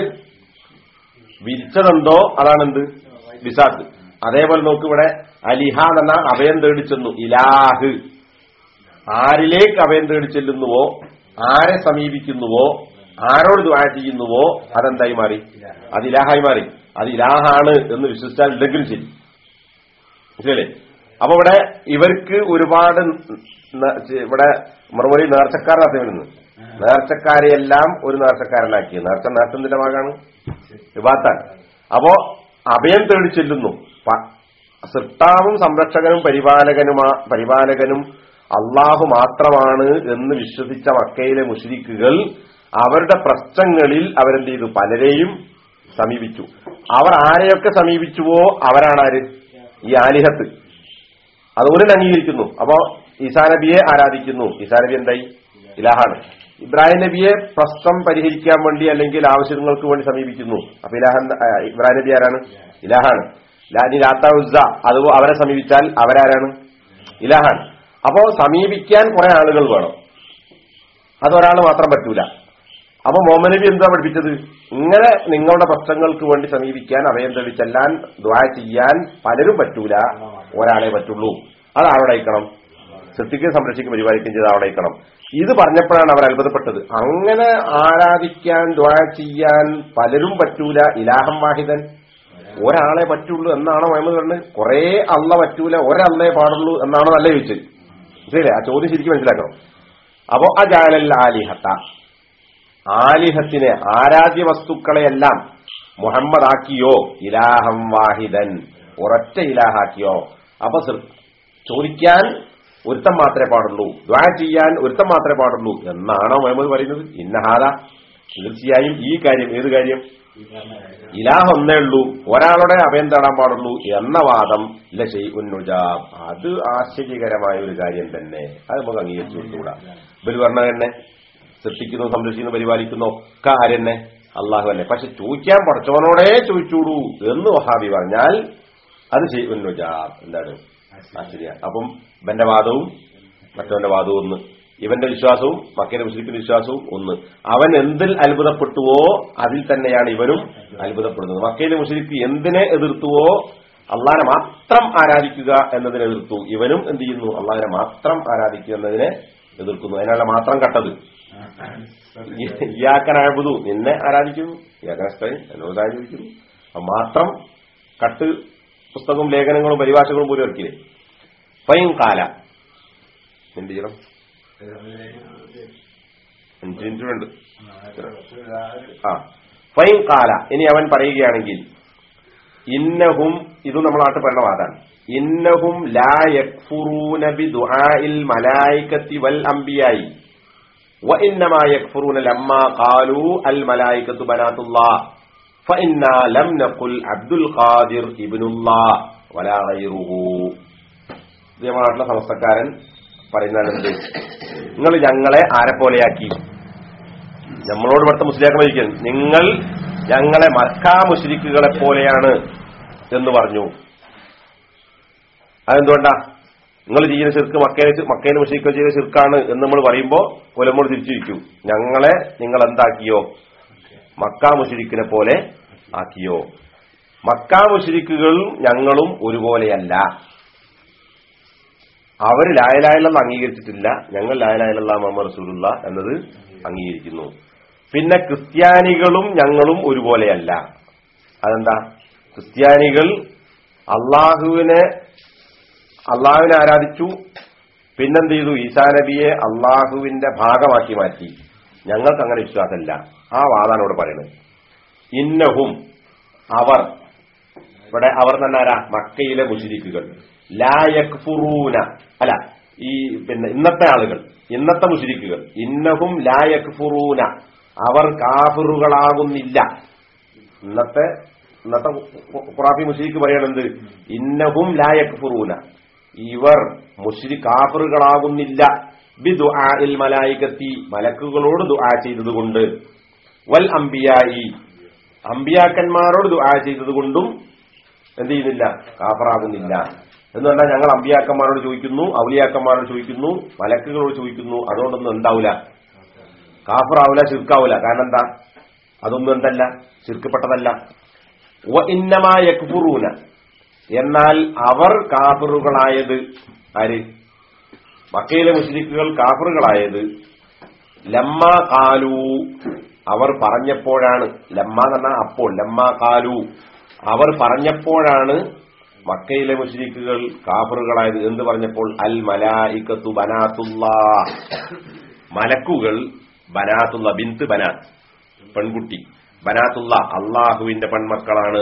[SPEAKER 2] വിരിച്ചതെന്തോ അതാണ് എന്ത് ബിസാത്ത് അതേപോലെ നോക്ക് ഇവിടെ അലിഹ എന്ന് പറഞ്ഞാൽ അഭയം തേടി ചെന്നു ഇലാഹ് ആരിലേക്ക് അഭയം തേടി ചെല്ലുന്നുവോ ആരെ സമീപിക്കുന്നുവോ ആരോട് ദ്വാ ചെയ്യുന്നുവോ അതെന്തായി മാറി അത് ഇലാഹായി മാറി അത് ഇലാഹാണ് എന്ന് വിശ്വസിച്ചാൽ ഇല്ലെങ്കിലും ശരി മനസ്സിലല്ലേ അപ്പൊ ഇവിടെ ഇവർക്ക് ഒരുപാട് ന- ഇവിടെ മറുപടി നേർച്ചക്കാരനകത്ത് വരുന്നത് നേർച്ചക്കാരെയെല്ലാം ഒരു നേർച്ചക്കാരനാക്കി നേർച്ച നേർച്ചത്തിന്റെ ഭാഗമാണ് വിവാത്താണ് അപ്പോ അഭയം തേടി ചെല്ലുന്നു പ- സൃഷ്ടാവും സംരക്ഷകനും പരിപാലകനുമാ പരിപാലകനും അള്ളാഹു മാത്രമാണ് എന്ന് വിശ്വസിച്ച മക്കയിലെ മുഷ്രിക്കുകൾ അവരുടെ പ്രശ്നങ്ങളിൽ അവരെന്ത് ചെയ്തു പലരെയും സമീപിച്ചു അവർ ആരെയൊക്കെ സമീപിച്ചുവോ അവരാണ് ആര് ഈ ആലിഹത്ത് അതുപോലെ അംഗീകരിക്കുന്നു അപ്പോ ഈസാ നബിയെ ആരാധിക്കുന്നു ഈസാ നബി എന്തായി ഇലാഹാണ് ഇബ്രാഹിം നബിയെ പ്രശ്നം പരിഹരിക്കാൻ വേണ്ടി അല്ലെങ്കിൽ ആവശ്യങ്ങൾക്ക് വേണ്ടി സമീപിക്കുന്നു അപ്പൊ ഇലാഹ ഇബ്രാഹിം നബി ആരാണ് ഇലാഹാണ് ലാനി ലാത്ത ഉസ്സ അത് അവരെ സമീപിച്ചാൽ അവരാരാണ് ഇലാഹാണ് അപ്പോ സമീപിക്കാൻ കുറെ ആളുകൾ വേണം അതൊരാൾ മാത്രം പറ്റൂല അപ്പൊ മുഹമ്മദ് നബി എന്താ പഠിപ്പിച്ചത് ഇങ്ങനെ നിങ്ങളുടെ പ്രശ്നങ്ങൾക്ക് വേണ്ടി സമീപിക്കാൻ അഭയം തേടി ചെല്ലാൻ ദ്വാ ചെയ്യാൻ പലരും പറ്റൂല ഒരാളെ പറ്റുള്ളൂ അത് ആരോടെ അയക്കണം സൃഷ്ടിക്കുകയും സംരക്ഷിക്കുകയും പരിപാലിക്കുകയും ചെയ്ത് അവിടെ അയക്കണം ഇത് പറഞ്ഞപ്പോഴാണ് അവർ അത്ഭുതപ്പെട്ടത് അങ്ങനെ ആരാധിക്കാൻ ദ്വാ ചെയ്യാൻ പലരും പറ്റൂല ഇലാഹം വാഹിദൻ ഒരാളെ പറ്റുള്ളൂ എന്നാണോ മുഹമ്മദ് പറഞ്ഞത് കുറെ അള്ള പറ്റൂല ഒരള്ളേ പാടുള്ളൂ എന്നാണോ നല്ല ചോദിച്ചത് ശരിയല്ലേ ആ ചോദ്യം ശരിക്കും മനസ്സിലാക്കണം അപ്പോ അജാലൽ ആലിഹത്ത ആലിഹത്തിനെ ആരാധ്യ വസ്തുക്കളെയെല്ലാം മുഹമ്മദ് ആക്കിയോ ഇലാഹം വാഹിദൻ ഉറച്ച ഇലാഹാക്കിയോ അപ്പൊ സൃ- ചോദിക്കാൻ ഒരുത്തം മാത്രമേ പാടുള്ളൂ ദ്വാ ചെയ്യാൻ ഒരുത്തം മാത്രമേ പാടുള്ളൂ എന്നാണോ മുഹമ്മദ് പറയുന്നത് ഇന്നഹാദ തീർച്ചയായും ഈ കാര്യം ഏത് കാര്യം ഇലാഹ് ഒന്നേ ഉള്ളൂ ഒരാളുടെ അഭയം തേടാൻ പാടുള്ളൂ എന്ന വാദം ലശൈ ഉന്നുജാബ് അത് ആശ്ചര്യകരമായ ഒരു കാര്യം തന്നെ അത് നമുക്ക് അംഗീകരിച്ചു കൊടുത്തുകൂടാ ഇവര് പറഞ്ഞ തന്നെ സൃഷ്ടിക്കുന്നു സംരക്ഷിക്കുന്നു പരിപാലിക്കുന്നു ഒക്കെ ആരെന്നെ അള്ളാഹു അല്ലേ പക്ഷെ ചോദിക്കാൻ പഠിച്ചവനോടേ ചോദിച്ചൂടൂ എന്ന് വഹാബി പറഞ്ഞാൽ അത് ചെയ് ഉന്നുജാബ് എന്താണ് ആശ്ചര്യ അപ്പം ഇവന്റെ വാദവും മറ്റവന്റെ വാദവും ഒന്ന് ഇവന്റെ വിശ്വാസവും മക്കയുടെ മുസ്ലിത്തിന്റെ വിശ്വാസവും ഒന്ന് അവൻ എന്തിൽ അത്ഭുതപ്പെട്ടുവോ അതിൽ തന്നെയാണ് ഇവനും അത്ഭുതപ്പെടുന്നത് മക്കയിലെ മുസ്ലിക്ക് എന്തിനെ എതിർത്തുവോ അള്ളാനെ മാത്രം ആരാധിക്കുക എന്നതിനെ എതിർത്തു ഇവനും എന്ത് ചെയ്യുന്നു അള്ളാഹിനെ മാത്രം ആരാധിക്കുക എന്നതിനെ എതിർക്കുന്നു അതിനാണ് മാത്രം കട്ടത് ഇയാക്കനായബുദു നിന്നെ ആരാധിക്കുന്നു ഇയാക്കനസ്തയും എന്നോട് ആരാധിക്കുന്നു അപ്പൊ മാത്രം കട്ട് പുസ്തകവും ലേഖനങ്ങളും പരിഭാഷകളും പോലും ഇറക്കില്ലേ ഫൈൻ കാല എന്ത് ചെയ്യണം അഞ്ച് മിനിറ്റ് ഉണ്ട് ആ ഫൈൻ കാല ഇനി അവൻ പറയുകയാണെങ്കിൽ ഇന്നഹും ഇത് നമ്മൾ നാട്ടിൽ പറയുന്ന വാദാണ് ഇന്നഹും ലാ യക്ഫുറൂന ബി ദുആഇൽ മലായികത്തി വൽ അംബിയായി وإنما يكفرون لما قالوا الملائكة بنات الله فإنا لم نقل عبد القادر ابن الله ولا غيره ഇത് നമ്മുടെ നാട്ടിലെ സമസ്തക്കാരൻ പറയുന്നതാണ് എന്ത് നിങ്ങൾ ഞങ്ങളെ ആരെ പോലെയാക്കി നമ്മളോട് ഇവിടുത്തെ മുസ്ലിയാക്കം മരിക്കൽ നിങ്ങൾ ഞങ്ങളെ മക്കാ മുസ്ലിക്കുകളെ പോലെയാണ് എന്ന് പറഞ്ഞു അതെന്തുകൊണ്ടാ നിങ്ങൾ ചെയ്യുന്ന ശിർക്ക് മക്കയിലെ മക്കയിലെ മുസ്ലിക്കൾ ചെയ്ത ശിർക്കാണ് എന്ന് നമ്മൾ പറയുമ്പോ കൊലമോട് തിരിച്ചിരിക്കൂ ഞങ്ങളെ നിങ്ങൾ എന്താക്കിയോ മക്കാ മുസ്ലിക്കിനെ പോലെ ആക്കിയോ മക്കാ മുസ്ലിക്കുകളും ഞങ്ങളും ഒരുപോലെയല്ല അവർ ലായലായുള്ള അംഗീകരിച്ചിട്ടില്ല ഞങ്ങൾ ലായലായുള്ള മുഹമ്മദ് റസൂലുള്ള എന്നത് അംഗീകരിക്കുന്നു പിന്നെ ക്രിസ്ത്യാനികളും ഞങ്ങളും ഒരുപോലെയല്ല അതെന്താ ക്രിസ്ത്യാനികൾ അള്ളാഹുവിനെ അള്ളാഹുവിനെ ആരാധിച്ചു പിന്നെന്ത് ചെയ്തു ഈസാ നബിയെ അള്ളാഹുവിന്റെ ഭാഗമാക്കി മാറ്റി ഞങ്ങൾക്ക് അങ്ങനെ വിശ്വാസമില്ല ആ വാദാണ് ഇവിടെ പറയുന്നത് ഇന്നഹും അവർ ഇവിടെ അവർ തന്നെ ആരാ മക്കയിലെ മുഷിരിക്കുകൾ ലായക്ഫുറൂന അല്ല ഈ പിന്നെ ഇന്നത്തെ ആളുകൾ ഇന്നത്തെ മുഷിരിക്കുകൾ ഇന്നഹും ലായക്ഫുറൂന അവർ കാഫിറുകളാകുന്നില്ല ഇന്നത്തെ ഇന്നത്തെ ഖുറാഫി മുഷിരിക്ക് പറയണെന്ത് ഇന്നഹും ലായക്ഫുറൂന ഇവർ മുഷിരി കാഫറുകളാകുന്നില്ല ബി ദുആഇൽ മലായികത്തി മലക്കുകളോട് ദുആ ചെയ്തതുകൊണ്ട് വൽ അംബിയായി അമ്പിയാക്കന്മാരോട് ദുആ ചെയ്തതുകൊണ്ടും എന്ത് ചെയ്യുന്നില്ല കാഫറാകുന്നില്ല എന്ന് പറഞ്ഞാൽ ഞങ്ങൾ അമ്പിയാക്കന്മാരോട് ചോദിക്കുന്നു ഔലിയാക്കന്മാരോട് ചോദിക്കുന്നു മലക്കുകളോട് ചോദിക്കുന്നു അതുകൊണ്ടൊന്നും എന്താവൂല കാഫറാവൂല ചുരുക്കാവൂല കാരണം എന്താ അതൊന്നും എന്തല്ല ചുരുക്കപ്പെട്ടതല്ല വ ഇന്നമാ യക്ഫുറൂന എന്നാൽ അവർ കാഫറുകളായത് ആര് മക്കയിലെ മുസ്ലിക്കുകൾ കാഫറുകളായത് ലമ്മ കാലു അവർ പറഞ്ഞപ്പോഴാണ് ലമ്മ എന്ന് പറഞ്ഞാൽ അപ്പോൾ ലമ്മ കാലു അവർ പറഞ്ഞപ്പോഴാണ് മക്കയിലെ മുസ്ലിക്കുകൾ കാഫറുകളായത് എന്ത് പറഞ്ഞപ്പോൾ അൽ മലായിക്കത്തു ബനാത്തുല്ലാ മലക്കുകൾ ബനാത്തുള്ള ബിന്ത് ബനാത്ത് പെൺകുട്ടി ബനാത്തുള്ള അള്ളാഹുവിന്റെ പെൺമക്കളാണ്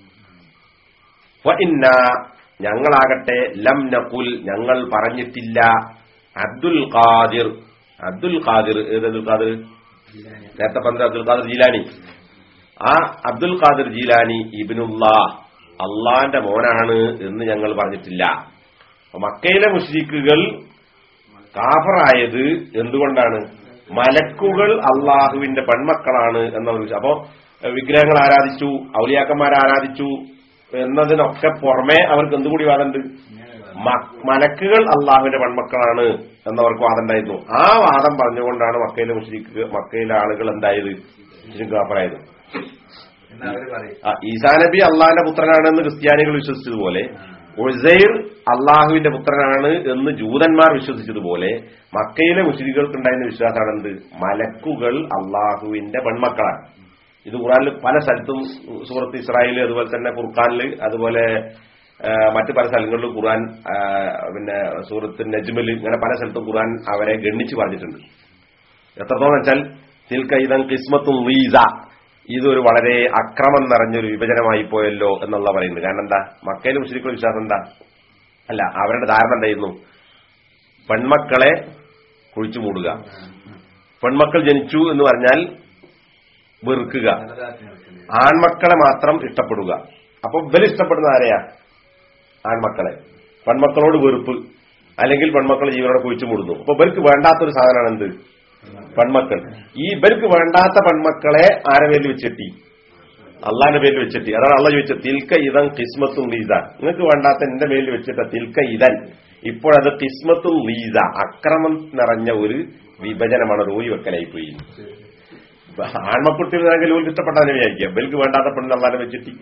[SPEAKER 2] ഫഇന്ന ഞങ്ങളാകട്ടെ ലം നഖുൽ ഞങ്ങൾ പറഞ്ഞിട്ടില്ല അബ്ദുൽ ഖാദിർ അബ്ദുൽ ഖാദിർ ഏത് അബ്ദുൽ ഖാദിർ നേരത്തെ പറഞ്ഞ അബ്ദുൽ ഖാദിർ ജീലാനി ആ അബ്ദുൽ ഖാദിർ ജീലാനി ഇബിനുല്ലാ അള്ളാന്റെ മോനാണ് എന്ന് ഞങ്ങൾ പറഞ്ഞിട്ടില്ല അപ്പൊ മക്കയിലെ മുഷ്രിക്കുകൾ കാഫറായത് എന്തുകൊണ്ടാണ് മലക്കുകൾ അള്ളാഹുവിന്റെ പെൺമക്കളാണ് എന്നവർ വിശ്വ- അപ്പോ എഹ്, വിഗ്രഹങ്ങൾ ആരാധിച്ചു ഔലിയാക്കന്മാരെ ആരാധിച്ചു എന്നതിനൊക്കെ പുറമെ അവർക്ക് എന്തുകൂടി വാദമുണ്ട് മ- മലക്കുകൾ അള്ളാഹുവിന്റെ പെൺമക്കളാണ് എന്നവർക്ക് വാദം ഉണ്ടായിരുന്നു ആ വാദം പറഞ്ഞുകൊണ്ടാണ് മക്കയിലെ മുസ്ലിക്ക് മക്കയിലെ ആളുകൾ എന്തായത് മുസ്ലിം കാഫറായത്
[SPEAKER 3] എന്ന് അവര് പറയും
[SPEAKER 2] ആ, ഈസാ നബി അള്ളാഹിന്റെ പുത്രനാണെന്ന് ക്രിസ്ത്യാനികൾ വിശ്വസിച്ചതുപോലെ ഉസൈർ അള്ളാഹുവിന്റെ പുത്രനാണ് എന്ന് ജൂതന്മാർ വിശ്വസിച്ചതുപോലെ മക്കയിലെ മുസ്ലികൾക്ക് ഉണ്ടായിരുന്ന വിശ്വാസമാണ് എന്ത് മലക്കുകൾ അള്ളാഹുവിന്റെ പെൺമക്കളാണ് ഇത് ഖുറാനിൽ പല സ്ഥലത്തും സൂറത്ത് ഇസ്രായേൽ അതുപോലെ തന്നെ ഫുർഖാനിൽ അതുപോലെ ആ, മറ്റു പല സ്ഥലങ്ങളിലും ഖുറാൻ ആ, പിന്നെ സൂറത്ത് നജ്മൽ ഇങ്ങനെ പല സ്ഥലത്തും ഖുറാൻ അവരെ ഗണ്ണിച്ച് പറഞ്ഞിട്ടുണ്ട് എത്രത്തോളം വെച്ചാൽ തിൽക്ക ഇതം കിസ്മത്തും വീസ ഇതൊരു വളരെ അക്രമം നിറഞ്ഞൊരു വിഭജനമായി പോയല്ലോ എന്നുള്ള പറയുന്നത് കാരണം എന്താ മക്കയിലെ മുസ്ലിക്കുള്ള വിശ്വാസം എന്താ അല്ല അവരുടെ ധാരണ എന്തായിരുന്നു പെൺമക്കളെ കുഴിച്ചു മൂടുക പെൺമക്കൾ ജനിച്ചു എന്ന് പറഞ്ഞാൽ വെറുക്കുക ആൺമക്കളെ മാത്രം ഇഷ്ടപ്പെടുക അപ്പൊ ഇവർ ഇഷ്ടപ്പെടുന്ന ആരെയാ ആൺമക്കളെ പെൺമക്കളോട് വെറുപ്പ് അല്ലെങ്കിൽ പെൺമക്കൾ ജീവനോടെ കുഴിച്ചു മൂടുന്നു അപ്പൊ ഇവർക്ക് വേണ്ടാത്തൊരു സാധനമാണ് എന്ത് പെൺമക്കൾ ഈ ഇവർക്ക് വേണ്ടാത്ത പെൺമക്കളെ ആരെ പേരിൽ വെച്ചെട്ടി അള്ളാന്റെ പേരിൽ വെച്ചെട്ടി അതാണ് അള്ള ചോദിച്ചത് തിൽക്ക ഇതൻ കിസ്മത്തും ലീസ നിങ്ങൾക്ക് വേണ്ടാത്ത എന്റെ പേരിൽ വെച്ചിട്ട തിൽക്ക ഇതൻ ഇപ്പോഴത് കിസ്മത്തും ലീസ അക്രമം നിറഞ്ഞ ഒരു വിഭജനമാണ് റോയി വെക്കലായി പോയി ഇപ്പൊ ആൺമക്കുട്ടികളാണെങ്കിൽ ഓർക്ക് ഇഷ്ടപ്പെട്ടതിനെ വിചാരിക്കുക ഇവർക്ക് വേണ്ടാത്ത പെണ്ണ് അള്ളാനെ വെച്ചിട്ടി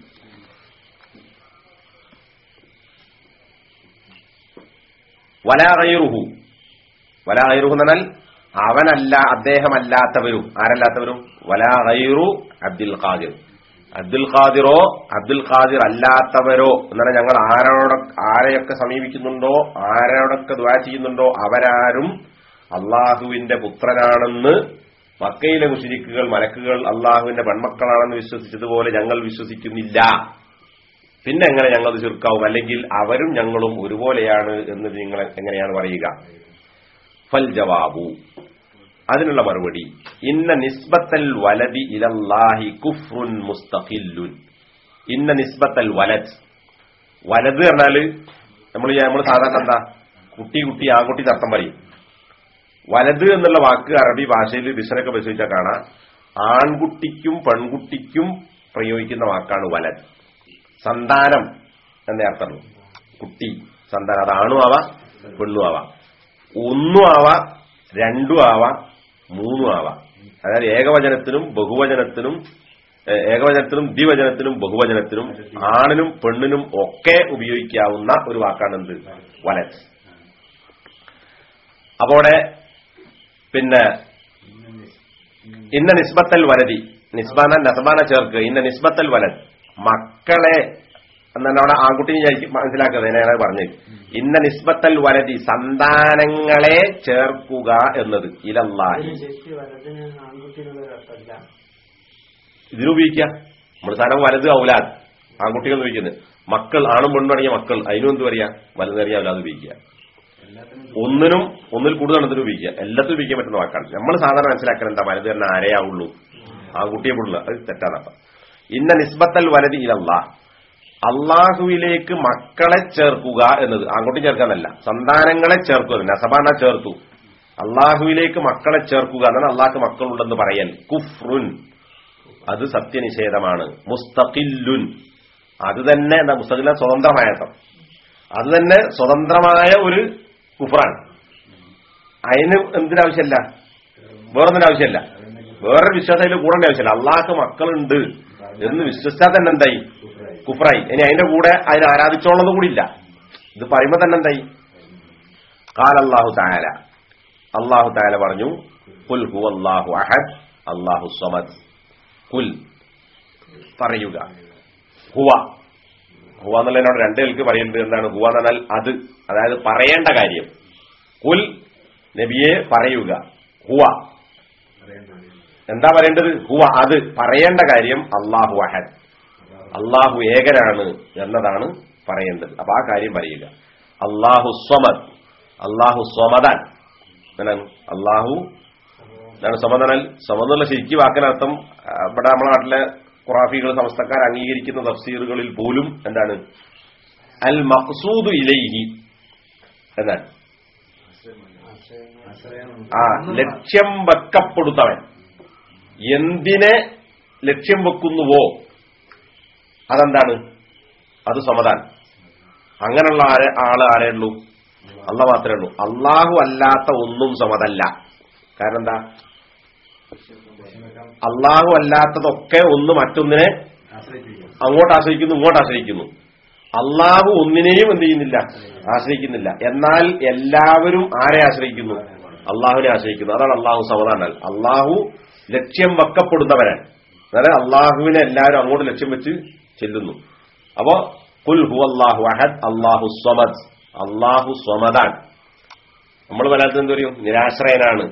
[SPEAKER 2] വലാറയുഹു വലാറയുഹു എന്ന് പറഞ്ഞാൽ അവനല്ല അദ്ദേഹമല്ലാത്തവരും ആരല്ലാത്തവരും വലാറയു അബ്ദുൽ ഖാദിർ അബ്ദുൽ ഖാദിറോ അബ്ദുൽ ഖാദിർ അല്ലാത്തവരോ എന്നാണ് ഞങ്ങൾ ആരോട ആരെയൊക്കെ സമീപിക്കുന്നുണ്ടോ ആരോടൊക്കെ ദ്വാ ചെയ്യുന്നുണ്ടോ അവരാരും അള്ളാഹുവിന്റെ പുത്രനാണെന്ന് മക്കയിലെ മുഷിരിക്കുകൾ മലക്കുകൾ അള്ളാഹുവിന്റെ പെൺമക്കളാണെന്ന് വിശ്വസിച്ചതുപോലെ ഞങ്ങൾ വിശ്വസിക്കുന്നില്ല പിന്നെ എങ്ങനെ ഞങ്ങൾ ചുരുക്കാവും അല്ലെങ്കിൽ അവരും ഞങ്ങളും ഒരുപോലെയാണ് എന്ന് നിങ്ങൾ എങ്ങനെയാണ് പറയുക ഫൽ ജവാബു അതിനുള്ള മറുപടി ഇന്ന നിസ്ബത്തൽ വലതി ഇലല്ലാഹി കുഫ്റുൻ മുസ്തഖില്ലുൻ ഇന്ന നിസ്ബത്തൽ വലത് വലത് പറഞ്ഞാല് നമ്മൾ നമ്മൾ സാധാരണ എന്താ കുട്ടി കുട്ടി ആൺകുട്ടി അർത്ഥം പറയും വലത് എന്നുള്ള വാക്ക് അറബി ഭാഷയിൽ ബിഷനൊക്കെ പരിശോധിച്ചാൽ കാണാം ആൺകുട്ടിക്കും പെൺകുട്ടിക്കും പ്രയോഗിക്കുന്ന വാക്കാണ് വലത് സന്താനം എന്നേ അർത്ഥമുള്ളൂ കുട്ടി സന്താനം അത് ആണും ആവാം പെണ്ണും ആവാം ഒന്നും ആവാം രണ്ടും ആവാം മൂന്നും ആവാം അതായത് ഏകവചനത്തിനും ബഹുവചനത്തിനും ഏഹ്, ഏകവചനത്തിനും ദ്വിവചനത്തിനും ബഹുവചനത്തിനും ആണിനും പെണ്ണിനും ഒക്കെ ഉപയോഗിക്കാവുന്ന ഒരു വാക്കാണ് എന്ത് വലത് അപ്പോടെ പിന്നെ ഇന്ന നിസ്ബത്തൽ വലതി നിസ്ബാന നസബാന ചേർക്ക് ഇന്ന നിസ്ബത്തൽ വലത് മക്കളെ എന്നാണ് അവിടെ ആൺകുട്ടി മനസ്സിലാക്കുന്നത് എന്നെയാണ് പറഞ്ഞത് ഇന്ന നിസ്ബത്തൽ വലതി സന്താനങ്ങളെ ചേർക്കുക എന്നത് ഇലല്ലാഹി
[SPEAKER 5] ശരിക്കും വലതിന് ആൺകുട്ടികളുടെ അർത്ഥമല്ല
[SPEAKER 2] ഇതിനുപയോഗിക്കുക നമ്മൾ സാധനം വലത് ഔലാദ് ആൺകുട്ടികൾ ഉപയോഗിക്കുന്നത് മക്കൾ ആണും പെണ്ണും അടങ്ങിയ മക്കൾ അതിനും എന്ത് പറയാ വലുതറിയ ഔലാദ് ഉപയോഗിക്കുക ഒന്നിനും ഒന്നിൽ കൂടുതൽ എണ്ണത്തിന് ഉപയോഗിക്കുക എല്ലാത്തിനും ഉപയോഗിക്കാൻ പറ്റുന്ന വാക്കാണ് നമ്മൾ സാധാരണ മനസ്സിലാക്കാൻ എന്താ വലുത് തന്നെ ആരെയാവുള്ളൂ ആൺകുട്ടിയെ പെടില്ല അത് തെറ്റാണ് ഇന്ന നിസ്ബത്തൽ വലതി ഇലല്ലാ അള്ളാഹുവിലേക്ക് മക്കളെ ചേർക്കുക എന്നത് ആൺകുട്ടി ചേർക്കാന്നല്ല സന്താനങ്ങളെ ചേർക്കുക നസബാന ചേർത്തു അള്ളാഹുവിലേക്ക് മക്കളെ ചേർക്കുക എന്നാണ് അള്ളാഹ്ക്ക് മക്കളുണ്ടെന്ന് പറയൽ കുഫ്റുൻ അത് സത്യനിഷേധമാണ് മുസ്തഖില്ലുൻ അത് തന്നെ എന്താ മുസ്തഖില്ല സ്വതന്ത്രമായതം അത് തന്നെ സ്വതന്ത്രമായ ഒരു കുഫറാണ് അതിന് എന്തിനാവശ്യമല്ല വേറൊന്നിനും ആവശ്യമല്ല വേറൊരു വിശ്വാസം അതിൽ കൂടേണ്ട ആവശ്യമില്ല അള്ളാഹ്ക്ക് മക്കളുണ്ട് എന്ന് വിശ്വസിച്ചാൽ തന്നെ എന്തായി കുഫറായി ഇനി അതിന്റെ കൂടെ അതിനെ ആരാധിച്ചോളത് കൂടി ഇല്ല ഇത് പറയുമ്പോ തന്നെ എന്തായി കാൽ അള്ളാഹു താല അള്ളാഹു താല പറഞ്ഞു കുൽ ഹു അള്ളാഹു അഹദ് അള്ളാഹു സമദ് കുൽ പറയുക ഹുവ ഹുവ എന്നുള്ളതിനോട് രണ്ട് പേർക്ക് പറയുന്നത് എന്താണ് ഹുവ എന്ന് പറഞ്ഞാൽ അത് അതായത് പറയേണ്ട കാര്യം കുൽ നബിയെ പറയുക ഹുവ എന്താ പറയേണ്ടത് ഹുവ അത് പറയേണ്ട കാര്യം അള്ളാഹു അഹദ് അള്ളാഹു ഏകനാണ് എന്നതാണ് പറയേണ്ടത് അപ്പൊ ആ കാര്യം പറയുക അള്ളാഹു സ്വമദ് അള്ളാഹു സ്വമദാൻ എന്താണ് അള്ളാഹു എന്താണ് സമതനൽ സമന്നുള്ള ശരിക്കും വാക്കിനർത്ഥം ആ, ഇവിടെ നമ്മുടെ നാട്ടിലെ ഖുറാഫികൾ സമസ്തക്കാർ അംഗീകരിക്കുന്ന തഫ്സീറുകളിൽ പോലും എന്താണ് അൽ മഖ്സൂദ് ഇലൈഹി എന്നാണ് ആ ലക്ഷ്യം വെക്കപ്പെടുത്തവൻ എന്തിനെ ലക്ഷ്യം വെക്കുന്നുവോ അതെന്താണ് അത് സമതാൻ അങ്ങനെയുള്ള ആരെ ആള് ആരേ ഉള്ളൂ അല്ല മാത്രമേ ഉള്ളൂ അള്ളാഹു അല്ലാത്ത ഒന്നും സമതല്ല കാരണം എന്താ അള്ളാഹു അല്ലാത്തതൊക്കെ ഒന്ന് മറ്റൊന്നിനെ അങ്ങോട്ട് ആശ്രയിക്കുന്നു ഇങ്ങോട്ട് ആശ്രയിക്കുന്നു അള്ളാഹു ഒന്നിനെയും എന്ത് ചെയ്യുന്നില്ല ആശ്രയിക്കുന്നില്ല എന്നാൽ എല്ലാവരും ആരെ ആശ്രയിക്കുന്നു അള്ളാഹുവിനെ ആശ്രയിക്കുന്നു അതാണ് അള്ളാഹു സമതാനാൽ അള്ളാഹു ലക്ഷ്യം വെക്കപ്പെടുന്നവരാണ് അതായത് അള്ളാഹുവിനെ എല്ലാവരും അങ്ങോട്ട് ലക്ഷ്യം വെച്ച് ചെല്ലുന്നു അപ്പോ കുൽ ഹു അള്ളാഹു അഹദ് അള്ളാഹു സ്വമദ് അള്ളാഹു സ്വമദാൻ നമ്മൾ പലർത്തും എന്ത് പറയും നിരാശ്രയനാണ്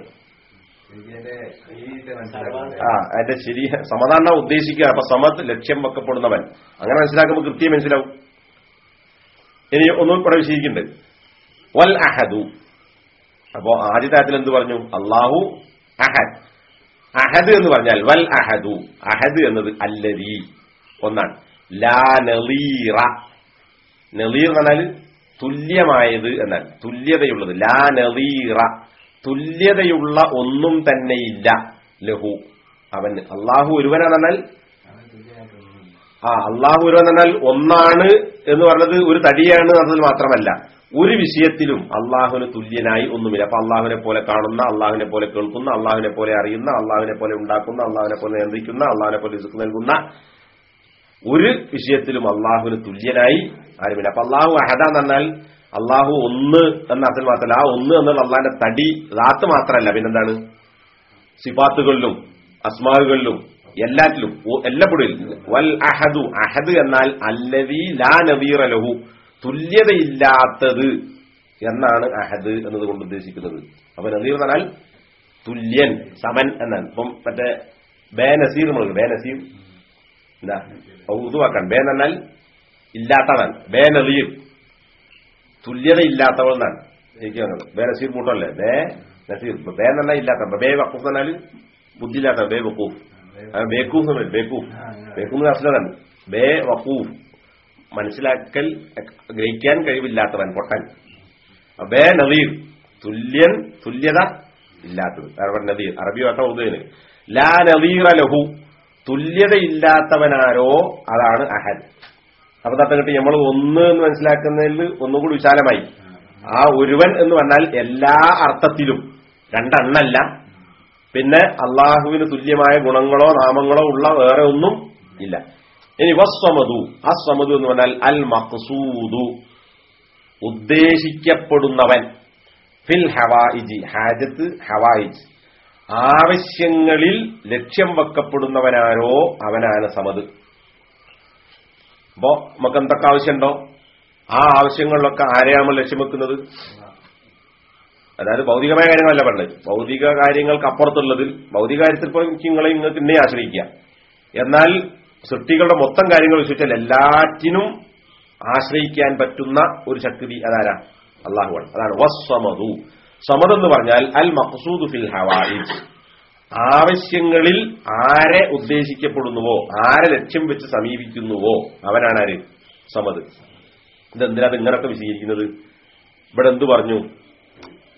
[SPEAKER 2] ആ അതിന്റെ ശരി സമതാണ്ണ ഉദ്ദേശിക്കുക അപ്പൊ സമത് ലക്ഷ്യം വെക്കപ്പെടുന്നവൻ അങ്ങനെ മനസ്സിലാക്കുമ്പോൾ കൃത്യം മനസ്സിലാവും ഇനി ഒന്നും ഇവിടെ വിശദീകരിക്കുന്നുണ്ട് വൽ അഹദു അപ്പോ ആദ്യത്തെ ആയത്തിൽ എന്ത് പറഞ്ഞു അള്ളാഹു അഹദ് അഹദ് എന്ന് പറഞ്ഞാൽ വൽ അഹദു അഹദ് എന്നത് അല്ലതി ഒന്നാണ് ലാ നളീറ നളീർ എന്ന് പറഞ്ഞാൽ തുല്യമായത് എന്നാൽ തുല്യതയുള്ളത് ലാ നളീറ തുല്യതയുള്ള ഒന്നും തന്നെയില്ല ലഹു അവന് അള്ളാഹു ഒരുവനാണെന്നാൽ ആ അള്ളാഹു ഒരുവൻ എന്നാൽ ഒന്നാണ് എന്ന് പറഞ്ഞത് ഒരു തടിയാണ് എന്നതിൽ മാത്രമല്ല ഒരു വിഷയത്തിലും അള്ളാഹുവിന് തുല്യനായി ഒന്നുമില്ല അപ്പൊ അള്ളാഹുവിനെ പോലെ കാണുന്ന അള്ളാഹുവിനെ പോലെ കേൾക്കുന്ന അള്ളാഹുവിനെ പോലെ അറിയുന്ന അള്ളാഹുവിനെ പോലെ ഉണ്ടാക്കുന്ന അള്ളാഹുവിനെ പോലെ നിയന്ത്രിക്കുന്ന അള്ളാഹുവിനെ പോലെ റിസ്ക് നൽകുന്ന ഒരു വിഷയത്തിലും അള്ളാഹുവിന് തുല്യനായി ആരുമില്ല അപ്പൊ അള്ളാഹു അഹദ എന്ന് പറഞ്ഞാൽ അള്ളാഹു ഒന്ന് എന്ന അർത്ഥത്തിൽ മാത്രമല്ല ആ ഒന്ന് എന്നുള്ള അള്ളാഹിന്റെ തടി റാത്ത് മാത്രമല്ല പിന്നെന്താണ് സിഫാത്തുകളിലും അസ്മാറുകളിലും എല്ലാറ്റിലും ഓ- എല്ലാപ്പോഴും വൽ അഹദു അഹദ് എന്നാൽ അല്ലവി ലാ നവീറ ലഹു തുല്യതയില്ലാത്തത് എന്നാണ് അഹദ് എന്നതുകൊണ്ട് ഉദ്ദേശിക്കുന്നത് അപ്പൊ നദീർ എന്ന് പറഞ്ഞാൽ തുല്യൻ സമൻ എന്നാണ് ഇപ്പം മറ്റേ ബേ നസീർ നമ്മൾ ബേ നസീർ എന്താ ഉറുദുവാക്കാൻ ബേ എന്ന് പറഞ്ഞാൽ ഇല്ലാത്തതാണ് ബേ നദീർ തുല്യത ഇല്ലാത്തവൾ എന്നാണ് എനിക്ക് വന്നത് ബേ നസീർ കൂട്ടമല്ലേ ബേ നസീർ ഇപ്പൊ ബേ എന്ന് പറഞ്ഞാൽ ഇല്ലാത്ത ബേ വക്കൂഫ് എന്ന് പറഞ്ഞാൽ ബുദ്ധിയില്ലാത്ത ബേ വക്കൂഫ് ആ, ബേക്കൂഫ് എന്ന് പറയും ബേക്കൂഫ് ബേക്കൂഫ് അസ്ലതാണ് ബേ വക്കൂഫ് മനസ്സിലാക്കൽ ഗ്രഹിക്കാൻ കഴിവില്ലാത്തവൻ പൊട്ടൻ ബേ നദീർ തുല്യൻ തുല്യത ഇല്ലാത്തത് അറബൻ നദീർ അറബി ഭാഷ ഉദയന് ലാ നദീറ ലഹു തുല്യതയില്ലാത്തവനാരോ അതാണ് അഹദ് അപ്പൊ തട്ടകെട്ടി നമ്മൾ ഒന്ന് എന്ന് മനസ്സിലാക്കുന്നതിൽ ഒന്നുകൂടി വിശാലമായി ആ ഒരുവൻ എന്ന് പറഞ്ഞാൽ എല്ലാ അർത്ഥത്തിലും രണ്ടെണ്ണല്ല പിന്നെ അള്ളാഹുവിന് തുല്യമായ ഗുണങ്ങളോ നാമങ്ങളോ ഉള്ള വേറെ ഒന്നും ഇല്ല ഇനി വസ്വമതു അസ്വമതു എന്ന് പറഞ്ഞാൽ അൽ മഖ്സൂദു ഉദ്ദേശിക്കപ്പെടുന്നവൻ ഫിൽ ഹവായിജി ഹാജത്ത് ഹവായിജ് ആവശ്യങ്ങളിൽ ലക്ഷ്യം വെക്കപ്പെടുന്നവനാരോ അവനാണ് സമത് അപ്പോ നമുക്ക് എന്തൊക്കെ ആവശ്യമുണ്ടോ ആ ആവശ്യങ്ങളിലൊക്കെ ആരെയാണ് നമ്മൾ ലക്ഷ്യം വെക്കുന്നത് അതായത് ഭൗതികമായ കാര്യങ്ങളല്ല പറഞ്ഞത് ഭൗതിക കാര്യങ്ങൾക്ക് അപ്പുറത്തുള്ളതിൽ ഭൗതിക കാര്യത്തിൽ ഇപ്പോൾ എനിക്ക് നിങ്ങളെ നിങ്ങൾക്ക് ഇന്നെ ആശ്രയിക്കാം എന്നാൽ സൃഷ്ടികളുടെ മൊത്തം കാര്യങ്ങൾ വിശ്വസിച്ചാൽ എല്ലാറ്റിനും ആശ്രയിക്കാൻ പറ്റുന്ന ഒരു ശക്തി അതാരാ അള്ളാഹുവാണ് അതാണ് വസ്വമതു സമത് എന്ന് പറഞ്ഞാൽ അൽ മഖ്സൂദ് ഫിൽ ഹവായിജ് ആവശ്യങ്ങളിൽ ആരെ ഉദ്ദേശിക്കപ്പെടുന്നുവോ ആരെ ലക്ഷ്യം വെച്ച് സമീപിക്കുന്നുവോ അവനാണ് ആര് സമത് ഇതെന്തിനാ ഇത് ഇങ്ങനൊക്കെ വിശദീകരിക്കുന്നത് ഇവിടെ എന്തു പറഞ്ഞു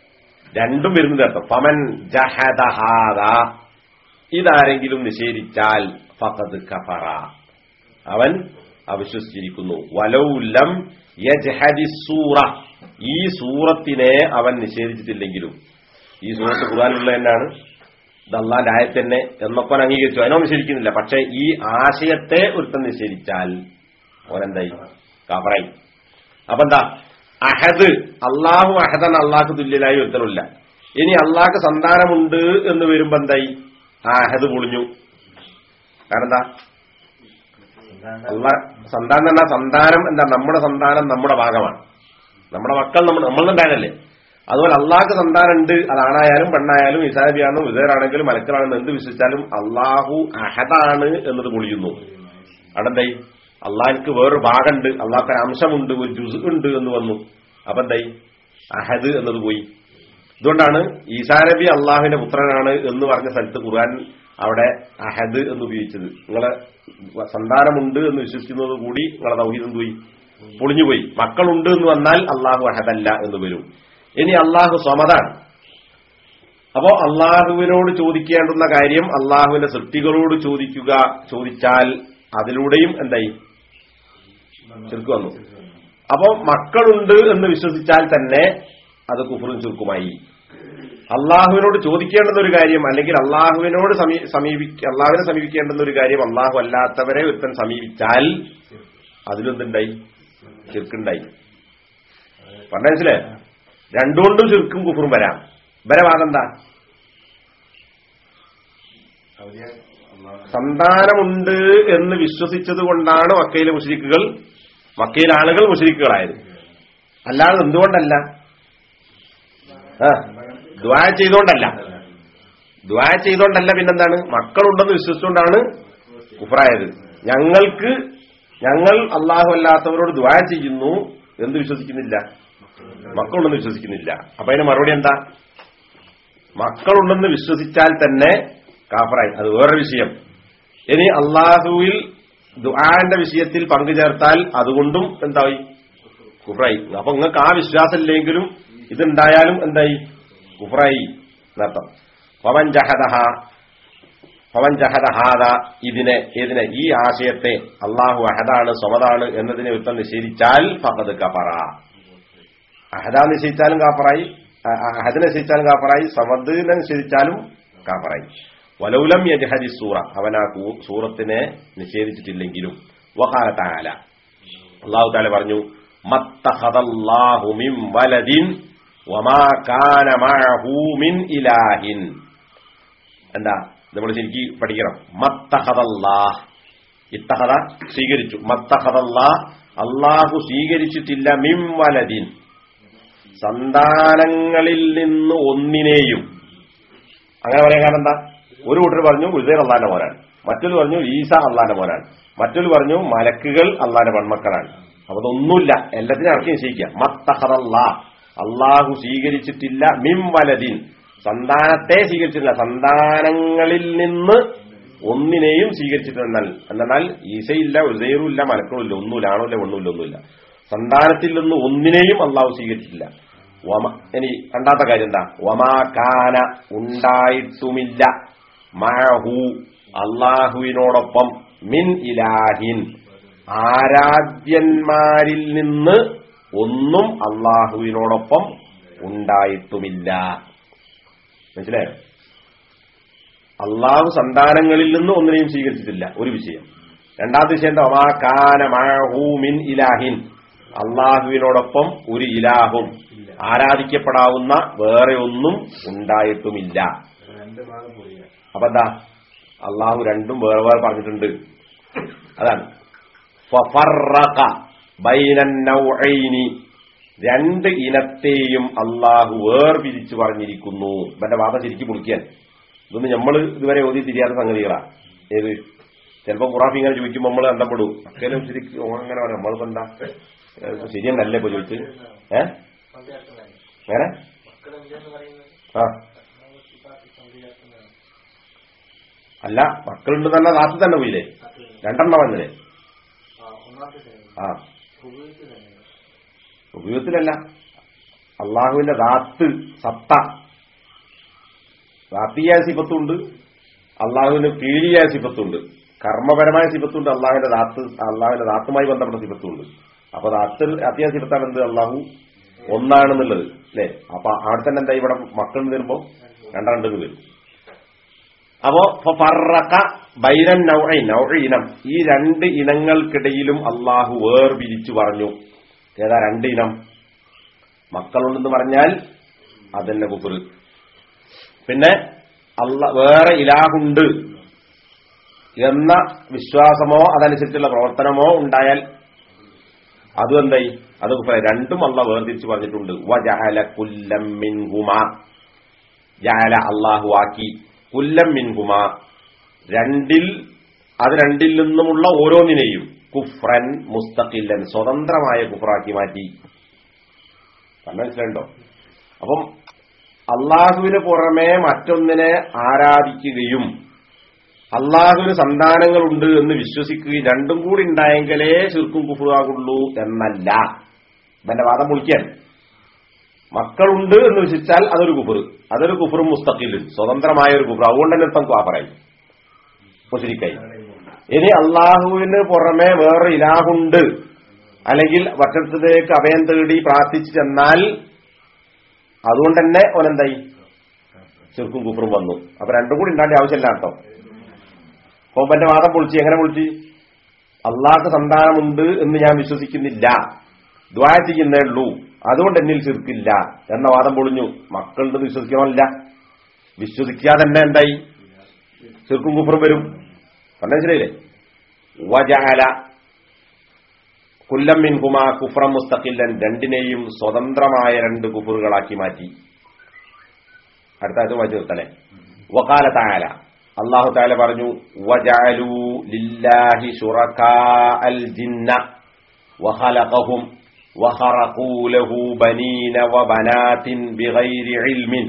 [SPEAKER 2] രണ്ടും വരുന്നത് അർത്ഥം ഫമൻ ജഹദഹാദ ഇതാരെങ്കിലും നിഷേധിച്ചാൽ ഫഖദ് കഫറ അവൻ അവിശ്വസിച്ചിരിക്കുന്നു വലൗലം യജ്ഹദി സൂറ ഈ സൂറത്തിനെ അവൻ നിഷേധിച്ചിട്ടില്ലെങ്കിലും ഈ സൂറത്ത് ഖുർആനിലുള്ള തന്നെയാണ് ഇത് അള്ളാന്റെ ആയത്ത് തന്നെ എന്നൊക്കെ അവൻ അംഗീകരിച്ചു അതിനോ നിഷേധിക്കുന്നില്ല പക്ഷെ ഈ ആശയത്തെ ഒരുത്തൻ നിഷേധിച്ചാൽ ഓനെന്തായി കാഫറായി അപ്പൊ എന്താ അഹദ് അള്ളാഹു അഹദൻ അള്ളാഹ് തുല്യനായി ഒരുത്തനില്ല ഇനി അള്ളാഹ്ക്ക് സന്താനമുണ്ട് എന്ന് വരുമ്പോ എന്തായി ആ അഹദ് പൊളിഞ്ഞു കാരണം എന്താ അള്ളാഹ് സന്താനം എന്നാ സന്താനം എന്താ നമ്മുടെ സന്താനം നമ്മുടെ ഭാഗമാണ് നമ്മുടെ മക്കൾ നമ്മൾ നമ്മളുണ്ടായാലല്ലേ അതുപോലെ അള്ളാഹ്ക്ക് സന്താനം ഉണ്ട് അതാണായാലും പെണ്ണായാലും ഇസാബിയാണെന്നും വിസേറാണെങ്കിലും മലക്കലാണെന്നും എന്ത് വിശ്വസിച്ചാലും അള്ളാഹു അഹദാണ് എന്നത് പൊളിയുന്നു അവിടെ എന്തായി അള്ളാഹിക്ക് വേറൊരു ഭാഗമുണ്ട് അള്ളാഹ്ക്ക് ഒരു അംശമുണ്ട് ഒരു ജുസ് ഉണ്ട് എന്ന് വന്നു അപ്പൊ എന്തായി അഹദ് എന്നത് പോയി ഇതുകൊണ്ടാണ് ഈസാ നബി അള്ളാഹുവിന്റെ പുത്രനാണ് എന്ന് പറഞ്ഞ സ്ഥലത്ത് ഖുർആൻ അവിടെ അഹദ് എന്ന് ഉപയോഗിച്ചത് നിങ്ങളെ സന്താനമുണ്ട് എന്ന് വിശ്വസിക്കുന്നത് കൂടി നിങ്ങളെ ദൗഹീദ് എന്ത് പോയി പൊളിഞ്ഞുപോയി മക്കളുണ്ട് എന്ന് വന്നാൽ അള്ളാഹു അഹദല്ല എന്ന് വരും ഇനി അള്ളാഹു സ്വമതാണ് അപ്പോ അള്ളാഹുവിനോട് ചോദിക്കേണ്ടുന്ന കാര്യം അള്ളാഹുവിന്റെ സൃഷ്ടികളോട് ചോദിക്കുക ചോദിച്ചാൽ അതിലൂടെയും എന്തായി ചുരുക്ക് വന്നു അപ്പോ മക്കളുണ്ട് എന്ന് വിശ്വസിച്ചാൽ തന്നെ അത് കുഫറും ചുരുക്കുമായി അള്ളാഹുവിനോട് ചോദിക്കേണ്ടുന്ന ഒരു കാര്യം അല്ലെങ്കിൽ അള്ളാഹുവിനോട് സമീ- സമീപിക്ക അള്ളാഹുവിനെ സമീപിക്കേണ്ടുന്ന ഒരു കാര്യം അള്ളാഹു അല്ലാത്തവരെ ഒരുത്തൻ സമീപിച്ചാൽ അതിലെന്തുണ്ടായി ചെറുക്കുണ്ടായി പറഞ്ഞ മനസ്സിലായോ രണ്ടുകൊണ്ടും ചുരുക്കും കുഫറും വരാം ഇവരെ വാദം എന്താ സന്താനമുണ്ട് എന്ന് വിശ്വസിച്ചത് കൊണ്ടാണ് മക്കയിലെ മുസ്ലിക്കുകൾ മക്കയിലെ ആളുകൾ മുസ്ലിക്കുകളായത് അല്ലാതെ എന്തുകൊണ്ടല്ല ആ ദ്വാ ചെയ്തുകൊണ്ടല്ല ദ്വാ ചെയ്തുകൊണ്ടല്ല പിന്നെന്താണ് മക്കളുണ്ടെന്ന് വിശ്വസിച്ചുകൊണ്ടാണ് കുഫറായത് ഞങ്ങൾക്ക് ഞങ്ങൾ അള്ളാഹു അല്ലാത്തവരോട് ദ്വാ ചെയ്യുന്നു എന്ന് വിശ്വസിക്കുന്നില്ല മക്കളുണ്ടെന്ന് വിശ്വസിക്കുന്നില്ല അപ്പൊ അതിന് മറുപടി എന്താ മക്കളുണ്ടെന്ന് വിശ്വസിച്ചാൽ തന്നെ കാഫറായി അത് വേറൊരു വിഷയം ഇനി അള്ളാഹുവിൽ ദുആന്റെ വിഷയത്തിൽ പങ്കുചേർത്താൽ അതുകൊണ്ടും എന്തായി കുഫറായി അപ്പൊ നിങ്ങൾക്ക് ആ വിശ്വാസം ഇല്ലെങ്കിലും ഇതുണ്ടായാലും എന്തായി കുഫറായി എന്നർത്ഥം പവൻ ജഹദഹ പവൻ ജഹദഹാദ ഇതിനെ ഇതിനെ ഈ ആശയത്തെ അള്ളാഹു അഹദാണ് സ്വമതാണ് എന്നതിനെ ഒരുത്തം നിഷേധിച്ചാൽ ഫഖദ് കഫറ അഹദ നിശ്ചയിച്ചാലും കാഫറായി അ- അ- അഹദിനെ നിശ്ചയിച്ചാലും കാഫറായി സമദിനെ നിഷേധിച്ചാലും കാഫറായി വലൗലം യജ്ഹദി സൂറ അവൻ ആ കൂ- സൂറത്തിനെ നിഷേധിച്ചിട്ടില്ലെങ്കിലും വഖാല തആല അള്ളാഹു താല പറഞ്ഞു മത്തഖദല്ലാഹു മിൻ വലദിൻ വമാ കാന മഅഹു മിൻ ഇലാഹിൻ എന്താ നമ്മൾ ശരിക്ക് പഠിക്കണം മത്തഖദല്ലാഹ് ഇത്തഹദ സ്വീകരിച്ചു മത്തഹദല്ലാ അള്ളാഹു സ്വീകരിച്ചിട്ടില്ല മിം വലദിൻ സന്താനങ്ങളിൽ നിന്ന് ഒന്നിനെയും അങ്ങനെ പറയാൻ കാരണം എന്താ ഒരു കൂട്ടർ പറഞ്ഞു ഉസൈർ അള്ളാന്റെ മോനാണ് മറ്റൊരു പറഞ്ഞു ഈസ അള്ളാന്റെ മോനാണ് മറ്റൊരു പറഞ്ഞു മലക്കുകൾ അള്ളാന്റെ പെൺമക്കളാണ് അപ്പൊ അതൊന്നുമില്ല എല്ലാത്തിനും ഇറക്കി നിശ്ചയിക്കുക മത്തഹദല്ലാ അള്ളാഹു സ്വീകരിച്ചിട്ടില്ല മിം വലദിൻ സന്താനത്തെ സ്വീകരിച്ചിട്ടില്ല സന്താനങ്ങളിൽ നിന്ന് ഒന്നിനെയും സ്വീകരിച്ചിട്ടുണ്ടെന്നാൽ എന്നാൽ ഈസയില്ല ഉസൈറുമില്ല മലക്കളുമില്ല ഒന്നുമില്ല ആണുമില്ല പെണ്ണുമില്ല ഒന്നുമില്ല സന്താനത്തിൽ നിന്ന് ഒന്നിനെയും അള്ളാഹു സ്വീകരിച്ചിട്ടില്ല വമ ഇനി രണ്ടാമത്തെ കാര്യം എന്താ വമാ കാന ഉണ്ടായിട്ടുമില്ല മഹു അള്ളാഹുവിനോടൊപ്പം മിൻ ഇലാഹിൻ ആരാധ്യന്മാരിൽ നിന്ന് ഒന്നും അള്ളാഹുവിനോടൊപ്പം ഉണ്ടായിട്ടുമില്ല മനസ്സിലായോ അള്ളാഹു സന്താനങ്ങളിൽ നിന്ന് ഒന്നിനെയും സ്വീകരിച്ചിട്ടില്ല ഒരു വിഷയം രണ്ടാമത്തെ വിഷയം എന്താ ഒമാ കാന മഅഹു മിൻ ഇലാഹിൻ അള്ളാഹുവിനോടൊപ്പം ഒരു ഇലാഹും ആരാധിക്കപ്പെടാവുന്ന വേറെ ഒന്നും ഉണ്ടായിട്ടുമില്ല
[SPEAKER 5] രണ്ട് ഭാഗം പോയില്ല
[SPEAKER 2] അപ്പൊ എന്താ അള്ളാഹു രണ്ടും വേറെ വേറെ പറഞ്ഞിട്ടുണ്ട് അതാണ് ഫഫറഖ ബൈനൻ നൗഐനി രണ്ട് ഇനത്തെയും അള്ളാഹു വേർപിരിച്ചു പറഞ്ഞിരിക്കുന്നു ഇവന്റെ വാദം ശരിക്കും പൊളിക്കാൻ ഇതൊന്നും നമ്മൾ ഇതുവരെ ഓതി തിരിയാത്ത സംഗതികളാ ഏത് ചിലപ്പോ ഖുറാഫ് ഇങ്ങനെ ചോദിക്കുമ്പോൾ നമ്മൾ അന്തപ്പെടും അക്കലും ശരിക്കും ഓൻ അങ്ങനെ പറയാം നമ്മളിപ്പോ എന്താ ഏഹ് ശരിയെന്നല്ലേ ഇപ്പൊ ചോദിച്ച് ഏ അങ്ങനെ ആ അല്ല മക്കളുണ്ട് തന്നെ നാട്ടിൽ തന്നെ പോയില്ലേ രണ്ടെണ്ണം വന്നില്ലേ ആ ഉപയോഗത്തിലല്ല അള്ളാഹുവിന്റെ ദാത്ത് സത്ത ദാത്തിയായ സിഫത്തുണ്ട് അള്ളാഹുവിന് കീഴിയായ സിഫത്തുണ്ട് കർമ്മപരമായ സിഫത്തുണ്ട് അള്ളാഹുവിന്റെ ദാത്ത് അള്ളാഹുവിന്റെ ദാത്തുമായി ബന്ധപ്പെട്ട സിഫത്തുണ്ട് അപ്പൊ ദാത്ത് അത്യാവശ്യ സിഫത്താണ് എന്ത് അള്ളാഹു ഒന്നാണെന്നുള്ളത് അല്ലെ അപ്പൊ അവിടെ തന്നെ എന്താ ഇവിടെ മക്കൾ വരുമ്പോ രണ്ടാണ്ടെന്ന് വരും അപ്പോ ഫറക്ക ബൈരൻ നൗഇ നൗഇ ഇനം ഈ രണ്ട് ഇനങ്ങൾക്കിടയിലും അള്ളാഹു വേർപിരിച്ചു പറഞ്ഞു ഏതാ രണ്ട് ഇനം മക്കളുണ്ടെന്ന് പറഞ്ഞാൽ അതന്നെ കുഫർ പിന്നെ അല്ല വേറെ ഇലാഹുണ്ട് എന്ന വിശ്വാസമോ അതനുസരിച്ചുള്ള പ്രവർത്തനമോ ഉണ്ടായാൽ അതും എന്തായി അത് കുഫർ രണ്ടും അല്ല വേർതിരിച്ചു പറഞ്ഞിട്ടുണ്ട് വജഅല കുല്ലം മിൻഹുമാ ജഅല അല്ലാഹു ആക്കി കുല്ലം മിൻഹുമാ രണ്ടിൽ അത് രണ്ടിൽ നിന്നുമുള്ള ഓരോന്നിനെയും കുഫ്രൻ മുസ്തഖില്ലൻ സ്വതന്ത്രമായ കുഫറാക്കി മാറ്റി പറഞ്ഞ മനസ്സിലുണ്ടോ അപ്പം അള്ളാഹുവിന് പുറമെ മറ്റൊന്നിനെ ആരാധിക്കുകയും അള്ളാഹുവിന് സന്താനങ്ങളുണ്ട് എന്ന് വിശ്വസിക്കുകയും രണ്ടും കൂടി ഉണ്ടായെങ്കിലേ ശിർക്കും കുഫുറാകുള്ളൂ എന്നല്ല ഇവന്റെ വാദം പൊളിക്കാൻ മക്കളുണ്ട് എന്ന് വിശ്വസിച്ചാൽ അതൊരു കുഫർ അതൊരു കുഫറും മുസ്തഖിലും സ്വതന്ത്രമായ ഒരു കുഫർ അതുകൊണ്ട് തന്നെ ഇപ്പം ആ പറയും മുസ്ലിക്കായി ഇനി അള്ളാഹുവിന് പുറമെ വേറെ ഇലാഹുണ്ട് അല്ലെങ്കിൽ വട്ടത്തിലേക്ക് അഭയം തേടി പ്രാർത്ഥിച്ചു ചെന്നാൽ അതുകൊണ്ട് തന്നെ ഓനെന്തായി ചെറുക്കും കുഫറും വന്നു അപ്പൊ രണ്ടും കൂടി ഉണ്ടാകേണ്ട ആവശ്യമില്ല കേട്ടോ കോമ്പന്റെ വാദം പൊളിച്ച് എങ്ങനെ പൊളിച്ച് അള്ളാഹ് സന്താനമുണ്ട് എന്ന് ഞാൻ വിശ്വസിക്കുന്നില്ല ദ്വായ ചെയ്യുന്നേ ഉള്ളൂ അതുകൊണ്ട് എന്നിൽ ചെറുക്കില്ല എന്ന വാദം പൊളിഞ്ഞു മക്കളുണ്ടെന്ന് വിശ്വസിക്കണമല്ല വിശ്വസിക്കാതെ തന്നെ എന്തായി ചെറുക്കും കുഫറും വരും പറഞ്ഞ മനസ്സിലായില്ലേ വജഅല കുല്ലം മിൻഹുമാ കുഫ്രം മുസ്തഖില്ലൻ രണ്ടിനെയും സ്വതന്ത്രമായ രണ്ട് കുഫറുകളാക്കി മാറ്റി അടുത്ത ആയത്ത് വായിച്ചു നിർത്തണേ വകാല താല അള്ളാഹു താല പറഞ്ഞു വജഅലു ലില്ലാഹി ശുറകാ അൽ ജിന്ന വഖലഖഹും വഖറഖൂ ലഹു ബനീന വബനാതിൻ ബിഗൈരി ഇൽമിൻ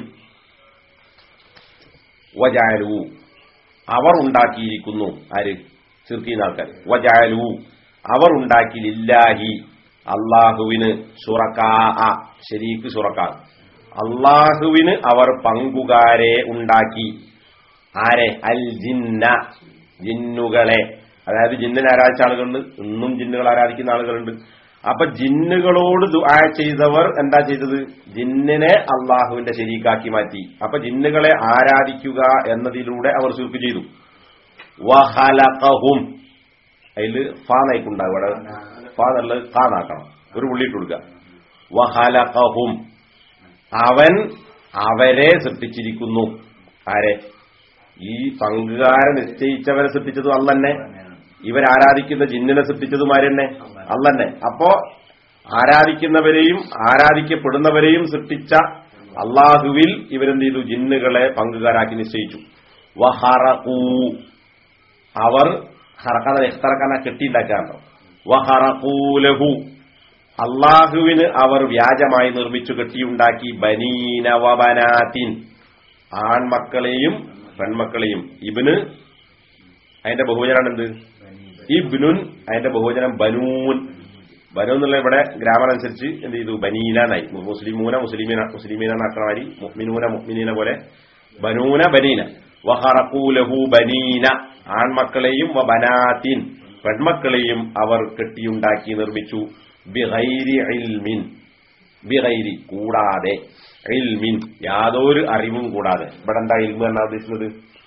[SPEAKER 2] വജഅലു അവർ ഉണ്ടാക്കിയിരിക്കുന്നു ആര് ചിർക്കുന്ന ആൾക്കാർ വജാലു അവർ ഉണ്ടാക്കി ലില്ലാഹി അള്ളാഹുവിന് സുറക്കാ ശരീക്ക് സുറക്കാ അള്ളാഹുവിന് അവർ പങ്കുകാരെ ഉണ്ടാക്കി ആരെ അൽ ജിന്ന ജിന്നുകളെ അതായത് ജിന്നിനെ ആരാധിച്ച ആളുകളുണ്ട് ഇന്നും ജിന്നുകൾ ആരാധിക്കുന്ന ആളുകളുണ്ട് അപ്പൊ ജിന്നുകളോട് ദുആ ചെയ്തവർ എന്താ ചെയ്തത് ജിന്നിനെ അള്ളാഹുവിന്റെ ശരീക്കാക്കി മാറ്റി അപ്പൊ ജിന്നുകളെ ആരാധിക്കുക എന്നതിലൂടെ അവർ ചുരുക്ക് ചെയ്തു വഹലഖഹും അതില് ഫാ നയിക്കുണ്ടാവും ഇവിടെ ഫാ എന്നുള്ളത് കാ നാക്കണം ഒരു പുള്ളിയിട്ട് കൊടുക്കുക വഹലഖഹും അവൻ അവരെ സൃഷ്ടിച്ചിരിക്കുന്നു ആരെ ഈ പങ്കുകാരെ നിശ്ചയിച്ചവരെ സൃഷ്ടിച്ചതും അല്ലന്നെ ഇവരാരാധിക്കുന്ന ജിന്നിനെ സൃഷ്ടിച്ചതുമാരെന്നെ അല്ലന്നെ അപ്പോ ആരാധിക്കുന്നവരെയും ആരാധിക്കപ്പെടുന്നവരെയും സൃഷ്ടിച്ച അള്ളാഹുവിൽ ഇവരെന്ത് ചെയ്തു ജിന്നുകളെ പങ്കുകാരാക്കി നിശ്ചയിച്ചു വഹറൂ അവർ ഹറക്കാതെ എസ്തറക്കാന കെട്ടിണ്ടാക്കാറുണ്ടോ വഹറൂലഹു അള്ളാഹുവിന് അവർ വ്യാജമായി നിർമ്മിച്ചു കെട്ടിയുണ്ടാക്കി ബനീന വബനാത്തിൻ ആൺമക്കളെയും പെൺമക്കളെയും ഇബിന് അതിന്റെ ബഹുവചനാണ് എന്ത് ഇബ്നുൻ അതിന്റെ ബഹുവചനം ബനൂൻ ബനു എന്നുള്ള ഇവിടെ ഗ്രാമർ അനുസരിച്ച് എന്ത് ചെയ്തു ബനീനായി മുസ്ലിമൂന മുസ്ലിമീന മുസ്ലിമീന അക്രമാരി മുഅ്മിനൂന മുഅ്മിനീന പോലെ ബനൂന ബനീന വഹറഖൂലഹു ബനീന ആൺമക്കളെയും വബനാത്തിൻ പെൺമക്കളെയും അവർ കെട്ടിയുണ്ടാക്കി നിർമ്മിച്ചു ബിഗൈരി ഇൽമിൻ ബിഗൈരി കൂടാതെ ഇൽമിൻ യാതൊരു അറിവും കൂടാതെ ഇവിടെ എന്താ ഇൽമു എന്നാ ഉദ്ദേശിക്കുന്നത്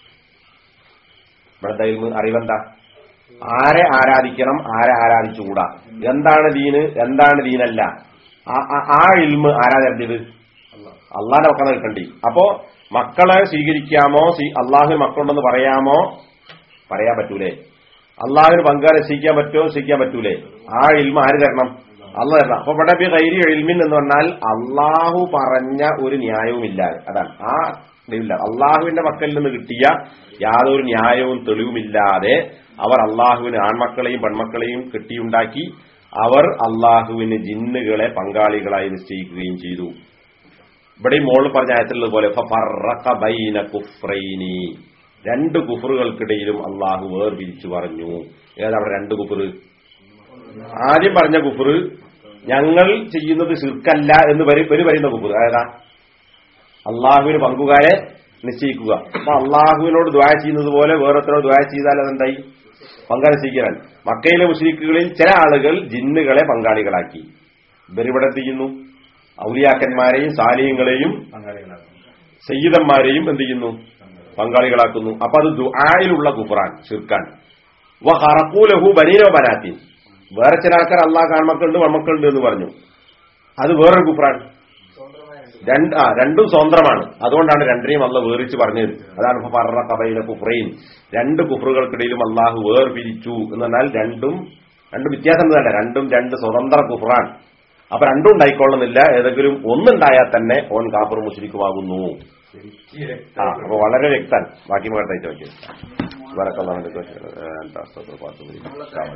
[SPEAKER 2] ഇവിടെ എന്താ ഇൽമു അറിവെന്താ ആരെ ആരാധിക്കണം ആരെ ആരാധിച്ചുകൂടാ എന്താണ് ദീന് എന്താണ് ദീനല്ല ആ- ആ- ആ ഇൽമ് ആരാ തരേണ്ടത് അള്ളാന്റെ മക്കളെ നിൽക്കണ്ടി അപ്പോ മക്കളെ സ്വീകരിക്കാമോ സ്വീ- അള്ളാഹു മക്കളുണ്ടെന്ന് പറയാമോ പറയാൻ പറ്റൂലേ അള്ളാഹുവിന് പങ്കാരെ സ്വീകരിക്കാൻ പറ്റുമോ സ്വീകരിക്കാൻ പറ്റൂലേ ആ ഇൽമ ആര് തരണം അള്ള തരണം അപ്പൊ ഇവിടെ ബി കൈരി എൽമിൻ എന്ന് പറഞ്ഞാൽ അള്ളാഹു പറഞ്ഞ ഒരു ന്യായവുമില്ല അതാണ് ആ ഇല്ല അള്ളാഹുവിന്റെ മക്കളിൽ നിന്ന് കിട്ടിയ യാതൊരു ന്യായവും തെളിവുമില്ലാതെ അവർ അള്ളാഹുവിന് ആൺമക്കളെയും പെൺമക്കളെയും കെട്ടിയുണ്ടാക്കി അവർ അള്ളാഹുവിന് ജിന്നുകളെ പങ്കാളികളായി നിശ്ചയിക്കുകയും ചെയ്തു ഇവിടെ ഈ മോള് പറഞ്ഞ ആയത്തിലുള്ളത് പോലെ ഫറഖ ബൈന കുഫ്രൈനി രണ്ട് കുഫറുകൾക്കിടയിലും അള്ളാഹു വേർപിരിച്ചു പറഞ്ഞു ഏതവിടെ രണ്ട് കുഫറ് ആദ്യം പറഞ്ഞ കുഫറ് ഞങ്ങൾ ചെയ്യുന്നത് ശിർക്കല്ല എന്ന് വരി വരി പറയുന്ന കുപ്പർ അതായതാ അള്ളാഹുവിന് പങ്കുകാരെ നിശ്ചയിക്കുക അപ്പൊ അള്ളാഹുവിനോട് ദ്വായ ചെയ്യുന്നത് പോലെ വേറൊരുത്തരോട് ദ്വായ ചെയ്താൽ അതെന്തായി പങ്കാളി സ്വീകരൻ മക്കയിലെ മുസ്ലിക്കുകളിൽ ചില ആളുകൾ ജിന്നുകളെ പങ്കാളികളാക്കി ഇവരിവിടെ എന്ത് ചെയ്യുന്നു ഔലിയാക്കന്മാരെയും സാലിഹ്യങ്ങളെയും
[SPEAKER 5] പങ്കാളികളാകും
[SPEAKER 2] സയ്യിദന്മാരെയും എന്ത് ചെയ്യുന്നു പങ്കാളികളാക്കുന്നു അപ്പൊ അത് ദുആയിലുള്ള കുഫറാൻ ഷിർക്കാൻ വ ഹറക്കൂലഹു ബനീനോ ബനാത്തിൻ വേറെ ചില ആൾക്കാർ അള്ളാഹ് കാൺമക്കളുണ്ട് മമ്മക്കളുണ്ട് എന്ന് പറഞ്ഞു അത് വേറൊരു കുഫറാൻ രണ്ട് ആ രണ്ടും സ്വതന്ത്രമാണ് അതുകൊണ്ടാണ് രണ്ടിനെയും അള്ള വേറിച്ച് പറഞ്ഞത് അതാണ് ഇപ്പൊ പറ കബയിലെ കുഫറയും രണ്ട് കുഫറുകൾക്കിടയിലും അള്ളാഹു വേർപിരിച്ചു എന്ന് പറഞ്ഞാൽ രണ്ടും രണ്ടും വ്യത്യാസം ഒന്നുമല്ല രണ്ടും രണ്ട് സ്വതന്ത്ര കുഫറാൻ അപ്പൊ രണ്ടും ഉണ്ടായിക്കൊള്ളുന്നില്ല ഏതെങ്കിലും ഒന്നുണ്ടായാൽ തന്നെ ഓൻ കാഫർ മുസ്ലിക്കുമാകുന്നു ആ അപ്പൊ വളരെ വ്യക്തൻ ബാക്കി മകത്തായിട്ട് നോക്കിയത് വരക്കല്ലാണ്ട്